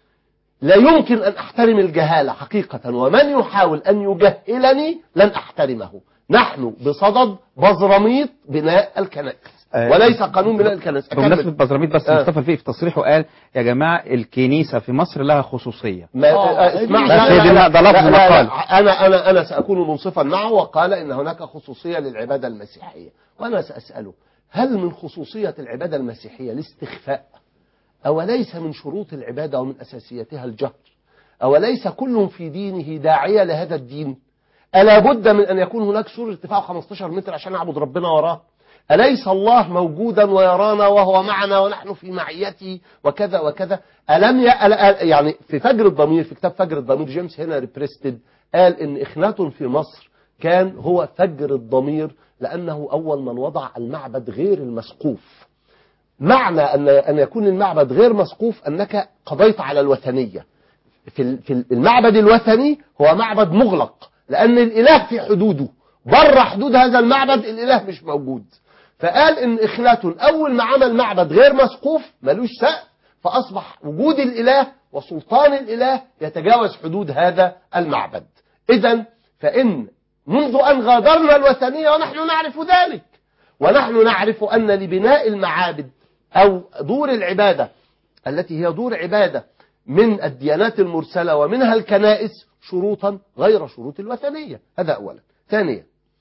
لا يمكن أن أحترم الجهالة حقيقة ومن يحاول أن يجهلني لن أحترمه نحن بصدد بزراميط بناء الكنائس آه، وليس قانون بناء الكنائس أكمل. بمناسبة بزراميط بس آه. مصطفى الفقي في تصريحه قال يا جماعة الكنيسة في مصر لها خصوصية ما آه، اسمع بس لا- هي دي لا- ده لفظ لا- لا- مقال. لا، انا انا انا ساكون منصفا معه وقال ان هناك خصوصيه للعباده المسيحيه وانا ساساله هل من خصوصيه العباده المسيحيه الاستخفاء اوليس من شروط العباده ومن اساسياتها الجهر اوليس كل في دينه داعيه لهذا الدين الا بد من ان يكون هناك سور ارتفاعه 15 متر عشان نعبد ربنا وراه أليس الله موجودا ويرانا وهو معنا ونحن في معيته وكذا وكذا ألم ي... أل- يعني في فجر الضمير في كتاب فجر الضمير جيمس هنري بريستد قال إن إخناتون في مصر كان هو فجر الضمير لأنه أول من وضع المعبد غير المسقوف معنى أن أن يكون المعبد غير مسقوف أنك قضيت على الوثنية في ال- في المعبد الوثني هو معبد مغلق لأن الإله في حدوده بره حدود هذا المعبد الإله مش موجود فقال إن إخناتون أول ما عمل معبد غير مسقوف ملوش سقف فأصبح وجود الإله وسلطان الإله يتجاوز حدود هذا المعبد إذا فإن منذ أن غادرنا الوثنية ونحن نعرف ذلك ونحن نعرف أن لبناء المعابد أو دور العبادة التي هي دور عبادة من الديانات المرسلة ومنها الكنائس شروطا غير شروط الوثنية هذا أولا ثانيا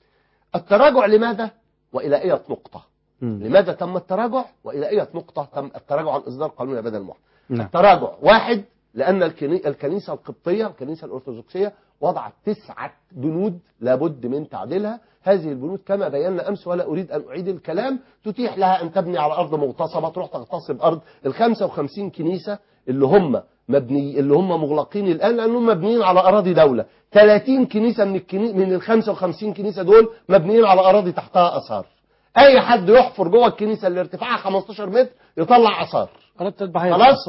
التراجع لماذا وإلى أي نقطة لماذا تم التراجع وإلى أي نقطة تم التراجع عن إصدار قانون العبادة الموحد نعم تراجع واحد لأن الكني- الكنيسة القبطية الكنيسة الأرثوذكسية وضعت تسعة بنود لابد من تعديلها هذه البنود كما بينا أمس ولا أريد أن أعيد الكلام تتيح لها أن تبني على أرض مغتصبة تروح تغتصب أرض ال 55 كنيسة اللي هم مبني اللي هم مغلقين الآن لأنهم مبنيين على أراضي دولة 30 كنيسة من الكني... من ال 55 كنيسة دول مبنيين على أراضي تحتها آثار أي حد يحفر جوه الكنيسة اللي ارتفاعها 15 متر يطلع آثار قناه البحيره خلاص آثار.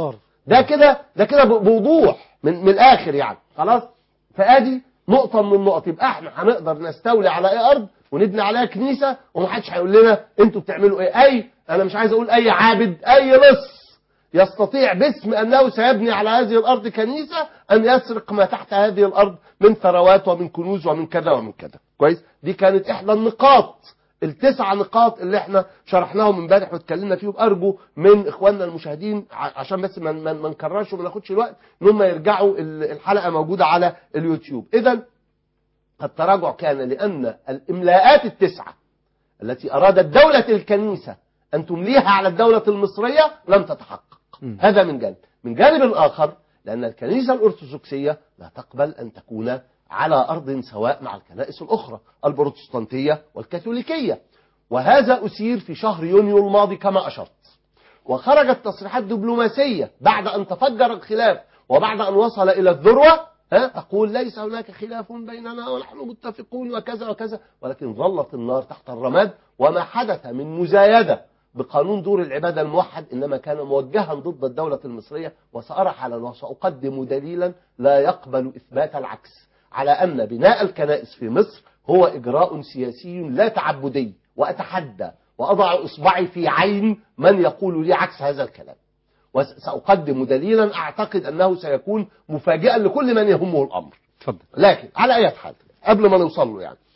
ده كده ده كده ب- بوضوح من من الاخر يعني خلاص فادي نقطه من النقط يبقى احنا هنقدر نستولي على اي ارض ونبني عليها كنيسه ومحدش هيقول لنا انتوا بتعملوا ايه اي انا مش عايز اقول اي عابد اي لص يستطيع باسم انه سيبني على هذه الارض كنيسه ان يسرق ما تحت هذه الارض من ثروات ومن كنوز ومن كذا ومن كذا كويس دي كانت احدى النقاط التسع نقاط اللي احنا شرحناهم امبارح واتكلمنا فيهم ارجو من اخواننا المشاهدين ع- عشان بس ما ما- ما نكررش وما ناخدش الوقت ان هم يرجعوا ال- الحلقه موجوده على اليوتيوب اذا التراجع كان لان الاملاءات التسعه التي ارادت دوله الكنيسه ان تمليها على الدوله المصريه لم تتحقق هذا من جانب من جانب آخر لأن الكنيسة الأرثوذكسية لا تقبل أن تكون على أرض سواء مع الكنائس الأخرى البروتستانتية والكاثوليكية وهذا أسير في شهر يونيو الماضي كما أشرت وخرجت تصريحات دبلوماسية بعد أن تفجر الخلاف وبعد أن وصل إلى الذروة ها تقول ليس هناك خلاف بيننا ونحن متفقون وكذا وكذا ولكن ظلت النار تحت الرماد وما حدث من مزايدة بقانون دور العبادة الموحد إنما كان موجها ضد الدولة المصرية وسأرى حالا وسأقدم دليلا لا يقبل إثبات العكس على أن بناء الكنائس في مصر هو إجراء سياسي لا تعبدي وأتحدى وأضع إصبعي في عين من يقول لي عكس هذا الكلام وسأقدم دليلا أعتقد أنه سيكون مفاجئا لكل من يهمه الأمر اتفضل لكن على أي حال قبل ما نوصل له يعني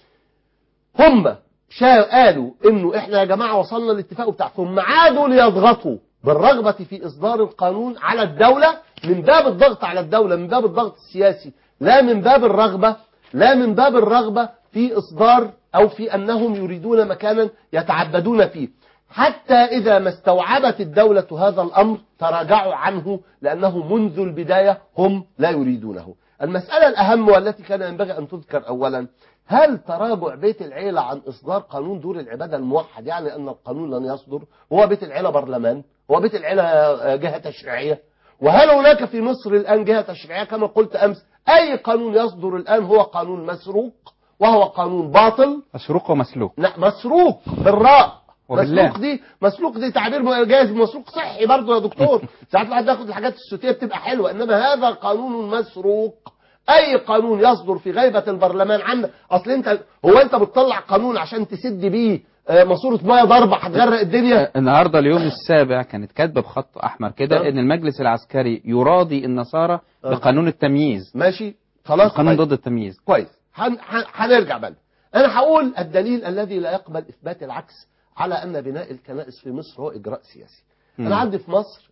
هم شا قالوا انه احنا يا جماعه وصلنا للاتفاق بتاع ثم عادوا ليضغطوا بالرغبه في اصدار القانون على الدوله من باب الضغط على الدوله من باب الضغط السياسي لا من باب الرغبه لا من باب الرغبه في اصدار او في انهم يريدون مكانا يتعبدون فيه حتى إذا ما استوعبت الدولة هذا الأمر تراجعوا عنه لأنه منذ البداية هم لا يريدونه المسألة الأهم والتي كان ينبغي أن تذكر أولا هل تراجع بيت العيلة عن إصدار قانون دور العبادة الموحد يعني أن القانون لن يصدر هو بيت العيلة برلمان هو بيت العيلة جهة تشريعية وهل هناك في مصر الآن جهة تشريعية كما قلت أمس أي قانون يصدر الآن هو قانون مسروق وهو قانون باطل مسروق ومسلوك لا مسروق بالراء وبالله. مسلوق دي مسلوق دي تعبير جايز مسلوق صحي برضه يا دكتور ساعات الواحد ياخد الحاجات الصوتيه بتبقى حلوه انما هذا قانون مسروق اي قانون يصدر في غيبه البرلمان عندك اصل انت هو انت بتطلع قانون عشان تسد بيه آه، ماسوره ميه ضربه هتغرق الدنيا النهارده اليوم السابع كانت كاتبه بخط احمر كده آه. ان المجلس العسكري يراضي النصارى آه. بقانون التمييز ماشي خلاص قانون كويس. ضد التمييز كويس هن- هن- هنرجع بقى انا هقول الدليل الذي لا يقبل اثبات العكس على ان بناء الكنائس في مصر هو اجراء سياسي مم. انا عندي في مصر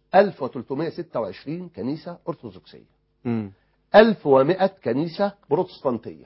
1326 كنيسه ارثوذكسيه مم. 1100 كنيسه بروتستانتيه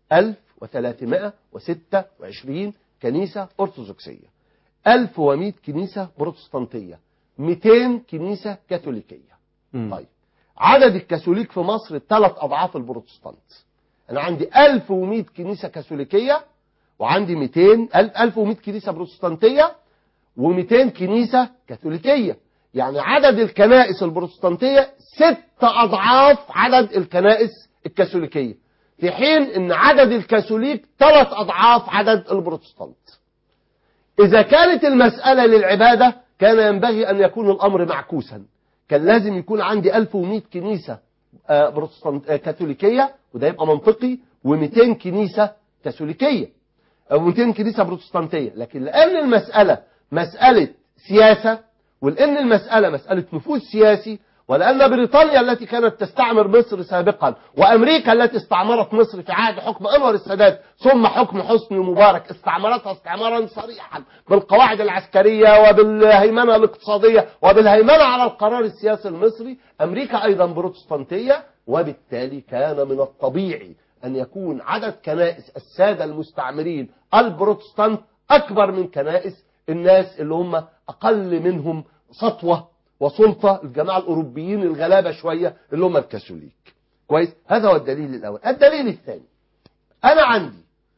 1326 كنيسه ارثوذكسيه 1100 كنيسه بروتستانتيه 200 كنيسه كاثوليكيه مم. طيب عدد الكاثوليك في مصر ثلاث اضعاف البروتستانت انا عندي 1100 كنيسه كاثوليكيه وعندي 200 1100 كنيسه بروتستانتيه و200 كنيسه كاثوليكيه يعني عدد الكنائس البروتستانتيه ست اضعاف عدد الكنائس الكاثوليكيه في حين ان عدد الكاثوليك ثلاث اضعاف عدد البروتستانت إذا كانت المسألة للعبادة كان ينبغي أن يكون الأمر معكوسا كان لازم يكون عندي 1100 كنيسة آه، بروتستانت آه، كاثوليكية وده يبقى منطقي و200 كنيسة كاثوليكية أو 200 كنيسة بروتستانتية لكن لأن المسألة مسألة سياسة ولأن المسألة مسألة نفوذ سياسي ولأن بريطانيا التي كانت تستعمر مصر سابقا وأمريكا التي استعمرت مصر في عهد حكم أنور السادات ثم حكم حسني مبارك استعمرتها استعمارا صريحا بالقواعد العسكرية وبالهيمنة الاقتصادية وبالهيمنة على القرار السياسي المصري أمريكا أيضا بروتستانتية وبالتالي كان من الطبيعي أن يكون عدد كنائس السادة المستعمرين البروتستانت أكبر من كنائس الناس اللي هم أقل منهم سطوة وسلطة الجماعة الأوروبيين الغلابة شوية اللي هم الكاثوليك كويس هذا هو الدليل الأول الدليل الثاني أنا عندي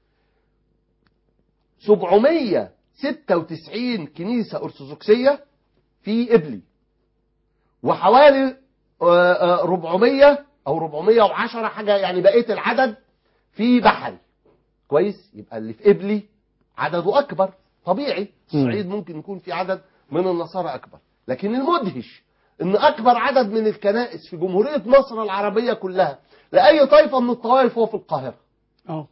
796 كنيسة أرثوذكسية في إبلي وحوالي آه، آه، 400 أو 410 حاجة يعني بقية العدد في بحري كويس يبقى اللي في إبلي عدده أكبر طبيعي الصعيد ممكن يكون في عدد من النصارى أكبر لكن المدهش ان اكبر عدد من الكنائس في جمهوريه مصر العربيه كلها لاي طائفه من الطوائف هو في القاهره اه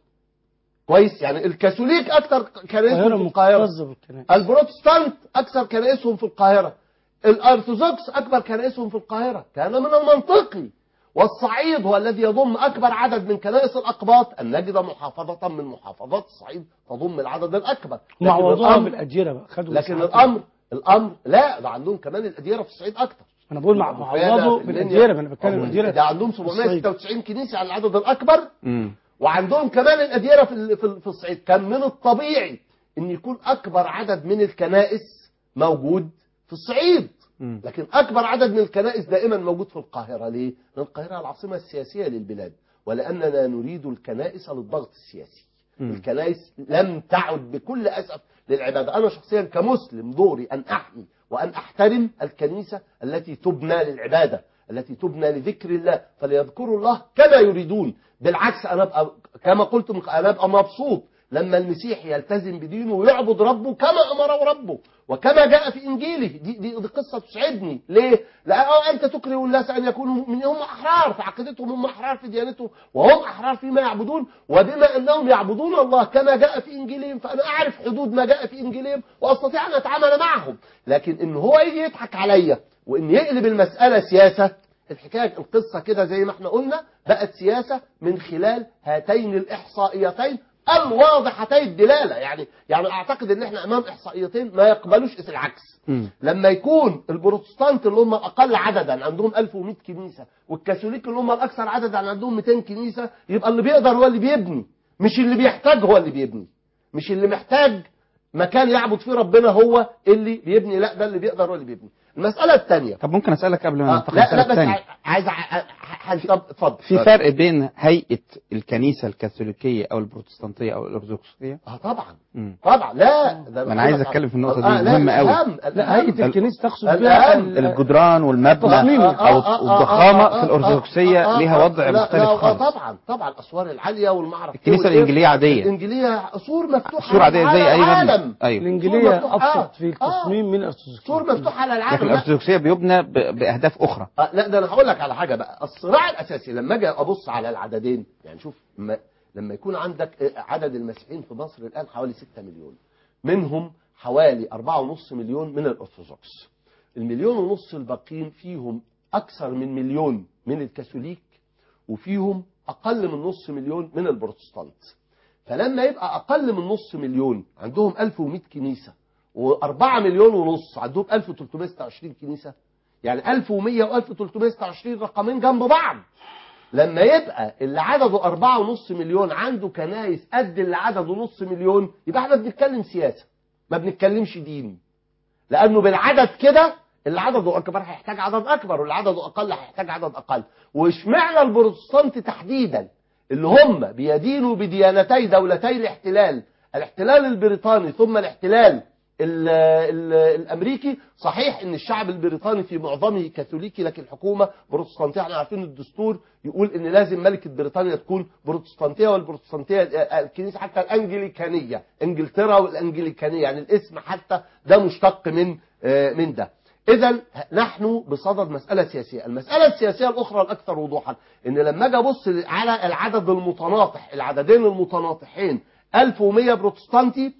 كويس يعني الكاثوليك اكثر كنائسهم القاهرة في القاهره مكتظة بالكنائس. البروتستانت اكثر كنائسهم في القاهره الارثوذكس اكبر كنائسهم في القاهره كان من المنطقي والصعيد هو الذي يضم اكبر عدد من كنائس الاقباط ان نجد محافظه من محافظات الصعيد تضم العدد الاكبر لكن معوضوها الأمر- بالأديرة بقى خدوا لكن مساحات. الامر الامر لا ده عندهم كمان الاديره في الصعيد اكتر انا بقول مع معوضه بالأديرة انا بتكلم الأديرة ده عندهم في الصعيد. 796 كنيسه على العدد الاكبر مم. وعندهم كمان الأديرة في ال- في ال- في الصعيد كان من الطبيعي أن يكون أكبر عدد من الكنائس موجود في الصعيد مم. لكن أكبر عدد من الكنائس دائما موجود في القاهرة ليه؟ لأن القاهرة العاصمة السياسية للبلاد ولأننا نريد الكنائس للضغط السياسي مم. الكنائس لم تعد بكل أسف للعبادة أنا شخصيا كمسلم دوري أن أحمي وأن أحترم الكنيسة التي تبنى للعبادة التي تبنى لذكر الله فليذكروا الله كما يريدون بالعكس أنا أبقى كما قلت من- أنا أبقى مبسوط لما المسيح يلتزم بدينه ويعبد ربه كما أمره ربه وكما جاء في إنجيله دي, دي, دي قصة تسعدني ليه؟ لأن أنت تكره الناس أن يكونوا مؤمنين هم أحرار في عقيدتهم هم أحرار في ديانتهم وهم أحرار فيما يعبدون وبما أنهم يعبدون الله كما جاء في إنجيلهم فأنا أعرف حدود ما جاء في إنجيلهم وأستطيع أن أتعامل معهم لكن إن هو يجي يضحك عليا وإن يقلب المسألة سياسة الحكاية القصة كده زي ما احنا قلنا بقت سياسة من خلال هاتين الإحصائيتين الواضحتين الدلالة يعني يعني أعتقد إن احنا أمام إحصائيتين ما يقبلوش اسم العكس مم. لما يكون البروتستانت اللي هم الأقل عددا عندهم 1100 كنيسة والكاثوليك اللي هم الأكثر عددا عندهم 200 كنيسة يبقى اللي بيقدر هو اللي بيبني مش اللي بيحتاج هو اللي بيبني مش اللي محتاج مكان يعبد فيه ربنا هو اللي بيبني لا ده اللي بيقدر هو اللي بيبني المسألة الثانية طب ممكن اسالك قبل ما آه ننتقل لا للمسألة لا بس الثانية ع- عايز ع- ع- ع- طب اتفضل في فرق بين هيئة الكنيسة الكاثوليكية أو البروتستانتية أو الأرثوذكسية؟ اه طبعا مم. طبع لا ده ما أنا عايز بقولك أتكلم في النقطة آه، دي لا، مهمة أوي الأهم- لا هيئة الأهم- الكنيسة تقصد الأهم- بها ال- الجدران والمبنى التصميم. أو آه، آه، الضخامة آه، في آه، الأرثوذكسية آه، آه، ليها آه، وضع لا، مختلف لا، آه، خالص طبعا طبعا الاسوار العاليه والمعرفه الكنيسة والإيه. الإنجيلية عادية. الانجيليه قصور مفتوحه سور عادية على زي أي العالم مبنى أيوه الإنجيلية مفتوح. آه. أبسط في التصميم من الأرثوذكسية سور مفتوح على العالم لكن لا. الأرثوذكسية بيبنى ب- بأهداف أخرى آه، لا ده انا هقول لك على حاجه بقى الصراع الاساسي لما اجي ابص على العددين يعني شوف ما لما يكون عندك آه، عدد المسيحيين في مصر الان حوالي 6 مليون منهم حوالي 4.5 مليون من الارثوذكس المليون ونص الباقيين فيهم اكثر من مليون من الكاثوليك وفيهم اقل من نص مليون من البروتستانت فلما يبقى اقل من نص مليون عندهم 1100 كنيسه و4 مليون ونص عندهم 1326 كنيسه يعني 1100 و1326 رقمين جنب بعض لما يبقى اللي عدده أربعة ونص مليون عنده كنايس قد اللي عدده نص مليون يبقى احنا بنتكلم سياسة ما بنتكلمش دين لأنه بالعدد كده اللي عدده أكبر هيحتاج عدد أكبر واللي عدده أقل هيحتاج عدد أقل واشمعنى البروتستانت تحديدا اللي هم بيدينوا بديانتي دولتي الاحتلال الاحتلال البريطاني ثم الاحتلال ال ال الامريكي صحيح ان الشعب البريطاني في معظمه كاثوليكي لكن الحكومه بروتستانتيه احنا عارفين الدستور يقول ان لازم ملكه بريطانيا تكون بروتستانتيه والبروتستانتيه الكنيسه حتى الانجليكانيه انجلترا والانجليكانيه يعني الاسم حتى ده مشتق من آه، من ده اذا نحن بصدد مساله سياسيه المساله السياسيه الاخرى الاكثر وضوحا ان لما اجي ابص على العدد المتناطح العددين المتناطحين 1100 بروتستانتي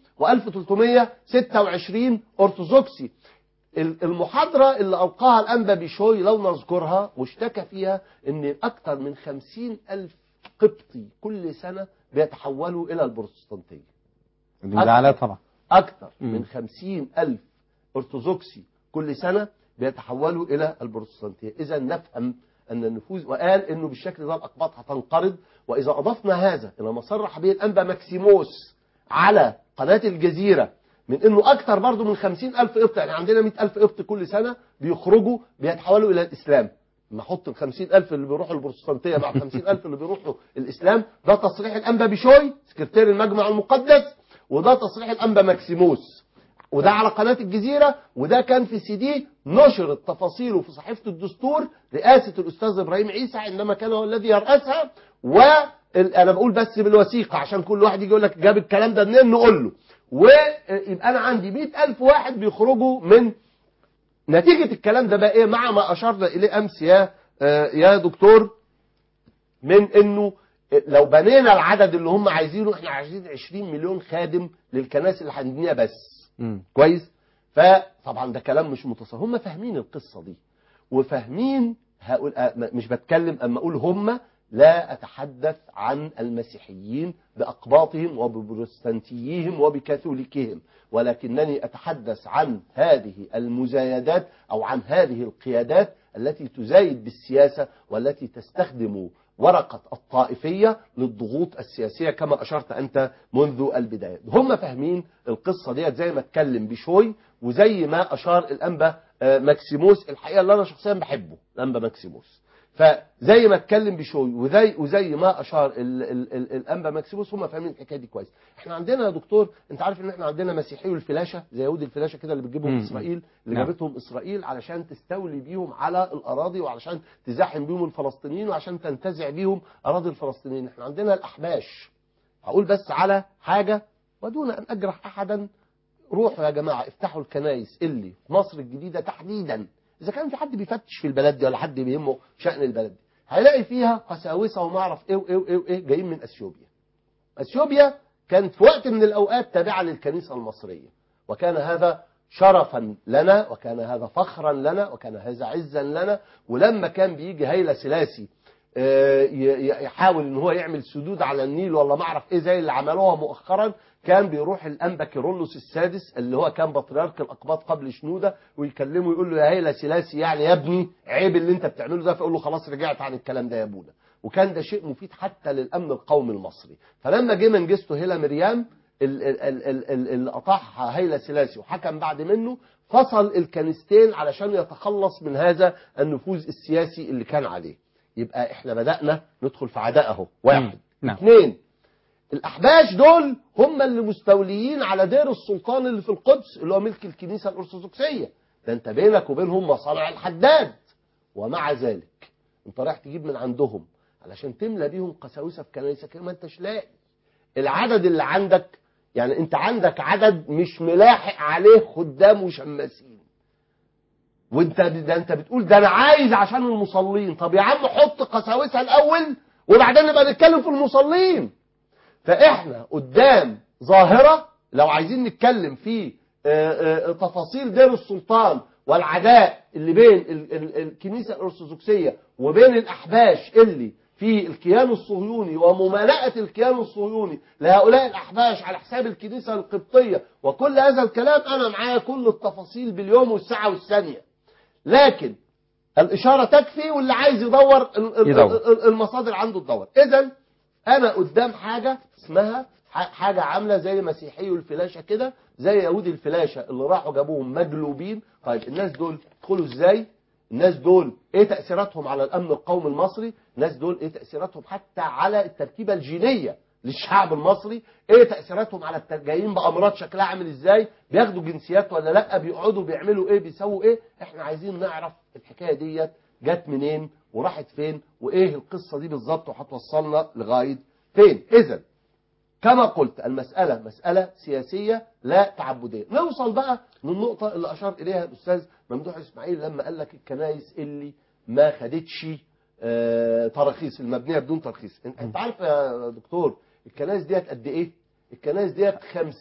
و1326 ارثوذكسي المحاضرة اللي ألقاها الأنبا بشوي لو نذكرها واشتكى فيها أن أكثر من خمسين ألف قبطي كل سنة بيتحولوا إلى البروتستانتية دي مزعلة طبعا أكثر مم. من خمسين ألف أرثوذكسي كل سنة بيتحولوا إلى البروتستانتية إذا نفهم أن النفوذ وقال أنه بالشكل ده الأقباط هتنقرض وإذا أضفنا هذا إلى ما صرح به الأنبا ماكسيموس على قناة الجزيرة من انه اكتر برضه من خمسين الف قبط يعني عندنا مئة الف قبط كل سنة بيخرجوا بيتحولوا الى الاسلام ما احط ال 50000 اللي بيروحوا البروتستانتيه مع ال 50000 اللي بيروحوا الاسلام ده تصريح الانبا بشوي سكرتير المجمع المقدس وده تصريح الانبا ماكسيموس وده على قناه الجزيره وده كان في سي دي نشرت تفاصيله في صحيفه الدستور رئاسه الاستاذ ابراهيم عيسى عندما كان هو الذي يرأسها و انا بقول بس بالوثيقه عشان كل واحد يجي يقول لك جاب الكلام ده منين نقول له ويبقى انا عندي 100000 واحد بيخرجوا من نتيجة الكلام ده بقى ايه مع ما اشرنا اليه امس يا آه، يا دكتور من انه لو بنينا العدد اللي هم عايزينه احنا عايزين 20 مليون خادم للكنائس اللي هنبنيها بس مم. كويس فطبعا ده كلام مش متصل هم فاهمين القصة دي وفاهمين هقول أه، مش بتكلم اما اقول هم لا اتحدث عن المسيحيين باقباطهم وببروتستانتيهم وبكاثوليكهم ولكنني اتحدث عن هذه المزايدات او عن هذه القيادات التي تزايد بالسياسه والتي تستخدم ورقه الطائفيه للضغوط السياسيه كما اشرت انت منذ البدايه هم فاهمين القصه ديت زي ما اتكلم بشوي وزي ما اشار الانبا آه، ماكسيموس الحقيقه اللي انا شخصيا بحبه الانبا ماكسيموس فزي ما اتكلم بشوي وزي وزي ما اشار ال ال ال الانبا ماكسيموس هم فاهمين الحكايه دي كويس احنا عندنا يا دكتور انت عارف ان احنا عندنا مسيحيو الفلاشه زي يهود الفلاشه كده اللي بتجيبهم مم. اسرائيل اللي نعم. جابتهم اسرائيل علشان تستولي بيهم على الاراضي وعلشان تزاحم بيهم الفلسطينيين وعشان تنتزع بيهم اراضي الفلسطينيين احنا عندنا الاحباش هقول بس على حاجه ودون ان اجرح احدا روحوا يا جماعه افتحوا الكنايس اللي في مصر الجديده تحديدا اذا كان في حد بيفتش في البلد دي ولا حد بيهمه شان البلد دي هيلاقي فيها قساوسه وما اعرف ايه وايه وايه وايه جايين من اثيوبيا اثيوبيا كانت في وقت من الاوقات تابعه للكنيسه المصريه وكان هذا شرفا لنا وكان هذا فخرا لنا وكان هذا عزا لنا ولما كان بيجي هيلا سلاسي آه، ي- ي- يحاول ان هو يعمل سدود على النيل ولا ما اعرف ايه زي اللي عملوها مؤخرا كان بيروح الانبا كيرلس السادس اللي هو كان بطريرك الاقباط قبل شنوده ويكلمه يقول له يا هيلا سلاسي يعني يا ابني عيب اللي انت بتعمله ده فيقول له خلاص رجعت عن الكلام ده يا ابونا وكان ده شيء مفيد حتى للامن القومي المصري فلما جه منجسته هيلا مريم ال- ال- ال- ال- ال- اللي قطعها هيلا سلاسي وحكم بعد منه فصل الكنيستين علشان يتخلص من هذا النفوذ السياسي اللي كان عليه يبقى احنا بدأنا ندخل في عداء اهو واحد نعم. اثنين الاحباش دول هم اللي مستوليين على دير السلطان اللي في القدس اللي هو ملك الكنيسه الارثوذكسيه ده انت بينك وبينهم مصانع الحداد ومع ذلك انت رايح تجيب من عندهم علشان تملى بيهم قساوسه في كنايسك ما انتش لاقي العدد اللي عندك يعني انت عندك عدد مش ملاحق عليه خدام وشماسين وانت ده انت بتقول ده انا عايز عشان المصلين طب يا عم حط قساوسه الاول وبعدين نبقى نتكلم في المصلين فاحنا قدام ظاهره لو عايزين نتكلم في آه، آه، تفاصيل دير السلطان والعداء اللي بين ال- ال- الكنيسه الارثوذكسيه وبين الاحباش اللي في الكيان الصهيوني وممالأة الكيان الصهيوني لهؤلاء الأحباش على حساب الكنيسة القبطية وكل هذا الكلام أنا معايا كل التفاصيل باليوم والساعة والثانية لكن الإشارة تكفي واللي عايز يدور ال- ال- يدور. ال- المصادر عنده تدور إذا أنا قدام حاجة اسمها ح- حاجة عاملة زي مسيحي الفلاشة كده زي يهود الفلاشة اللي راحوا جابوهم مجلوبين طيب الناس دول دخلوا ازاي الناس دول ايه تأثيراتهم على الامن القومي المصري الناس دول ايه تأثيراتهم حتى على التركيبة الجينية للشعب المصري ايه تأثيراتهم على الت- جايين بأمراض شكلها عامل ازاي بياخدوا جنسيات ولا لا بيقعدوا بيعملوا ايه بيسووا ايه احنا عايزين نعرف الحكاية ديت جت منين وراحت فين وايه القصة دي بالظبط وهتوصلنا لغاية فين اذا كما قلت المسألة مسألة سياسية لا تعبدية نوصل بقى للنقطة اللي أشار إليها الأستاذ ممدوح إسماعيل لما قال لك الكنائس اللي ما خدتش آه، تراخيص المبنية بدون ترخيص انت انت عارف يا دكتور الكنائس ديت قد ايه الكنائس ديت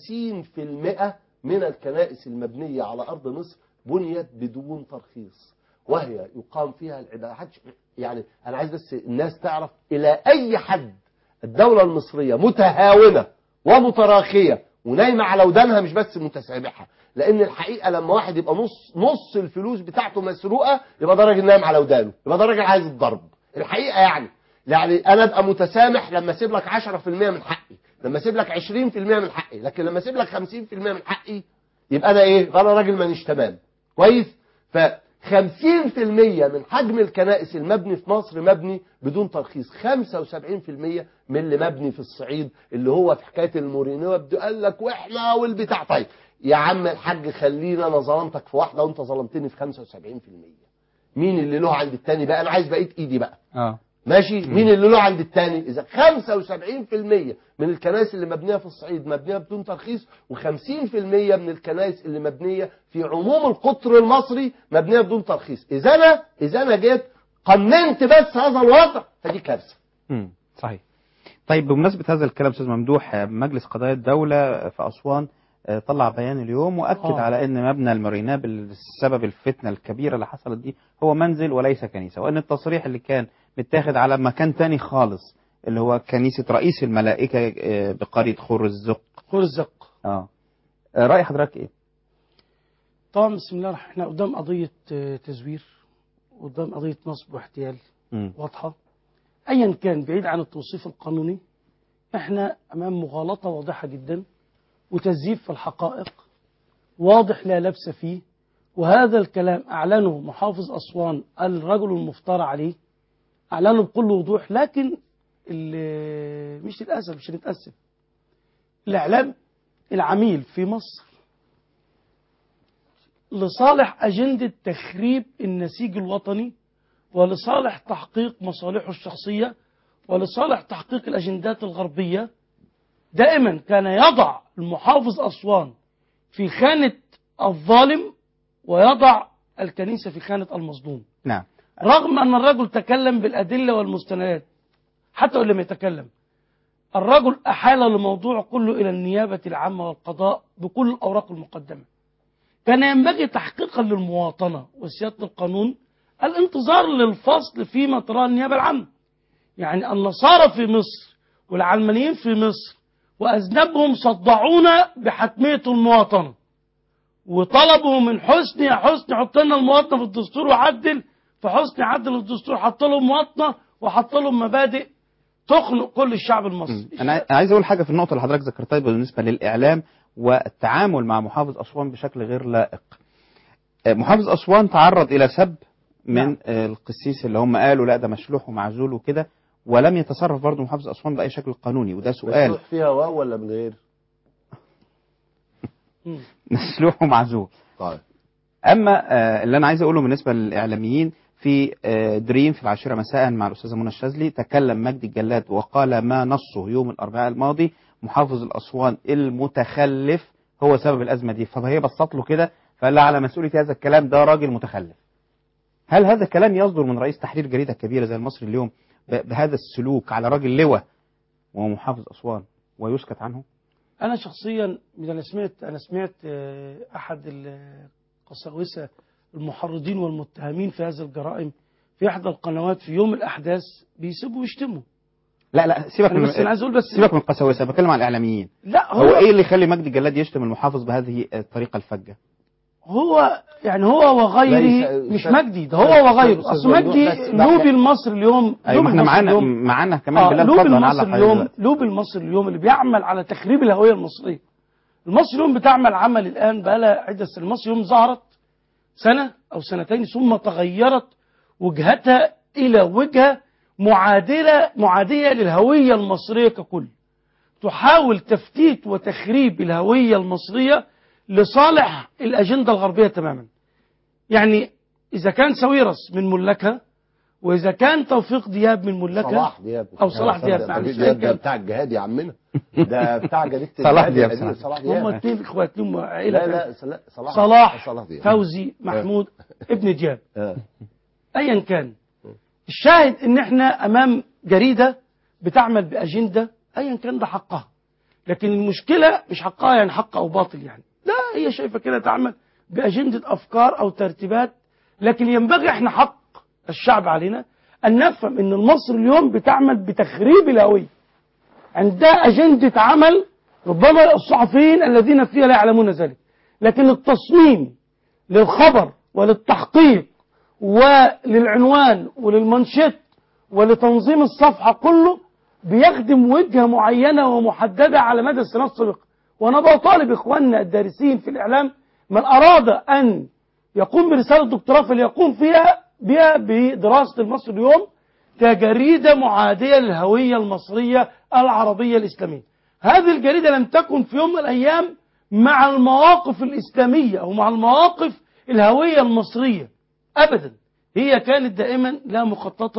50% من الكنائس المبنية على أرض مصر بنيت بدون ترخيص وهي يقام فيها العبادة حدش- يعني أنا عايز بس الناس تعرف إلى أي حد الدولة المصرية متهاونة ومتراخية ونايمة على ودانها مش بس متسابحة لأن الحقيقة لما واحد يبقى نص نص الفلوس بتاعته مسروقة يبقى ده راجل نايم على ودانه يبقى ده راجل عايز الضرب الحقيقة يعني يعني أنا أبقى متسامح لما أسيب لك 10% من حقي لما أسيب لك 20% من حقي لكن لما أسيب لك 50% من حقي يبقى أنا إيه؟ يبقى أنا راجل مانيش تمام كويس؟ ف 50% من حجم الكنائس المبني في مصر مبني بدون ترخيص 75% من اللي مبني في الصعيد اللي هو في حكايه المورينيو بده قال لك واحنا والبتاع طيب يا عم الحاج خلينا انا ظلمتك في واحده وانت ظلمتني في 75% مين اللي له عند التاني بقى انا عايز بقيه ايدي بقى اه ماشي مين اللي له عند التاني اذا 75% من الكنائس اللي مبنيه في الصعيد مبنيه بدون ترخيص و50% من الكنائس اللي مبنيه في عموم القطر المصري مبنيه بدون ترخيص اذا انا اذا انا جيت قننت بس هذا الوضع فدي كارثه مم. صحيح طيب بمناسبة هذا الكلام أستاذ ممدوح آه، مجلس قضايا الدولة في أسوان آه، طلع بيان اليوم وأكد آه. على أن مبنى المارينا بالسبب الفتنة الكبيرة اللي حصلت دي هو منزل وليس كنيسة وأن التصريح اللي كان متاخد على مكان تاني خالص اللي هو كنيسة رئيس الملائكة آه، بقرية خور الزق خور الزق اه آه، رأي حضرتك إيه؟ طبعا بسم الله الرحمن احنا قدام قضية آه، تزوير قدام قضية نصب واحتيال مم. واضحة ايا كان بعيد عن التوصيف القانوني احنا امام مغالطة واضحة جدا وتزييف في الحقائق واضح لا لبس فيه وهذا الكلام اعلنه محافظ اسوان الرجل المفترى عليه اعلنه بكل وضوح لكن ال- مش للاسف مش هنتاسف الاعلام العميل في مصر لصالح أجندة تخريب النسيج الوطني ولصالح تحقيق مصالحه الشخصية ولصالح تحقيق الأجندات الغربية دائما كان يضع المحافظ أسوان في خانة الظالم ويضع الكنيسة في خانة المظلوم نعم رغم أن الرجل تكلم بالأدلة والمستندات حتى وإن لم يتكلم الرجل أحال الموضوع كله إلى النيابة العامة والقضاء بكل الأوراق المقدمة كان ينبغي تحقيقا للمواطنة وسيادة القانون الانتظار للفصل فيما تراه النيابة العامة يعني النصارى في مصر والعلمانيين في مصر وأذنبهم صدعونا بحتمية المواطنة وطلبوا من حسني يا حسني حط لنا المواطنة في الدستور وعدل فحسني عدل الدستور حط لهم مواطنة وحط لهم مبادئ تخنق كل الشعب المصري أنا عايز أقول حاجة في النقطة اللي حضرتك ذكرتها بالنسبة للإعلام والتعامل مع محافظ أسوان بشكل غير لائق آه، محافظ أسوان تعرض إلى سب من آه، القسيس اللي هم قالوا لا ده مشلوح ومعزول وكده ولم يتصرف برضه محافظ أسوان بأي شكل قانوني وده سؤال مسموح فيها واو ولا من غير مسلوح ومعزول طيب اما آه، اللي انا عايز اقوله بالنسبه للاعلاميين في آه، دريم في العاشره مساء مع الاستاذه منى الشاذلي تكلم مجدي الجلاد وقال ما نصه يوم الاربعاء الماضي محافظ الاسوان المتخلف هو سبب الازمه دي فهي بسط له كده فقال لها على مسؤوليه هذا الكلام ده راجل متخلف هل هذا الكلام يصدر من رئيس تحرير جريده كبيره زي المصري اليوم ب- بهذا السلوك على راجل لواء وهو محافظ اسوان ويسكت عنه أنا شخصيا أنا سمعت أنا سمعت آه، أحد القساوسة المحرضين والمتهمين في هذه الجرائم في إحدى القنوات في يوم الأحداث بيسبوا ويشتموا لا لا سيبك أنا من بس أنا عايز أقول بس سيبك من القساوسه بتكلم عن الاعلاميين لا هو, هو ايه اللي يخلي مجدي الجلاد يشتم المحافظ بهذه الطريقه الفجه هو يعني هو وغيره ليس- مش أستاذ- مجدي ده هو وغيره أستاذ اصل ممدوح، مجدي بس لوبي المصري اليوم ايوه لوبي ما احنا المصري معانا اليوم معانا كمان آه بلال لوبي اتفضل المصري هنعلق اليوم دلوقتي. لوبي المصري اليوم اللي بيعمل على تخريب الهويه المصريه المصري اليوم بتعمل عمل الان بقى لها عده سنين المصري اليوم ظهرت سنه او سنتين ثم تغيرت وجهتها الى وجهه معادله معاديه للهويه المصريه ككل تحاول تفتيت وتخريب الهويه المصريه لصالح الاجنده الغربيه تماما يعني اذا كان ساويرس من ملكها واذا كان توفيق دياب من ملكها صلاح دياب او صلاح دياب معلش دياب ده بتاع الجهاد يا عمنا ده بتاع جريده صلاح الجهاد دياب، القديم، صلاح. صلاح دياب هم اثنين اخوات لهم عائله لا لا كاملة. صلاح صلاح, صلاح صلاح دياب. فوزي محمود ابن دياب آه. ايا كان الشاهد ان احنا امام جريده بتعمل باجنده ايا كان ده حقها لكن المشكله مش حقها يعني حق او باطل يعني لا هي شايفه كده تعمل باجنده افكار او ترتيبات لكن ينبغي احنا حق الشعب علينا ان نفهم ان المصري اليوم بتعمل بتخريب الهويه عندها اجنده عمل ربما الصحفيين الذين فيها لا يعلمون ذلك لكن التصميم للخبر وللتحقيق وللعنوان وللمنشط ولتنظيم الصفحة كله بيخدم وجهة معينة ومحددة على مدى السنوات السابقة وأنا بطالب إخواننا الدارسين في الإعلام من أراد أن يقوم برسالة دكتوراه فليقوم فيها بها بدراسة المصري اليوم كجريدة معادية للهوية المصرية العربية الإسلامية هذه الجريدة لم تكن في يوم من الأيام مع المواقف الإسلامية أو مع المواقف الهوية المصرية أبدا هي كانت دائما لا مخططة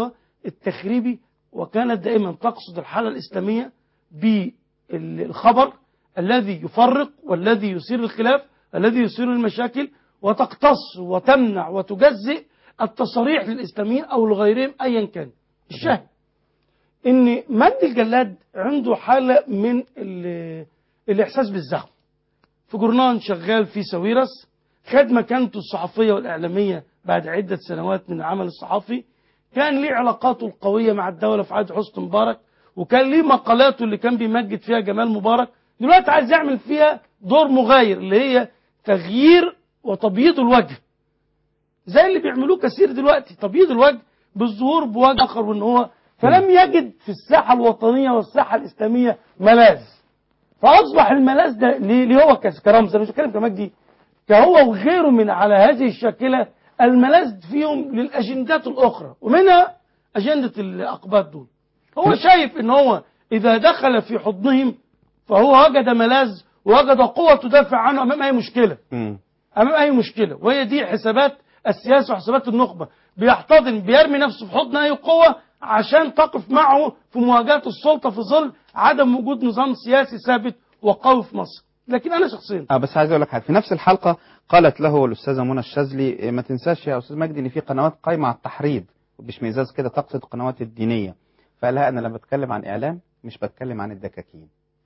التخريبي وكانت دائما تقصد الحالة الإسلامية بالخبر الذي يفرق والذي يثير الخلاف الذي يثير المشاكل وتقتص وتمنع وتجزئ التصاريح للإسلاميين أو لغيرهم أيا كان الشاهد ان مد الجلاد عنده حالة من ال- الإحساس بالزخم في جورنان شغال في ساويرس خد مكانته الصحفية والإعلامية بعد عدة سنوات من العمل الصحفي كان ليه علاقاته القوية مع الدولة في عهد حسني مبارك وكان ليه مقالاته اللي كان بيمجد فيها جمال مبارك دلوقتي عايز يعمل فيها دور مغاير اللي هي تغيير وتبييض الوجه زي اللي بيعملوه كثير دلوقتي تبييض الوجه بالظهور بوجه اخر وان هو فلم يجد في الساحه الوطنيه والساحه الاسلاميه ملاذ فاصبح الملاذ ده ليه ليه هو كس- كرمز انا مش بتكلم كمجدي كهو وغيره من على هذه الشاكله الملاذ فيهم للاجندات الاخرى ومنها اجنده الاقباط دول هو شايف ان هو اذا دخل في حضنهم فهو وجد ملاذ ووجد قوه تدافع عنه امام اي مشكله امام اي مشكله وهي دي حسابات السياسه وحسابات النخبه بيحتضن بيرمي نفسه في حضن اي قوه عشان تقف معه في مواجهه السلطه في ظل عدم وجود نظام سياسي ثابت وقوي في مصر لكن انا شخصيا اه بس عايز اقول لك حاجه في نفس الحلقه قالت له الاستاذه منى الشاذلي إيه، ما تنساش يا استاذ مجدي ان في قنوات قايمه على التحريض وباشمئزاز كده تقصد القنوات الدينيه فقال لها انا لما بتكلم عن اعلام مش بتكلم عن الدكاكين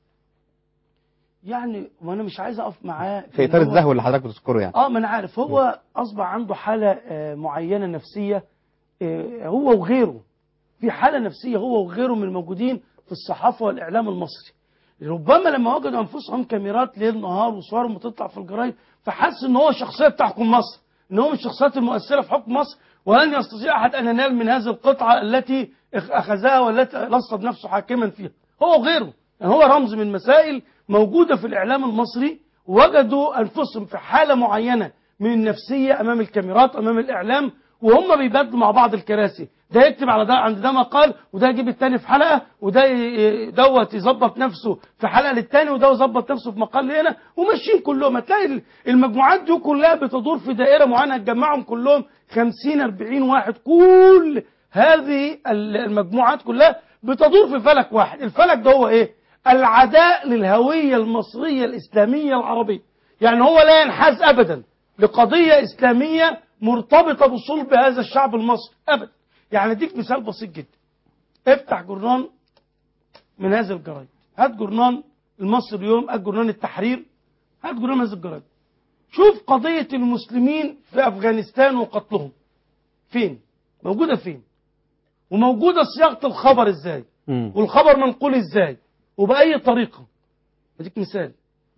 يعني وانا مش عايز اقف معاه في إن اطار هو- الزهو اللي حضرتك بتذكره يعني اه ما انا عارف هو اصبح عنده حاله آه، معينه نفسيه آه، هو وغيره في حاله نفسيه هو وغيره من الموجودين في الصحافه والاعلام المصري ربما لما وجدوا انفسهم كاميرات ليل نهار وصورهم بتطلع في الجرايد فحس ان هو شخصيه بتحكم مصر ان هو من الشخصيات المؤثره في حكم مصر ولن يستطيع احد ان ينال من هذه القطعه التي اخ- اخذها والتي لصب نفسه حاكما فيها هو وغيره يعني هو رمز من مسائل موجوده في الاعلام المصري وجدوا انفسهم في حاله معينه من النفسيه امام الكاميرات امام الاعلام وهم بيبادلوا مع بعض الكراسي ده يكتب على ده عند ده مقال وده يجيب التاني في حلقه وده ي- دوت يظبط نفسه في حلقه للتاني وده يظبط نفسه في مقال هنا وماشيين كلهم هتلاقي ال- المجموعات دي كلها بتدور في دائره معينه هتجمعهم كلهم 50 40 واحد كل هذه ال- المجموعات كلها بتدور في فلك واحد الفلك ده هو ايه العداء للهويه المصريه الاسلاميه العربيه يعني هو لا ينحاز ابدا لقضيه اسلاميه مرتبطه بصلب هذا الشعب المصري ابدا يعني اديك مثال بسيط جدا افتح جورنان من هذه الجرايد هات جورنان المصري اليوم هات جورنان التحرير هات جورنان هذه الجرايد شوف قضية المسلمين في أفغانستان وقتلهم فين موجودة فين وموجودة صياغة الخبر ازاي والخبر منقول ازاي وبأي طريقة اديك مثال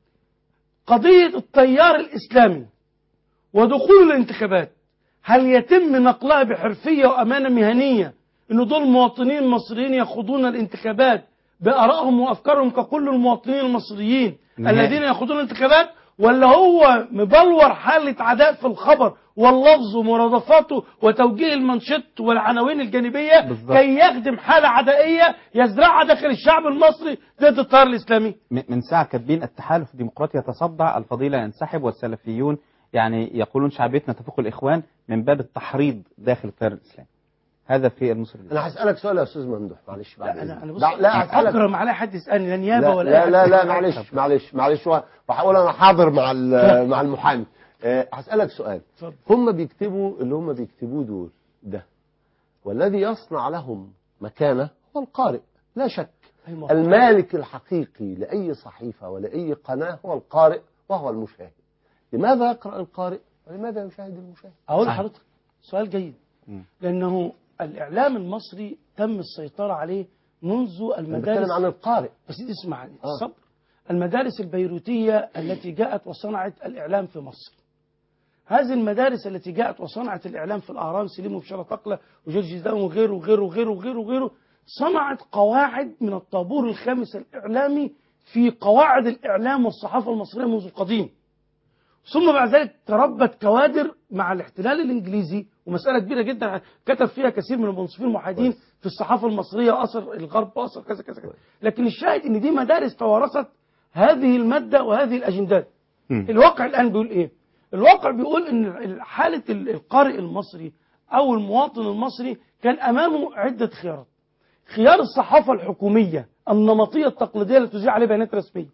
قضية التيار الإسلامي ودخول الانتخابات هل يتم نقلها بحرفية وأمانة مهنية إن دول مواطنين مصريين يخوضون الانتخابات بآرائهم وأفكارهم ككل المواطنين المصريين نهائي. الذين يخوضون الانتخابات ولا هو مبلور حالة عداء في الخبر واللفظ ومرادفاته وتوجيه المنشط والعناوين الجانبية بالظبط. كي يخدم حالة عدائية يزرعها داخل الشعب المصري ضد التيار الإسلامي م- من ساعة كاتبين التحالف الديمقراطي يتصدع الفضيلة ينسحب والسلفيون يعني يقولون شعبيتنا تفوق الإخوان من باب التحريض داخل التيار الإسلامي هذا في المصري انا هسالك سؤال يا استاذ ممدوح معلش بعد لا انا انا بص لا لا هسألك اكرم على حد يسالني لا نيابه لا ولا لا أي لا, حد. لا معلش معلش معلش و- وهقول انا حاضر مع ال- مع المحامي آه، هسألك سؤال اتفضل. هم بيكتبوا اللي هم بيكتبوه دول ده والذي يصنع لهم مكانه هو القارئ لا شك أيوة. المالك الحقيقي لأي صحيفة ولأي قناة هو القارئ وهو المشاهد لماذا يقرأ القارئ ولماذا يشاهد المشاهد اقول صحيح. لحضرتك سؤال جيد مم. لانه الاعلام المصري تم السيطره عليه منذ أنا المدارس بتكلم عن القارئ بس اسمع آه. الصبر المدارس البيروتيه التي جاءت وصنعت الاعلام في مصر هذه المدارس التي جاءت وصنعت الاعلام في الاهرام سليم وبشاره تقله وجورج داون وغيره وغيره وغيره وغيره وغيره صنعت قواعد من الطابور الخامس الاعلامي في قواعد الاعلام والصحافه المصريه منذ القديم ثم بعد ذلك تربت كوادر مع الاحتلال الانجليزي ومساله كبيره جدا كتب فيها كثير من المنصفين المحايدين في الصحافه المصريه واثر الغرب واثر كذا كذا كذا لكن الشاهد ان دي مدارس توارثت هذه الماده وهذه الاجندات الواقع الان بيقول ايه؟ الواقع بيقول ان حاله ال- القارئ المصري أو المواطن المصري كان أمامه عدة خيارات خيار الصحافة الحكومية النمطية التقليدية اللي تذيع عليه بيانات رسمية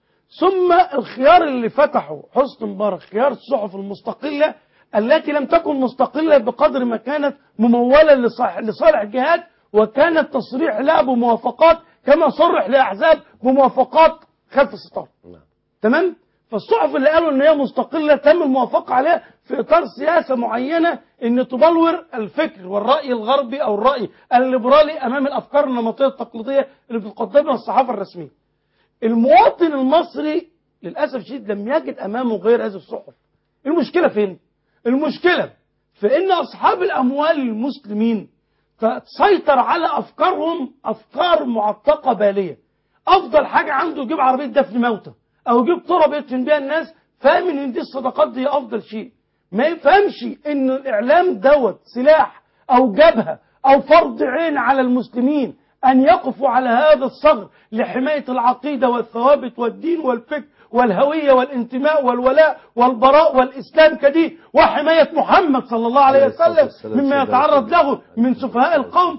ثم الخيار اللي فتحه حسن مبارك خيار الصحف المستقلة التي لم تكن مستقلة بقدر ما كانت ممولة لصالح لصالح الجهات وكانت تصريح لها بموافقات كما صرح لأحزاب بموافقات خلف الستار تمام فالصحف اللي قالوا ان هي مستقله تم الموافقه عليها في اطار سياسه معينه ان تبلور الفكر والراي الغربي او الراي الليبرالي امام الافكار النمطيه التقليديه اللي بتقدمها الصحافه الرسميه. المواطن المصري للاسف الشديد لم يجد امامه غير هذه الصحف. المشكله فين؟ المشكله في ان اصحاب الاموال المسلمين تسيطر على افكارهم افكار معتقه باليه. افضل حاجه عنده يجيب عربيه دفن موتى او يجيب تربه يدفن بيها الناس فاهم ان دي الصدقات دي افضل شيء ما يفهمش ان الاعلام دوت سلاح او جبهه او فرض عين على المسلمين ان يقفوا على هذا الصغر لحمايه العقيده والثوابت والدين والفكر والهويه والانتماء والولاء والبراء والاسلام كدين وحمايه محمد صلى الله عليه وسلم مما يتعرض له من سفهاء القوم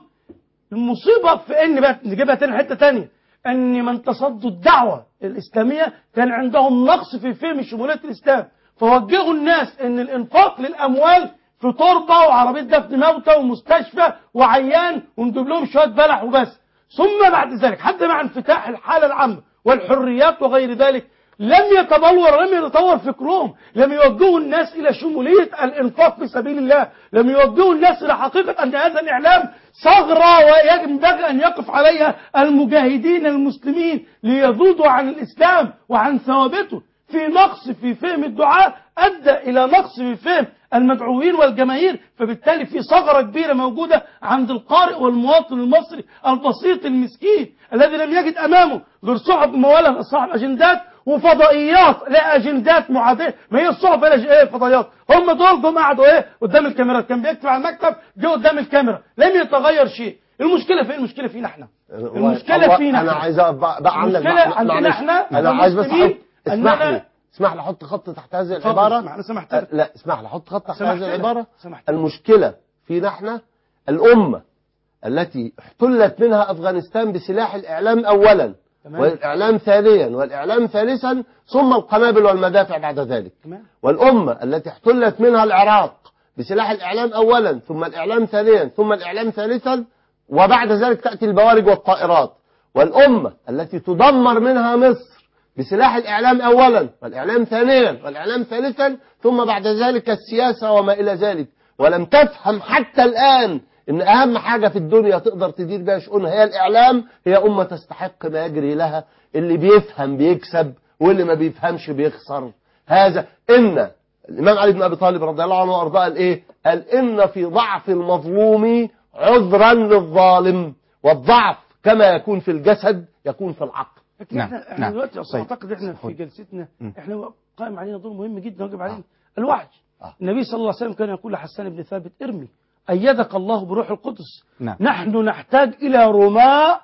المصيبه في ان بقى نجيبها تاني حته تانيه ان من تصدوا الدعوه الاسلاميه كان عندهم نقص في فهم شموليه الاسلام فوجهوا الناس ان الانفاق للاموال في تربه وعربيه دفن موتى ومستشفى وعيان ونجيب لهم شويه بلح وبس ثم بعد ذلك حتى مع انفتاح الحاله العامه والحريات وغير ذلك لم يتبلور لم يتطور فكرهم لم يوجهوا الناس إلى شمولية الإنفاق في سبيل الله لم يوجهوا الناس إلى حقيقة أن هذا الإعلام ثغرة وينبغي أن يقف عليها المجاهدين المسلمين ليذودوا عن الإسلام وعن ثوابته في نقص في فهم الدعاء أدى إلى نقص في فهم المدعوين والجماهير فبالتالي في ثغرة كبيرة موجودة عند القارئ والمواطن المصري البسيط المسكين الذي لم يجد أمامه غير صحف ممولة صاحب أجندات وفضائيات لا اجندات معاديه ما هي الصحف ولا ايه فضائيات هم دول جم قعدوا ايه قدام الكاميرات كان بيكتب على المكتب جه قدام الكاميرا لم يتغير شيء المشكله فين المشكله فينا احنا المشكله فينا انا احنا عايز أقف بقى بقى عندك المشكلة مع- عندنا معلش. احنا انا عايز بس كمسلمين أحط- اسمح أننا- لي اسمح لي احط خط تحت هذه اتفضل، العباره اسمح، أنا سمحت لك. لا اسمح لي احط خط تحت سمحت هذه لك. العباره سمحت لك. المشكله فينا احنا الامه التي احتلت منها افغانستان بسلاح الاعلام اولا تمام. والاعلام ثانيا والاعلام ثالثا ثم القنابل والمدافع بعد ذلك تمام. والامه التي احتلت منها العراق بسلاح الاعلام اولا ثم الاعلام ثانيا ثم الاعلام ثالثا وبعد ذلك تاتي البوارج والطائرات والامه التي تدمر منها مصر بسلاح الإعلام أولا والإعلام ثانيا والإعلام ثالثا ثم بعد ذلك السياسة وما إلى ذلك ولم تفهم حتى الآن إن أهم حاجة في الدنيا تقدر تدير بها شؤونها هي الإعلام هي أمة تستحق ما يجري لها اللي بيفهم بيكسب واللي ما بيفهمش بيخسر هذا إن الإمام علي بن أبي طالب رضي الله عنه وأرضاه قال إيه قال إن في ضعف المظلوم عذرا للظالم والضعف كما يكون في الجسد يكون في العقل لكن نعم، احنا, احنا نعم. دلوقتي اصلا طيب. اعتقد احنا في خد. جلستنا مم. احنا قائم علينا دور مهم جدا واجب علينا الوعي النبي صلى الله عليه وسلم كان يقول لحسان بن ثابت ارمي ايدك الله بروح القدس نعم. نحن نحتاج الى رماء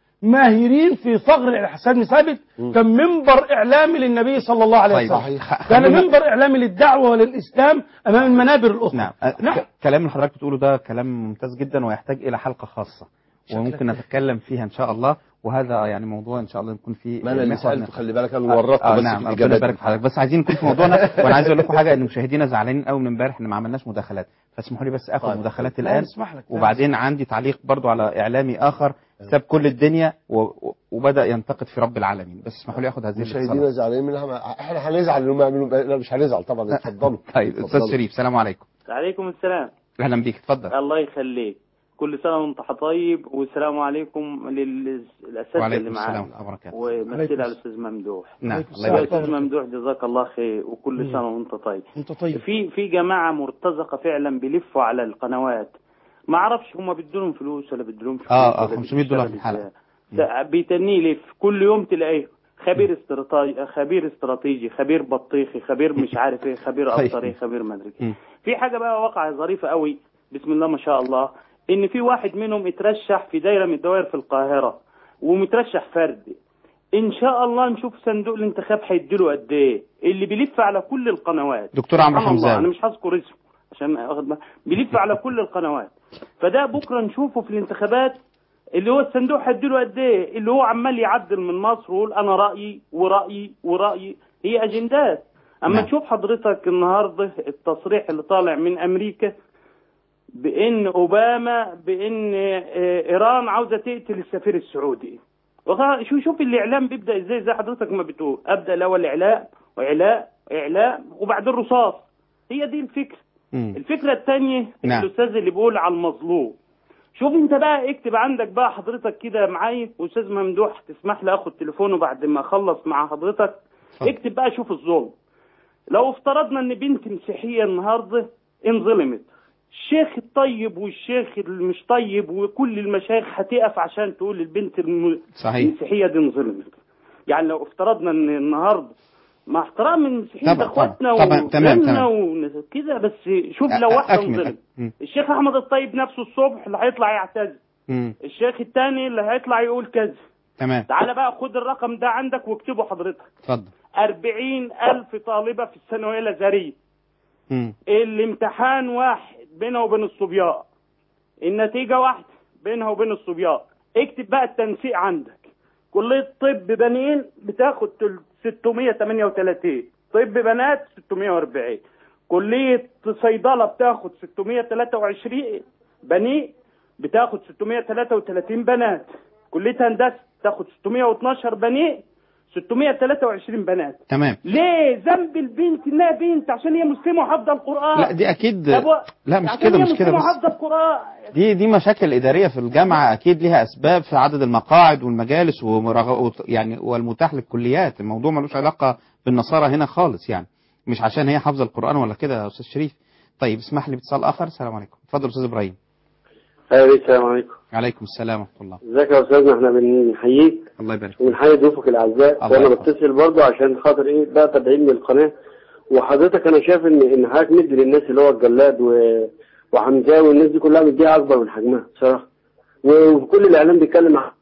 ماهرين في ثغر حسان بن ثابت كان منبر اعلامي للنبي صلى الله عليه طيب. وسلم صحيح. كان خلينا- منبر اعلامي للدعوه وللاسلام امام المنابر الاخرى نعم ك- كلام اللي حضرتك بتقوله ده كلام ممتاز جدا ويحتاج الى حلقه خاصه وممكن نتكلم فيها ان شاء الله وهذا يعني موضوع ان شاء الله نكون فيه ما أنا اللي محور سألته، نقاش. خلي بالك أنا اللي ورطت آه بس نعم في ربنا الإجابات يبارك دي. في حضرتك بس عايزين نكون في موضوعنا وانا عايز اقول لكم حاجه ان مشاهدينا زعلانين قوي من امبارح ان ما عملناش مداخلات فاسمحوا لي بس اخد طيب. مداخلات لا، الان نسمح لك. لا، وبعدين عندي تعليق برضو على اعلامي اخر ساب كل الدنيا و... و- وبدا ينتقد في رب العالمين بس اسمحوا لي اخد هذه مشاهدينا الاتصالات زعلانين منها ما- احنا هنزعل انهم يعملوا لا مش هنزعل طبعا اتفضلوا طيب استاذ اتفضلوا. شريف السلام عليكم عليكم السلام اهلا بيك اتفضل الله يخليك كل سنة وانت طيب والسلام عليكم للأساتذة وعليكم اللي معانا السلام ورحمه الله وبركاته ومثل على الأستاذ ممدوح نعم يا الله يبارك أستاذ ممدوح جزاك الله خير وكل سنة وانت طيب انت طيب في في جماعة مرتزقة فعلا بيلفوا على القنوات ما اعرفش هم بيدولهم فلوس ولا بيدولهم فلوس اه اه ولا 500 دولار في بيشتغل الحلقه ازاي. بيتنيه يلف كل يوم تلاقيه خبير استراتيجي خبير استراتيجي خبير بطيخي خبير مش عارف ايه خبير طيب. ابصري خبير ما ادري إيه. مم. في حاجه بقى واقعه ظريفه قوي بسم الله ما شاء الله ان في واحد منهم اترشح في دايره من الدوائر في القاهره ومترشح فردي ان شاء الله نشوف صندوق الانتخاب هيديله قد ايه اللي بيلف على كل القنوات دكتور عمرو سبحان الله، حمزاوي. انا مش هذكر اسمه عشان اخد بالك. بيلف على كل القنوات فده بكره نشوفه في الانتخابات اللي هو الصندوق هيديله قد ايه اللي هو عمال يعدل من مصر ويقول انا رايي ورايي ورايي هي اجندات اما نعم. تشوف حضرتك النهارده التصريح اللي طالع من امريكا بان اوباما بان آه، ايران عاوزه تقتل السفير السعودي وخ- شو شوف الاعلام بيبدا ازاي زي حضرتك ما بتقول ابدا الاول اعلاء واعلاء اعلاء وبعدين رصاص هي دي الفكره مم. الفكره الثانيه نعم. الاستاذ اللي بيقول على المظلوم شوف انت بقى اكتب عندك بقى حضرتك كده معايا استاذ ممدوح تسمح لي اخد تليفونه بعد ما اخلص مع حضرتك اكتب بقى شوف الظلم لو افترضنا ان بنت مسيحيه النهارده انظلمت الشيخ الطيب والشيخ اللي مش طيب وكل المشايخ هتقف عشان تقول البنت الم... صحيح. المسيحيه دي انظلمت يعني لو افترضنا ان النهارده مع احترام المسيحيين طبعا، ده اخواتنا طبعا، تمام، وجيراننا تمام. وكده بس شوف لو واحده أكمل انظلمت مم. الشيخ احمد الطيب نفسه الصبح اللي هيطلع يعتذر مم. الشيخ الثاني اللي هيطلع يقول كذا تمام تعالى بقى خد الرقم ده عندك واكتبه حضرتك اتفضل أربعين ألف طالبة في الثانوية الأزهرية مم. الامتحان واحد بينها وبين الصبيان النتيجة واحدة بينها وبين الصبيان اكتب بقى التنسيق عندك كلية طب بنين بتاخد تل- 638 طب بنات 640 كلية صيدلة بتاخد 623 بني بتاخد 633 بنات كلية هندسة بتاخد 612 بني 623 بنات تمام ليه ذنب البنت انها بنت عشان هي مسلمه وحافظه القران لا دي اكيد طب و- لا مش عشان كده هي مش كده مسلمة بس وحافظه القران دي دي مشاكل إدارية في الجامعة أكيد ليها أسباب في عدد المقاعد والمجالس ومرغ... وت- يعني والمتاح للكليات الموضوع ملوش علاقة بالنصارى هنا خالص يعني مش عشان هي حافظة القرآن ولا كده يا أستاذ شريف طيب اسمح لي باتصال آخر السلام عليكم اتفضل أستاذ إبراهيم ايوه السلام عليكم عليكم السلام ورحمة الله ازيك يا استاذنا احنا بنحييك الله يبارك وبنحيي ضيوفك الاعزاء الله وانا يحفظك. بتصل برضه عشان خاطر ايه بقى تابعين للقناه وحضرتك انا شايف ان ان حضرتك مدي للناس اللي هو الجلاد و... وحمزاوي والناس دي كلها مديها اكبر من حجمها بصراحه وكل الاعلام بيتكلم عن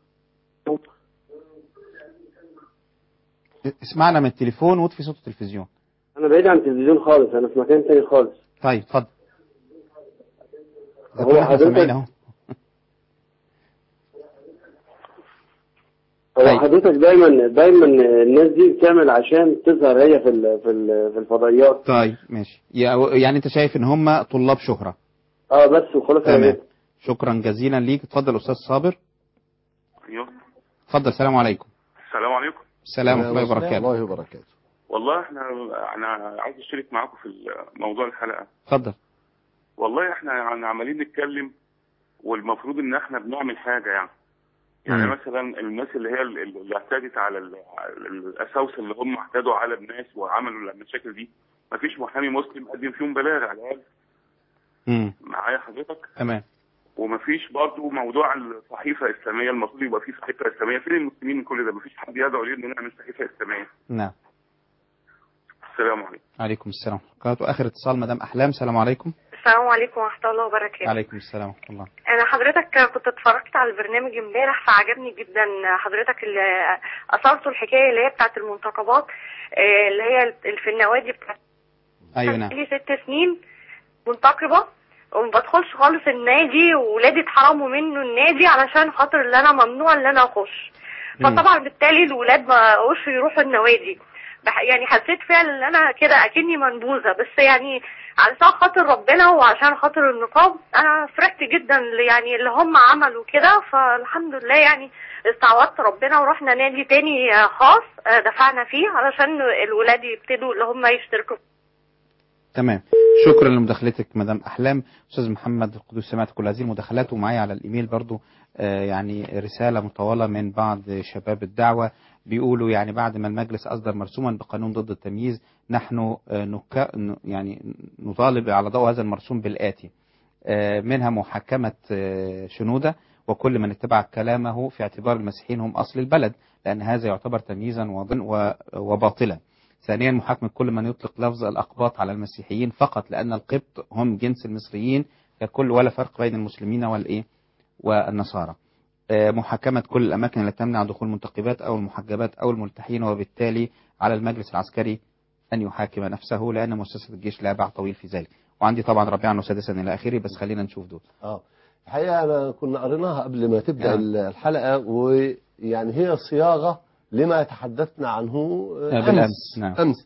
اسمعنا من التليفون واطفي صوت التلفزيون انا بعيد عن التلفزيون خالص انا في مكان تاني خالص طيب اتفضل ده هو كل احنا سامعين حضرتك اهو هو طيب. حضرتك دايما دايما الناس دي بتعمل عشان تظهر هي في ال... في ال... في الفضائيات طيب ماشي يا- يعني أنت شايف إن هم طلاب شهرة اه بس وخلاص أنا تمام جيت. شكرا جزيلا ليك اتفضل أستاذ صابر ايوه اتفضل السلام عليكم السلام عليكم السلام ورحمة الله وبركاته الله وبركاته والله احنا انا عايز اشترك معاكم في موضوع الحلقه اتفضل والله احنا يعني عمالين نتكلم والمفروض ان احنا بنعمل حاجه يعني يعني مم. مثلا الناس اللي هي ال- ال- اللي اعتدت على ال- على الاساوسه اللي هم اعتدوا على الناس وعملوا المشاكل دي مفيش محامي مسلم قدم فيهم بلاغ على الاقل مم. معايا حضرتك تمام ومفيش برضه موضوع الصحيفه الاسلاميه المفروض يبقى في صحيفه اسلاميه فين المسلمين من كل ده مفيش حد يدعو ليه ان نعمل صحيفه اسلاميه نعم السلام عليكم عليكم السلام ورحمة الله وبركاته آخر اتصال مدام أحلام السلام عليكم السلام عليكم ورحمة الله وبركاته عليكم السلام ورحمة الله أنا حضرتك كنت اتفرجت على البرنامج امبارح فعجبني جدا حضرتك اللي أثرته الحكاية اللي هي بتاعت المنتخبات آه، اللي هي ال- في النوادي بتاعت أيوة نعم لي ست سنين منتقبة وما بدخلش خالص النادي وولادي اتحرموا منه النادي علشان خاطر اللي أنا ممنوع اللي أنا أخش فطبعا بالتالي الولاد ما بقوش يروحوا النوادي بح- يعني حسيت فعلا ان انا كده اكني منبوذه بس يعني علشان خاطر ربنا وعشان خاطر النقاب انا فرحت جدا ل- يعني اللي هم عملوا كده فالحمد لله يعني استعوضت ربنا ورحنا نادي تاني آه، خاص آه، دفعنا فيه علشان الولاد يبتدوا اللي هم يشتركوا تمام شكرا لمداخلتك مدام احلام استاذ محمد القدوس سمعت كل هذه المداخلات ومعايا على الايميل برضو آه، يعني رساله مطوله من بعض شباب الدعوه بيقولوا يعني بعد ما المجلس اصدر مرسوما بقانون ضد التمييز نحن آه، نك... ن- يعني نطالب على ضوء هذا المرسوم بالاتي آه، منها محاكمه آه، شنوده وكل من اتبع كلامه في اعتبار المسيحيين هم اصل البلد لان هذا يعتبر تمييزا وضن- و- وباطلا ثانيا محاكمة كل من يطلق لفظ الأقباط على المسيحيين فقط لأن القبط هم جنس المصريين ككل ولا فرق بين المسلمين والإيه والنصارى آه، محاكمة كل الأماكن التي تمنع دخول المنتقبات أو المحجبات أو الملتحين وبالتالي على المجلس العسكري أن يحاكم نفسه لأن مؤسسة الجيش لها باع طويل في ذلك وعندي طبعا رابعا وسادسا الى اخره بس خلينا نشوف دول اه الحقيقه انا كنا قريناها قبل ما تبدا نعم. الحلقه ويعني هي صياغه لما تحدثنا عنه آه، بالأمس. نعم. امس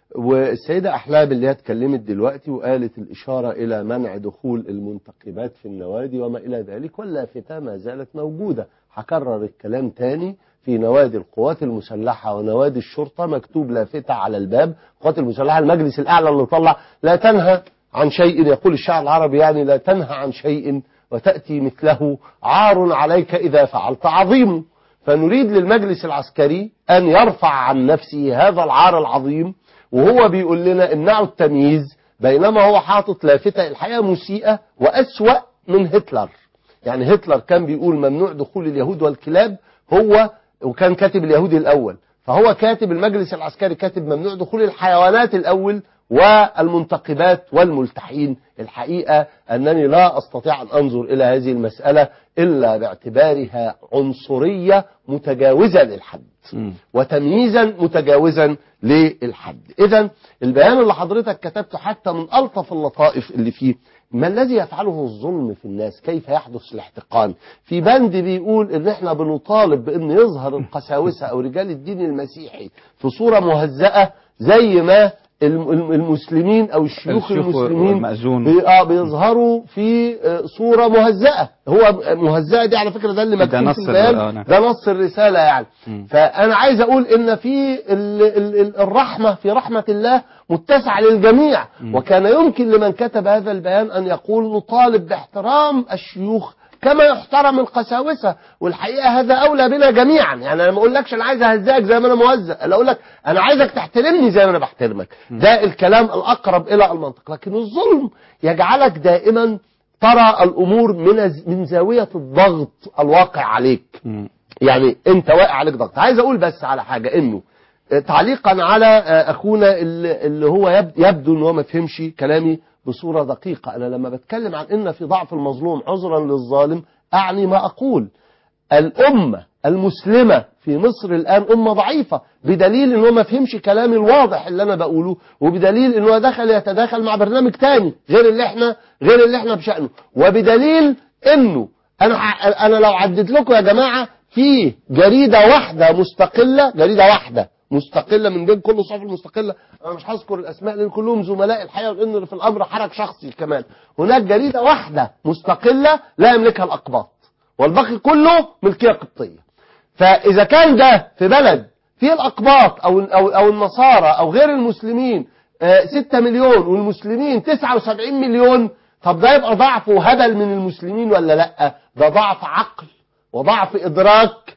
والسيده احلام اللي هي اتكلمت دلوقتي وقالت الاشاره الى منع دخول المنتقبات في النوادي وما الى ذلك واللافته ما زالت موجوده هكرر الكلام تاني في نوادي القوات المسلحة ونوادي الشرطة مكتوب لافتة على الباب القوات المسلحة المجلس الأعلى اللي طلع لا تنهى عن شيء يقول الشعر العربي يعني لا تنهى عن شيء وتأتي مثله عار عليك إذا فعلت عظيم فنريد للمجلس العسكري أن يرفع عن نفسه هذا العار العظيم وهو بيقول لنا امنعوا التمييز بينما هو حاطط لافتة الحقيقة مسيئة وأسوأ من هتلر يعني هتلر كان بيقول ممنوع دخول اليهود والكلاب هو وكان كاتب اليهودي الأول فهو كاتب المجلس العسكري كاتب ممنوع دخول الحيوانات الأول والمنتقبات والملتحين الحقيقة أنني لا أستطيع أن أنظر إلى هذه المسألة إلا باعتبارها عنصرية متجاوزة للحد وتمييزا متجاوزا للحد إذا البيان اللي حضرتك كتبته حتى من ألطف اللطائف اللي فيه ما الذي يفعله الظلم في الناس كيف يحدث الاحتقان في بند بيقول ان احنا بنطالب بان يظهر القساوسة او رجال الدين المسيحي في صورة مهزأة زي ما الم- الم- المسلمين او الشيوخ الشيوخ المسلمين والمأذون. بي- آه بيظهروا في آه، صورة مهزأة هو مهزأة دي على فكرة ده اللي ده مكتوب نص في ال- البيان آه، نعم. ده نص الرسالة يعني مم. فأنا عايز أقول إن في ال- ال- ال- الرحمة في رحمة الله متسعة للجميع وكان يمكن لمن كتب هذا البيان أن يقول نطالب باحترام الشيوخ كما يحترم القساوسة والحقيقة هذا أولى بنا جميعا يعني أنا ما أقولكش أنا عايز أهزئك زي ما أنا موزع أنا أقول لك أنا عايزك تحترمني زي ما أنا بحترمك ده الكلام الأقرب إلى المنطق لكن الظلم يجعلك دائما ترى الأمور من من زاوية الضغط الواقع عليك يعني انت واقع عليك ضغط عايز اقول بس على حاجة انه آه، تعليقا على آه، اخونا اللي اللي هو يب- يبدو ان هو ما فهمش كلامي بصورة دقيقة انا لما بتكلم عن ان في ضعف المظلوم عذرا للظالم اعني ما اقول الامة المسلمة في مصر الان امة ضعيفة بدليل ان هو ما فهمش كلامي الواضح اللي انا بقوله وبدليل ان هو دخل يتداخل مع برنامج تاني غير اللي احنا غير اللي احنا بشأنه وبدليل انه انا ح- انا لو عديت لكم يا جماعه في جريده واحده مستقله جريده واحده مستقله من بين كل الصحف المستقله انا مش هذكر الاسماء لان كلهم زملاء الحقيقه لان في الامر حرج شخصي كمان هناك جريده واحده مستقله لا يملكها الاقباط والباقي كله ملكيه قبطيه فاذا كان ده في بلد فيه الاقباط او او او النصارى او غير المسلمين 6 مليون والمسلمين 79 مليون طب ده يبقى ضعف وهبل من المسلمين ولا لا ده ضعف عقل وضعف ادراك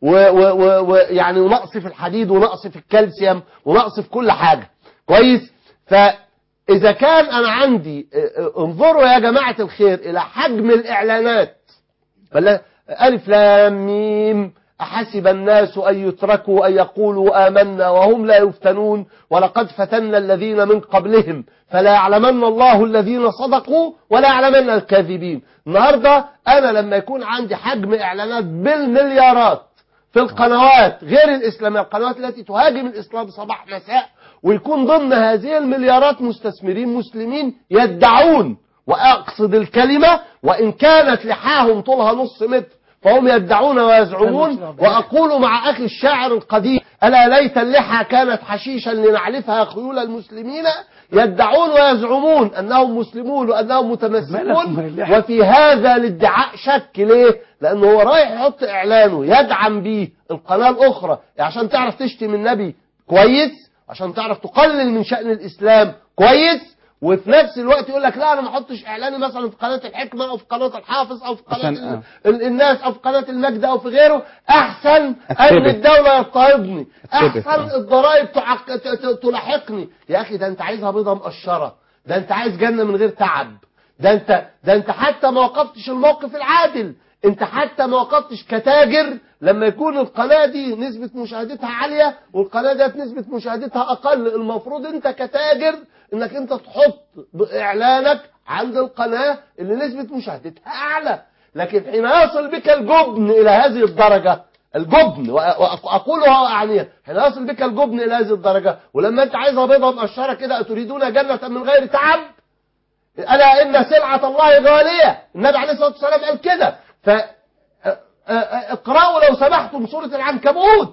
ويعني ونقص في الحديد ونقص في الكالسيوم ونقص في كل حاجه كويس فاذا كان انا عندي اه، اه، انظروا يا جماعه الخير الى حجم الاعلانات ولا ألف لام ميم أحسب الناس أن يتركوا أن يقولوا آمنا وهم لا يفتنون ولقد فتنا الذين من قبلهم فلا يعلمن الله الذين صدقوا ولا يعلمن الكاذبين النهاردة أنا لما يكون عندي حجم إعلانات بالمليارات في القنوات غير الإسلامية القنوات التي تهاجم الإسلام صباح مساء ويكون ضمن هذه المليارات مستثمرين مسلمين يدعون وأقصد الكلمة وإن كانت لحاهم طولها نص متر فهم يدعون ويزعمون وأقول مع أخي الشاعر القديم ألا ليت اللحى كانت حشيشا لنعلفها خيول المسلمين يدعون ويزعمون أنهم مسلمون وأنهم متمسكون وفي هذا الادعاء شك ليه لأنه هو رايح يحط إعلانه يدعم بيه القناة الأخرى عشان تعرف تشتم النبي كويس عشان تعرف تقلل من شأن الإسلام كويس وفي نفس الوقت يقول لك لا انا ما احطش اعلاني مثلا في قناه الحكمه او في قناه الحافظ او في قناه عشان- ال- ال- الناس او في قناه المجد او في غيره احسن ان اتبه. الدوله يضطهدني اتبه. احسن الضرائب تعق... ت- ت- تلاحقني يا اخي ده انت عايزها بيضه مقشره ده انت عايز جنه من غير تعب ده انت ده انت حتى ما وقفتش الموقف العادل انت حتى ما وقفتش كتاجر لما يكون القناة دي نسبة مشاهدتها عالية والقناة ديت نسبة مشاهدتها أقل المفروض انت كتاجر انك انت تحط اعلانك عند القناة اللي نسبة مشاهدتها أعلى لكن حين يصل بك الجبن إلى هذه الدرجة الجبن وأ- وأقولها وأعنيها حين يصل بك الجبن إلى هذه الدرجة ولما أنت عايزها بيضة مقشرة كده أتريدون جنة من غير تعب ألا إن سلعة الله غالية النبي عليه الصلاة والسلام قال كده ف اقرأوا لو سمحتم سورة العنكبوت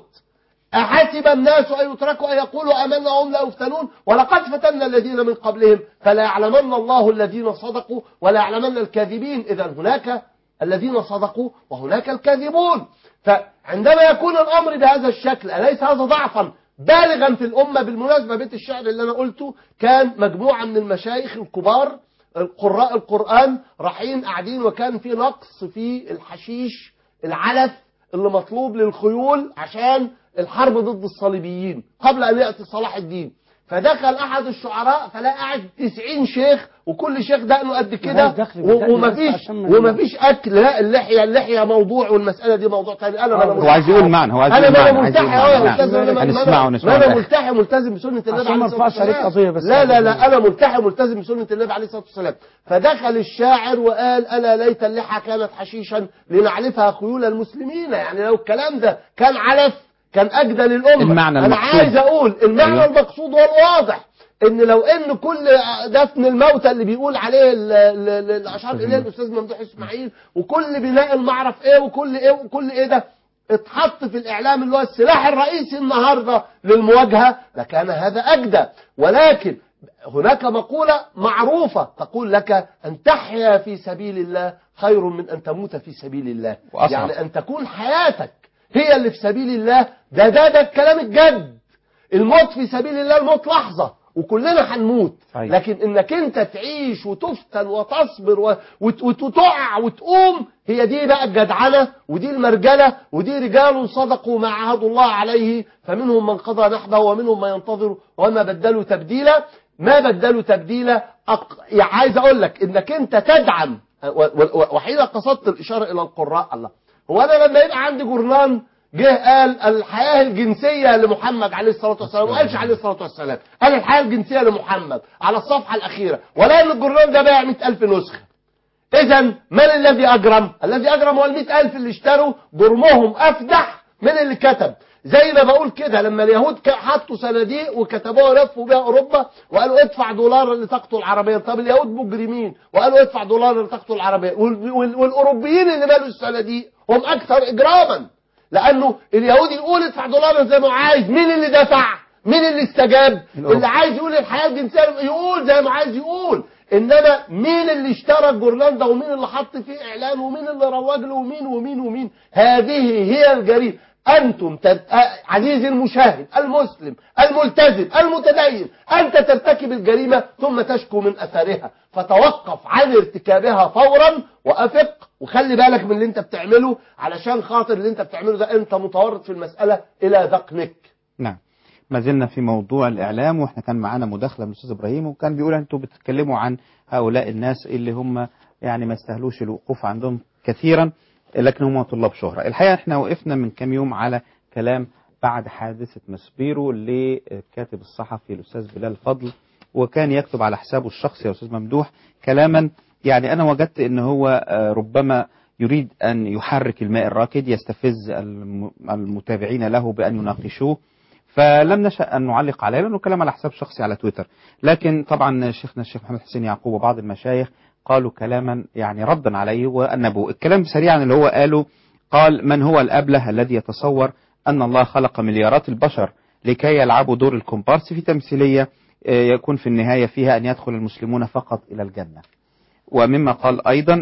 أحسب الناس أن يتركوا أن يقولوا آمنا وهم لا يفتنون ولقد فتنا الذين من قبلهم فلا يعلمن الله الذين صدقوا ولا يعلمن الكاذبين إذا هناك الذين صدقوا وهناك الكاذبون فعندما يكون الأمر بهذا الشكل أليس هذا ضعفا بالغا في الأمة بالمناسبة بيت الشعر اللي أنا قلته كان مجموعة من المشايخ الكبار القراء القرآن رايحين قاعدين وكان في نقص في الحشيش العلف اللي مطلوب للخيول عشان الحرب ضد الصليبيين قبل أن يأتي صلاح الدين فدخل أحد الشعراء فلا قاعد 90 شيخ وكل شيخ دقنه قد كده و- ومفيش ومفيش أكل لا اللحية اللحية موضوع والمسألة دي موضوع تاني أنا ما أنا هو عايز يقول معنى هو عايز أنا يقول ما أنا معنى عايز يقول ملتحي أهو يا معنى. أستاذ أنا ما- هنسمعه ما ونسمعه أنا الآخر. ملتحي ملتزم بسنة النبي عشان عليه ما الصلاة نرفعش عليك والسلام قضية بس. لا لا لا أنا ملتحي ملتزم بسنة النبي عليه الصلاة والسلام فدخل الشاعر وقال ألا ليت اللحى كانت حشيشا لنعلفها خيول المسلمين يعني لو الكلام ده كان علف كان أجدى للأمة المعنى أنا المقصود. عايز أقول المعنى أيوه. المقصود هو الواضح ان لو ان كل دفن الموتى اللي بيقول عليه ال- ال- ال- الاشعار اليه الاستاذ ممدوح اسماعيل وكل بناء المعرف ايه وكل ايه وكل ايه ده اتحط في الاعلام اللي هو السلاح الرئيسي النهارده للمواجهه لكان هذا اجدى ولكن هناك مقولة معروفة تقول لك أن تحيا في سبيل الله خير من أن تموت في سبيل الله وأصعب. يعني أن تكون حياتك هي اللي في سبيل الله ده ده ده الكلام الجد الموت في سبيل الله الموت لحظة وكلنا هنموت أيوة. لكن انك انت تعيش وتفتن وتصبر و- وت- وت- وتقع وتقوم هي دي بقى الجدعنة ودي المرجلة ودي رجال صدقوا ما عهدوا الله عليه فمنهم من قضى نحبه ومنهم من ينتظر وما بدلوا تبديلا ما بدلوا تبديلا أق... يعني عايز اقول لك انك انت تدعم و- و- و- وحين قصدت الاشارة الى القراء الله هو انا لما يبقى عندي جورنان جه قال الحياة الجنسية لمحمد عليه الصلاة والسلام ما قالش عليه الصلاة والسلام قال الحياة الجنسية لمحمد على الصفحة الأخيرة ولا أن الجرنان ده بايع 100000 نسخة إذا من الذي أجرم؟ الذي أجرم هو ال 100000 اللي اشتروا جرمهم أفدح من اللي كتب زي ما بقول كده لما اليهود ك- حطوا صناديق وكتبوها ولفوا بيها اوروبا وقالوا ادفع دولار لتقتل العربيه طب اليهود مجرمين وقالوا ادفع دولار لتقتل العربيه وال- وال- والاوروبيين اللي مالوا الصناديق هم اكثر اجراما لانه اليهودي يقول ادفع دولار زي ما هو عايز مين اللي دفع مين اللي استجاب اللي عايز يقول الحياه الجنسيه يقول زي ما عايز يقول انما مين اللي اشترى الجورنال ده ومين اللي حط فيه اعلان ومين اللي روج له ومين ومين ومين هذه هي الجريمه انتم تد... آه، عزيزي المشاهد المسلم الملتزم المتدين انت ترتكب الجريمه ثم تشكو من اثرها فتوقف عن ارتكابها فورا وافق وخلي بالك من اللي انت بتعمله علشان خاطر اللي انت بتعمله ده انت متورط في المساله الى ذقنك نعم ما زلنا في موضوع الإعلام وإحنا كان معانا مداخلة من الأستاذ إبراهيم وكان بيقول أنتوا بتتكلموا عن هؤلاء الناس اللي هم يعني ما يستاهلوش الوقوف عندهم كثيرا لكن هم طلاب شهرة الحقيقة إحنا وقفنا من كام يوم على كلام بعد حادثة مسبيرو للكاتب الصحفي الأستاذ بلال فضل وكان يكتب على حسابه الشخصي يا أستاذ ممدوح كلاما يعني أنا وجدت أن هو آه، ربما يريد أن يحرك الماء الراكد يستفز الم- المتابعين له بأن يناقشوه فلم نشأ أن نعلق عليه لأنه كلام على حساب شخصي على تويتر لكن طبعا شيخنا الشيخ محمد حسين يعقوب وبعض المشايخ قالوا كلاما يعني ردا عليه وأنبوه الكلام سريعا اللي هو قاله قال من هو الأبله الذي يتصور أن الله خلق مليارات البشر لكي يلعبوا دور الكومبارس في تمثيلية آه، يكون في النهاية فيها أن يدخل المسلمون فقط إلى الجنة ومما قال أيضا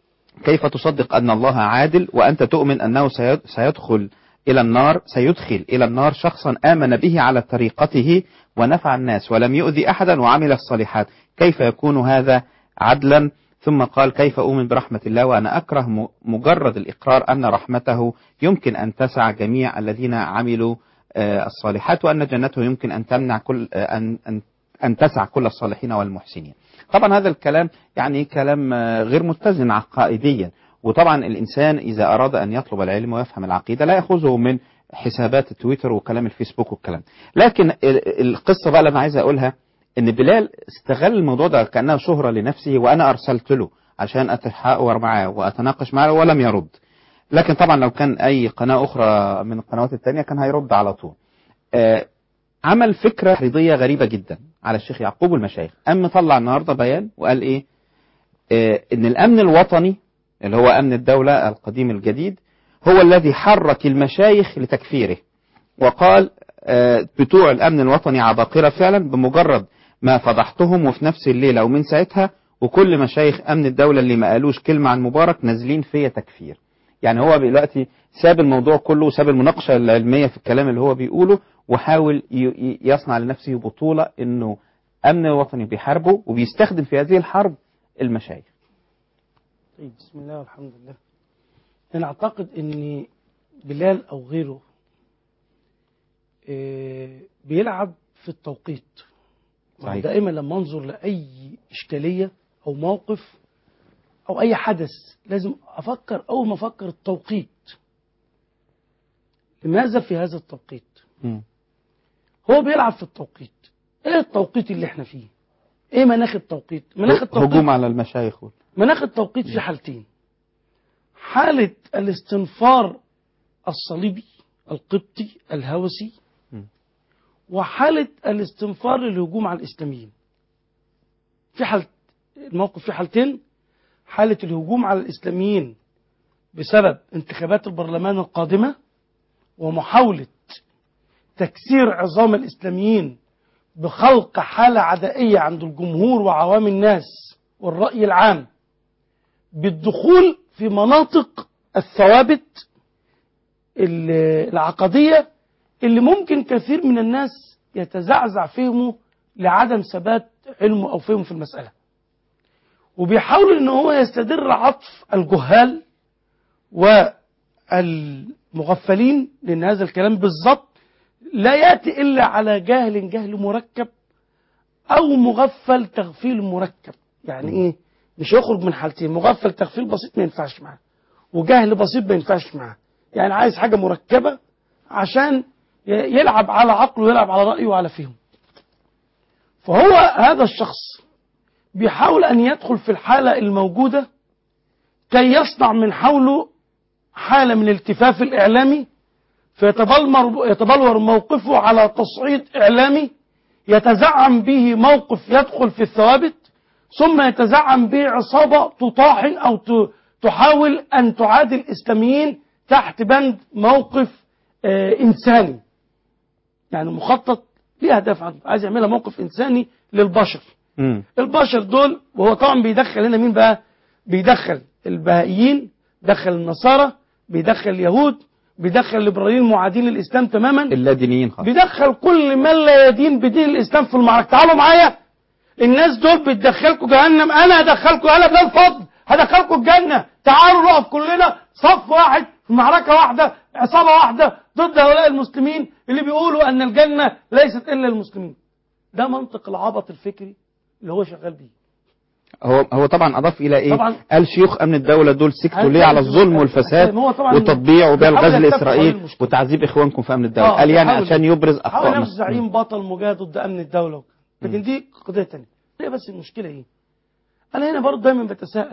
كيف تصدق أن الله عادل وأنت تؤمن أنه سيد- سيدخل إلى النار سيدخل إلى النار شخصا آمن به على طريقته ونفع الناس ولم يؤذي أحدا وعمل الصالحات كيف يكون هذا عدلا ثم قال كيف أؤمن برحمة الله وأنا أكره م- مجرد الإقرار أن رحمته يمكن أن تسع جميع الذين عملوا آه، الصالحات وأن جنته يمكن أن تمنع كل آه، أن أن أن تسع كل الصالحين والمحسنين. طبعا هذا الكلام يعني كلام آه، غير متزن عقائديا وطبعا الإنسان إذا أراد أن يطلب العلم ويفهم العقيدة لا يأخذه من حسابات التويتر وكلام الفيسبوك والكلام لكن ال- القصة بقى اللي أنا عايز أقولها إن بلال استغل الموضوع ده كأنها شهرة لنفسه وأنا أرسلت له عشان أتحاور معاه وأتناقش معاه ولم يرد لكن طبعا لو كان أي قناة أخرى من القنوات التانية كان هيرد على طول آه، عمل فكرة تحريضية غريبة جدا على الشيخ يعقوب والمشايخ قام مطلع النهاردة بيان وقال إيه آه إن الأمن الوطني اللي هو أمن الدولة القديم الجديد هو الذي حرك المشايخ لتكفيره وقال آه بتوع الأمن الوطني عباقرة فعلا بمجرد ما فضحتهم وفي نفس الليلة ومن ساعتها وكل مشايخ أمن الدولة اللي ما قالوش كلمة عن مبارك نازلين فيا تكفير يعني هو دلوقتي ساب الموضوع كله وساب المناقشة العلمية في الكلام اللي هو بيقوله وحاول يصنع لنفسه بطولة انه امن وطني بيحاربه وبيستخدم في هذه الحرب المشايخ طيب بسم الله والحمد لله انا اعتقد ان بلال او غيره بيلعب في التوقيت صحيح. دائما لما انظر لاي اشكاليه او موقف او اي حدث لازم افكر اول ما افكر التوقيت لماذا في هذا التوقيت م. هو بيلعب في التوقيت ايه التوقيت اللي احنا فيه ايه مناخ التوقيت مناخ التوقيت هجوم على المشايخ مناخ التوقيت في حالتين حالة الاستنفار الصليبي القبطي الهوسي م. وحالة الاستنفار للهجوم على الإسلاميين في حالة الموقف في حالتين حالة الهجوم على الإسلاميين بسبب انتخابات البرلمان القادمة ومحاولة تكسير عظام الإسلاميين بخلق حالة عدائية عند الجمهور وعوام الناس والرأي العام بالدخول في مناطق الثوابت العقدية اللي ممكن كثير من الناس يتزعزع فهمه لعدم ثبات علمه أو فهمه في المسألة وبيحاول ان هو يستدر عطف الجهال والمغفلين لان هذا الكلام بالضبط لا ياتي الا على جاهل جهل مركب او مغفل تغفيل مركب يعني ايه مش يخرج من حالتين مغفل تغفيل بسيط ما ينفعش معاه وجهل بسيط ما ينفعش معاه يعني عايز حاجه مركبه عشان يلعب على عقله ويلعب على رايه وعلى فهمه فهو هذا الشخص بيحاول أن يدخل في الحالة الموجودة كي يصنع من حوله حالة من الالتفاف الإعلامي فيتبلور يتبلور موقفه على تصعيد إعلامي يتزعم به موقف يدخل في الثوابت ثم يتزعم به عصابة تطاحن أو تحاول أن تعادل الإسلاميين تحت بند موقف آه إنساني يعني مخطط ليه أهداف عنده عايز يعملها موقف إنساني للبشر مم. البشر دول وهو طبعا بيدخل هنا مين بقى بيدخل البهائيين بيدخل النصارى بيدخل اليهود بيدخل الليبراليين المعادين للاسلام تماما اللادينيين خالص بيدخل كل من لا يدين بدين الاسلام في المعركه تعالوا معايا الناس دول بتدخلكم جهنم انا هدخلكم انا بلا الفضل هدخلكم الجنه تعالوا نقف كلنا صف واحد في معركه واحده عصابه واحده ضد هؤلاء المسلمين اللي بيقولوا ان الجنه ليست الا المسلمين ده منطق العبط الفكري اللي هو شغال بيه هو هو طبعا اضاف الى ايه طبعا قال شيوخ امن الدوله دول سكتوا هل ليه على تعرف- الظلم والفساد هو طبعا وتطبيع وبيع بيحاول الغاز يتفق لاسرائيل حوالين المشكلة. وتعذيب اخوانكم في امن الدوله آه، قال يعني بيحاول- عشان يبرز حاول اخطاء نفسه مصر زعيم بطل مجاهد ضد امن الدوله لكن دي قضيه ثانيه هي بس المشكله ايه انا هنا برضه دايما بتساءل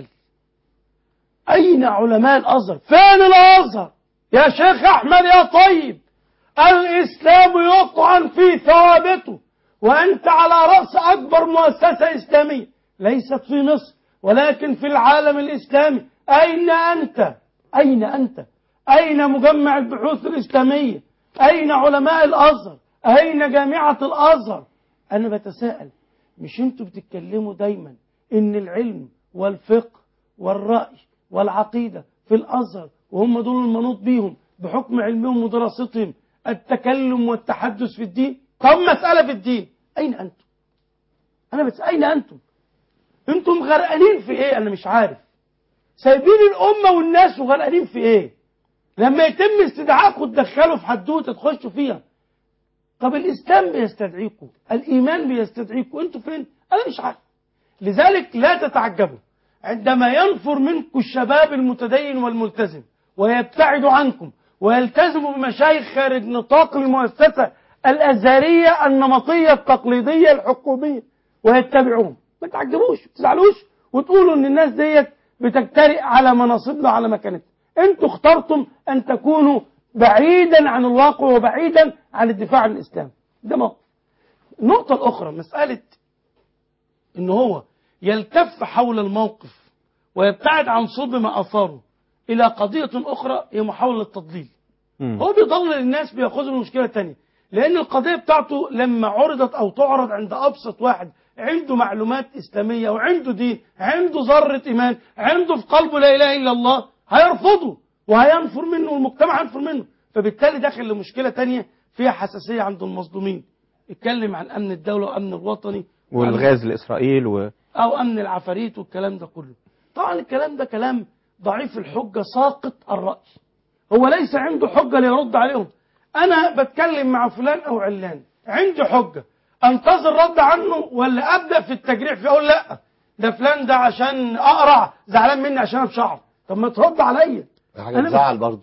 اين علماء الازهر فين الازهر يا شيخ احمد يا طيب الاسلام يطعن في ثوابته وانت على راس اكبر مؤسسه اسلاميه ليست في مصر ولكن في العالم الاسلامي اين انت اين انت اين مجمع البحوث الاسلاميه اين علماء الازهر اين جامعه الازهر انا بتساءل مش انتوا بتتكلموا دايما ان العلم والفقه والراي والعقيده في الازهر وهم دول المنوط بيهم بحكم علمهم ودراستهم التكلم والتحدث في الدين طب مساله في الدين اين انتم انا بس اين انتم انتم غرقانين في ايه انا مش عارف سايبين الامه والناس وغرقانين في ايه لما يتم استدعاءكم تدخلوا في حدوته تخشوا فيها طب الاسلام بيستدعيكم الايمان بيستدعيكم انتوا فين انا مش عارف لذلك لا تتعجبوا عندما ينفر منكم الشباب المتدين والملتزم ويبتعد عنكم ويلتزم بمشايخ خارج نطاق المؤسسة الأزهرية النمطية التقليدية الحكومية ويتبعوهم ما تعجبوش ما تزعلوش وتقولوا ان الناس ديت بتجترئ على مناصبنا وعلى مكانتنا انتوا اخترتم ان تكونوا بعيدا عن الواقع وبعيدا عن الدفاع عن الاسلام ده موقف النقطة الأخرى مسألة إن هو يلتف حول الموقف ويبتعد عن صلب ما أثاره إلى قضية أخرى هي محاولة التضليل هو بيضلل الناس بياخذهم المشكلة الثانية لأن القضية بتاعته لما عرضت أو تعرض عند أبسط واحد عنده معلومات إسلامية وعنده دين عنده ذرة إيمان عنده في قلبه لا إله إلا الله هيرفضه وهينفر منه والمجتمع هينفر منه فبالتالي داخل لمشكلة تانية فيها حساسية عند المظلومين اتكلم عن أمن الدولة وأمن الوطني والغاز لإسرائيل و... أو أمن العفاريت والكلام ده كله طبعا الكلام ده كلام ضعيف الحجة ساقط الرأي هو ليس عنده حجة ليرد عليهم أنا بتكلم مع فلان أو علان عندي حجة أنتظر رد عنه ولا أبدأ في التجريح في أقول لا ده فلان ده عشان أقرع زعلان مني عشان أنا بشعر طب ما ترد عليا حاجة أنا تزعل برضه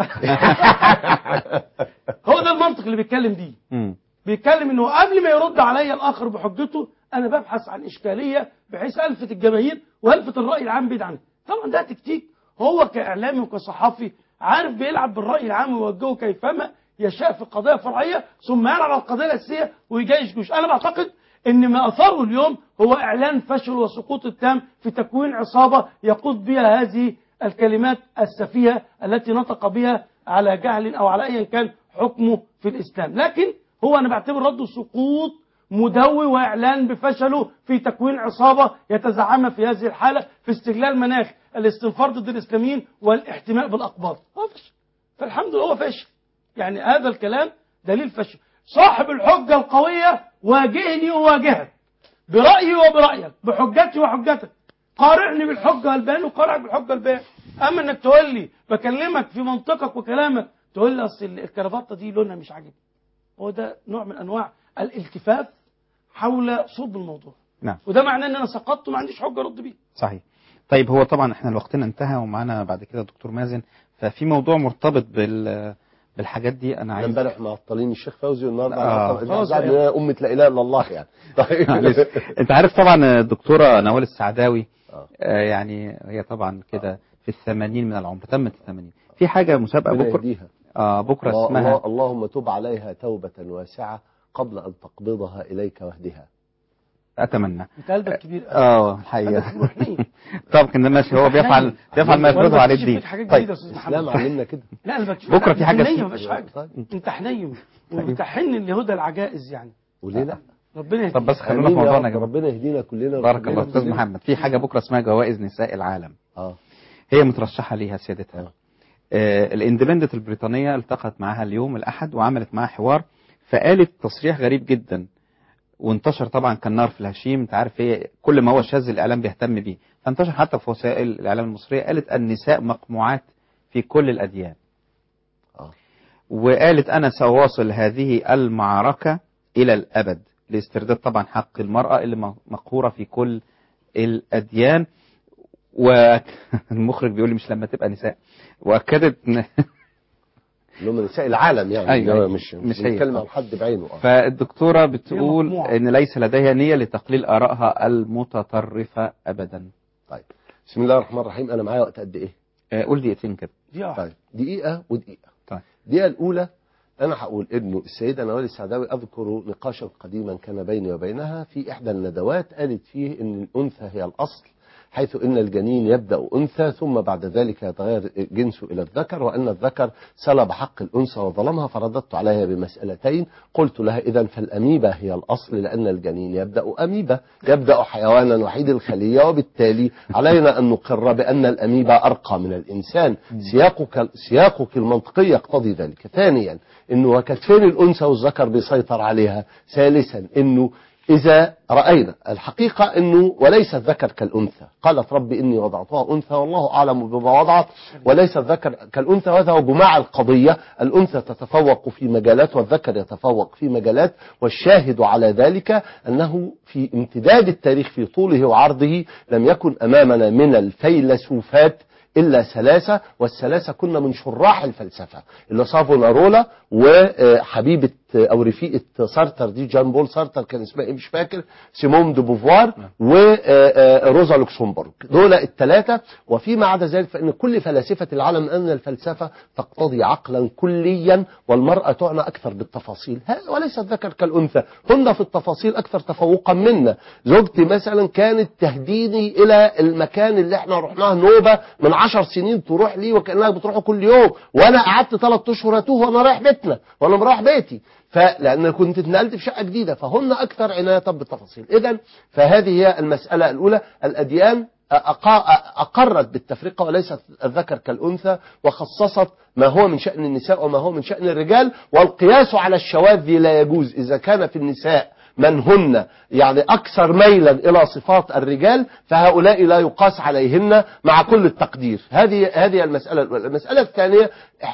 هو ده المنطق اللي بيتكلم بيه بيتكلم انه قبل ما يرد عليا الاخر بحجته انا ببحث عن اشكاليه بحيث الفت الجماهير والفت الراي العام بعيد عنه طبعا ده تكتيك هو كاعلامي وكصحفي عارف بيلعب بالراي العام ويوجهه كيفما يشاء في قضايا فرعيه ثم يلعب على القضيه الاساسيه ويجيش جيوش انا بعتقد ان ما اثاره اليوم هو اعلان فشل وسقوط التام في تكوين عصابه يقود بها هذه الكلمات السفيهه التي نطق بها على جهل او على ايا كان حكمه في الاسلام لكن هو انا بعتبر رده سقوط مدوي واعلان بفشله في تكوين عصابه يتزعمها في هذه الحاله في استغلال مناخ الاستنفار ضد الاسلاميين والاحتماء بالاقباط هو فشل فالحمد لله هو فاشل يعني هذا الكلام دليل فشل صاحب الحجه القويه واجهني وواجهك برايي وبرايك بحجتي وحجتك قارعني بالحجه البيان وقارعك بالحجه البيان اما انك تقول لي بكلمك في منطقك وكلامك تقول لي اصل الكرافته دي لونها مش عاجبني هو ده نوع من انواع الالتفاف حول صلب الموضوع نعم وده معناه ان انا سقطت وما عنديش حجه ارد بيها صحيح طيب هو طبعا احنا وقتنا انتهى ومعانا بعد كده دكتور مازن ففي موضوع مرتبط بال بالحاجات دي انا عايز امبارح معطلين الشيخ فوزي والنهارده آه. آه. زعل ان هي امه لا اله الا الله يعني طيب معلش. انت عارف طبعا الدكتوره نوال السعداوي آه يعني هي طبعا كده في الثمانين من العمر تمت الثمانين في حاجه مسابقه ربنا بكره يهديها. آه بكره الله اسمها الله اللهم تب عليها توبة واسعة قبل أن تقبضها إليك واهدها اتمنى انت قلبك كبير قوي. اه الحقيقه قلبك محنين. طب كده ماشي هو بيفعل بيفعل ما يفرضه عليه الدين طيب طيب الإسلام علمنا كده لا انا بكشف بكرة في حاجة حنين اسمها- مفيش حاجه انت حنين وبتحن لهدى العجائز يعني وليه لا ربنا يهديك. طب بس خلونا في آمين يا موضوعنا رب. يا جماعه ربنا يهدينا كلنا بارك ويخلينا الله استاذ مسلمين. محمد في حاجه بكره اسمها جوائز نساء العالم اه هي مترشحه ليها سيادتها آه الاندبندنت البريطانيه التقت معاها اليوم الاحد وعملت معاها حوار فقالت تصريح غريب جدا وانتشر طبعا كالنار في الهشيم انت عارف هي كل ما هو شاذ الاعلام بيهتم بيه فانتشر حتى في وسائل الاعلام المصريه قالت النساء مقموعات في كل الاديان وقالت انا ساواصل هذه المعركه الى الابد لاسترداد طبعا حق المراه اللي مقهوره في كل الاديان والمخرج بيقول لي مش لما تبقى نساء واكدت ان اللي هم نساء العالم يعني أيوة، اللي هو أيوة. مش مش مش هي. بنتكلم عن حد بعينه اه فالدكتوره بتقول مقموعة. ان ليس لديها نيه لتقليل ارائها المتطرفه ابدا طيب بسم الله الرحمن الرحيم انا معايا وقت قد ايه؟ آه، قول دقيقتين كده طيب دقيقة ودقيقة طيب الدقيقة الأولى أنا هقول إنه السيدة نوال السعداوي أذكر نقاشا قديما كان بيني وبينها في إحدى الندوات قالت فيه إن الأنثى هي الأصل حيث إن الجنين يبدأ أنثى ثم بعد ذلك يتغير جنسه إلى الذكر وأن الذكر سلب حق الأنثى وظلمها فرددت عليها بمسألتين قلت لها إذا فالأميبا هي الأصل لأن الجنين يبدأ أميبا يبدأ حيوانا وحيد الخلية وبالتالي علينا أن نقر بأن الأميبا أرقى من الإنسان سياقك, سياقك المنطقي يقتضي ذلك ثانيا أنه وكتفين الأنثى والذكر بيسيطر عليها ثالثا أنه إذا رأينا الحقيقة أنه وليس الذكر كالأنثى قالت رب إني وضعتها أنثى والله أعلم بما وضعت وليس الذكر كالأنثى وهذا هو جماع القضية الأنثى تتفوق في مجالات والذكر يتفوق في مجالات والشاهد على ذلك أنه في امتداد التاريخ في طوله وعرضه لم يكن أمامنا من الفيلسوفات إلا ثلاثة والثلاثة كنا من شراح الفلسفة اللي سافونارولا وحبيبة او رفيقه سارتر دي جان بول سارتر كان اسمها ايه مش فاكر سيمون دو بوفوار وروزا لوكسمبورغ دول الثلاثه وفيما عدا ذلك فان كل فلاسفه العالم ان الفلسفه تقتضي عقلا كليا والمراه تعنى اكثر بالتفاصيل ها- وليس الذكر كالانثى هن في التفاصيل اكثر تفوقا منا زوجتي مثلا كانت تهديني الى المكان اللي احنا رحناه نوبه من عشر سنين تروح لي وكانها بتروحه كل يوم وانا قعدت ثلاث اشهر اتوه وانا رايح بيتنا وانا مروح بيتي فلان كنت اتنقلت في شقه جديده فهن اكثر عنايه بالتفاصيل اذا فهذه هي المساله الاولى الاديان أقا- أقرت بالتفرقة وليست الذكر كالأنثى وخصصت ما هو من شأن النساء وما هو من شأن الرجال والقياس على الشواذ لا يجوز إذا كان في النساء من هن يعني أكثر ميلا إلى صفات الرجال فهؤلاء لا يقاس عليهن مع كل التقدير هذه هذه المسألة الأولى المسألة الثانية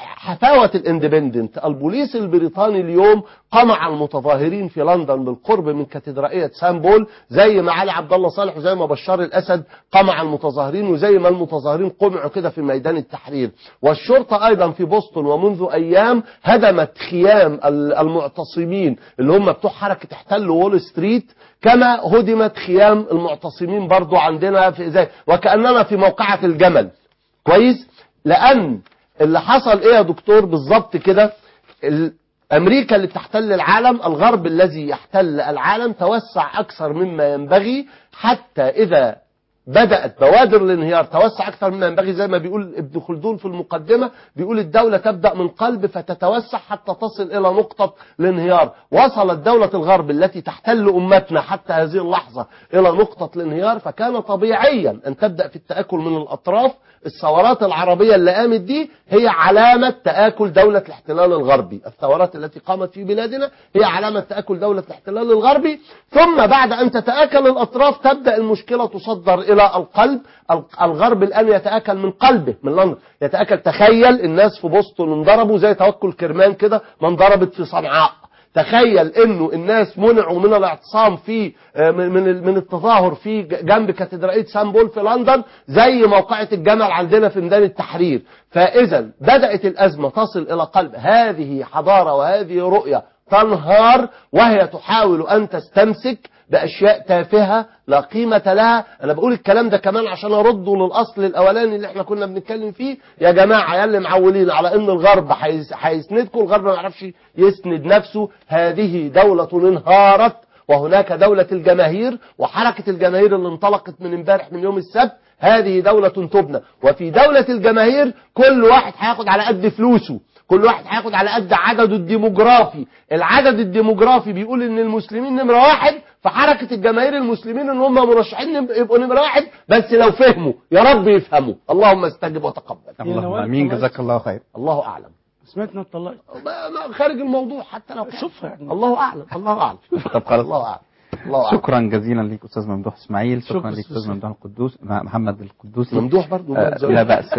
حفاوة الاندبندنت البوليس البريطاني اليوم قمع المتظاهرين في لندن بالقرب من كاتدرائية سان بول زي ما علي عبد الله صالح وزي ما بشار الأسد قمع المتظاهرين وزي ما المتظاهرين قمعوا كده في ميدان التحرير والشرطة أيضا في بوسطن ومنذ أيام هدمت خيام ال- المعتصمين اللي هم بتوع حركة احتل وول ستريت كما هدمت خيام المعتصمين برضو عندنا في زي وكأننا في موقعة الجمل كويس لأن اللي حصل ايه يا دكتور بالظبط كده ال- امريكا اللي بتحتل العالم الغرب الذي يحتل العالم توسع اكثر مما ينبغي حتى اذا بدأت بوادر الانهيار توسع أكثر مما ينبغي زي ما بيقول ابن خلدون في المقدمة بيقول الدولة تبدأ من قلب فتتوسع حتى تصل إلى نقطة الانهيار وصلت دولة الغرب التي تحتل أمتنا حتى هذه اللحظة إلى نقطة الانهيار فكان طبيعيا أن تبدأ في التآكل من الأطراف الثورات العربية اللي قامت دي هي علامة تآكل دولة الاحتلال الغربي الثورات التي قامت في بلادنا هي علامة تآكل دولة الاحتلال الغربي ثم بعد أن تتآكل الأطراف تبدأ المشكلة تصدر إلى القلب الغرب الآن يتآكل من قلبه من لندن يتآكل تخيل الناس في بوسطن انضربوا زي توكل كرمان كده ما انضربت في صنعاء تخيل انه الناس منعوا من الاعتصام في من من من التظاهر في جنب كاتدرائيه سان بول في لندن زي موقعة الجمل عندنا في ميدان التحرير فاذا بدات الازمه تصل الى قلب هذه حضاره وهذه رؤيه تنهار وهي تحاول ان تستمسك باشياء تافهه لا قيمه لها انا بقول الكلام ده كمان عشان ارده للاصل الاولاني اللي احنا كنا بنتكلم فيه يا جماعه يا اللي معولين على ان الغرب هيس- هيسندكم الغرب ما يعرفش يسند نفسه هذه دوله انهارت وهناك دولة الجماهير وحركة الجماهير اللي انطلقت من امبارح من يوم السبت هذه دولة تبنى وفي دولة الجماهير كل واحد هياخد على قد فلوسه كل واحد هياخد على قد عدده الديموغرافي العدد الديموغرافي بيقول ان المسلمين نمرة واحد فحركة الجماهير المسلمين ان هم مرشحين نم- يبقوا نمرة واحد بس لو فهموا يا رب يفهموا اللهم استجب وتقبل اللهم امين جزاك الله خير الله اعلم سمعت انها اتطلقت ما- ما- خارج الموضوع حتى لو كان شوفها يعني الله اعلم الله اعلم طب خلاص الله اعلم الله اعلم شكرا جزيلا ليك استاذ ممدوح اسماعيل شكرا شكرا ليك أستاذ استاذ ممدوح القدوس مع- محمد القدوسي ممدوح برضو آه لا بأس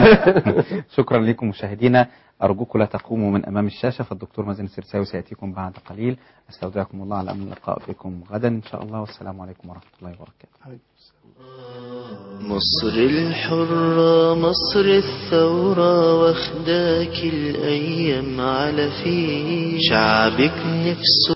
شكرا لكم مشاهدينا أرجوكم لا تقوموا من أمام الشاشة فالدكتور مازن السرساوي سيأتيكم بعد قليل أستودعكم الله على أمل اللقاء بكم غدا إن شاء الله والسلام عليكم ورحمة الله وبركاته مصر الحرة مصر الثورة واخداك الأيام على فيه شعبك نفسه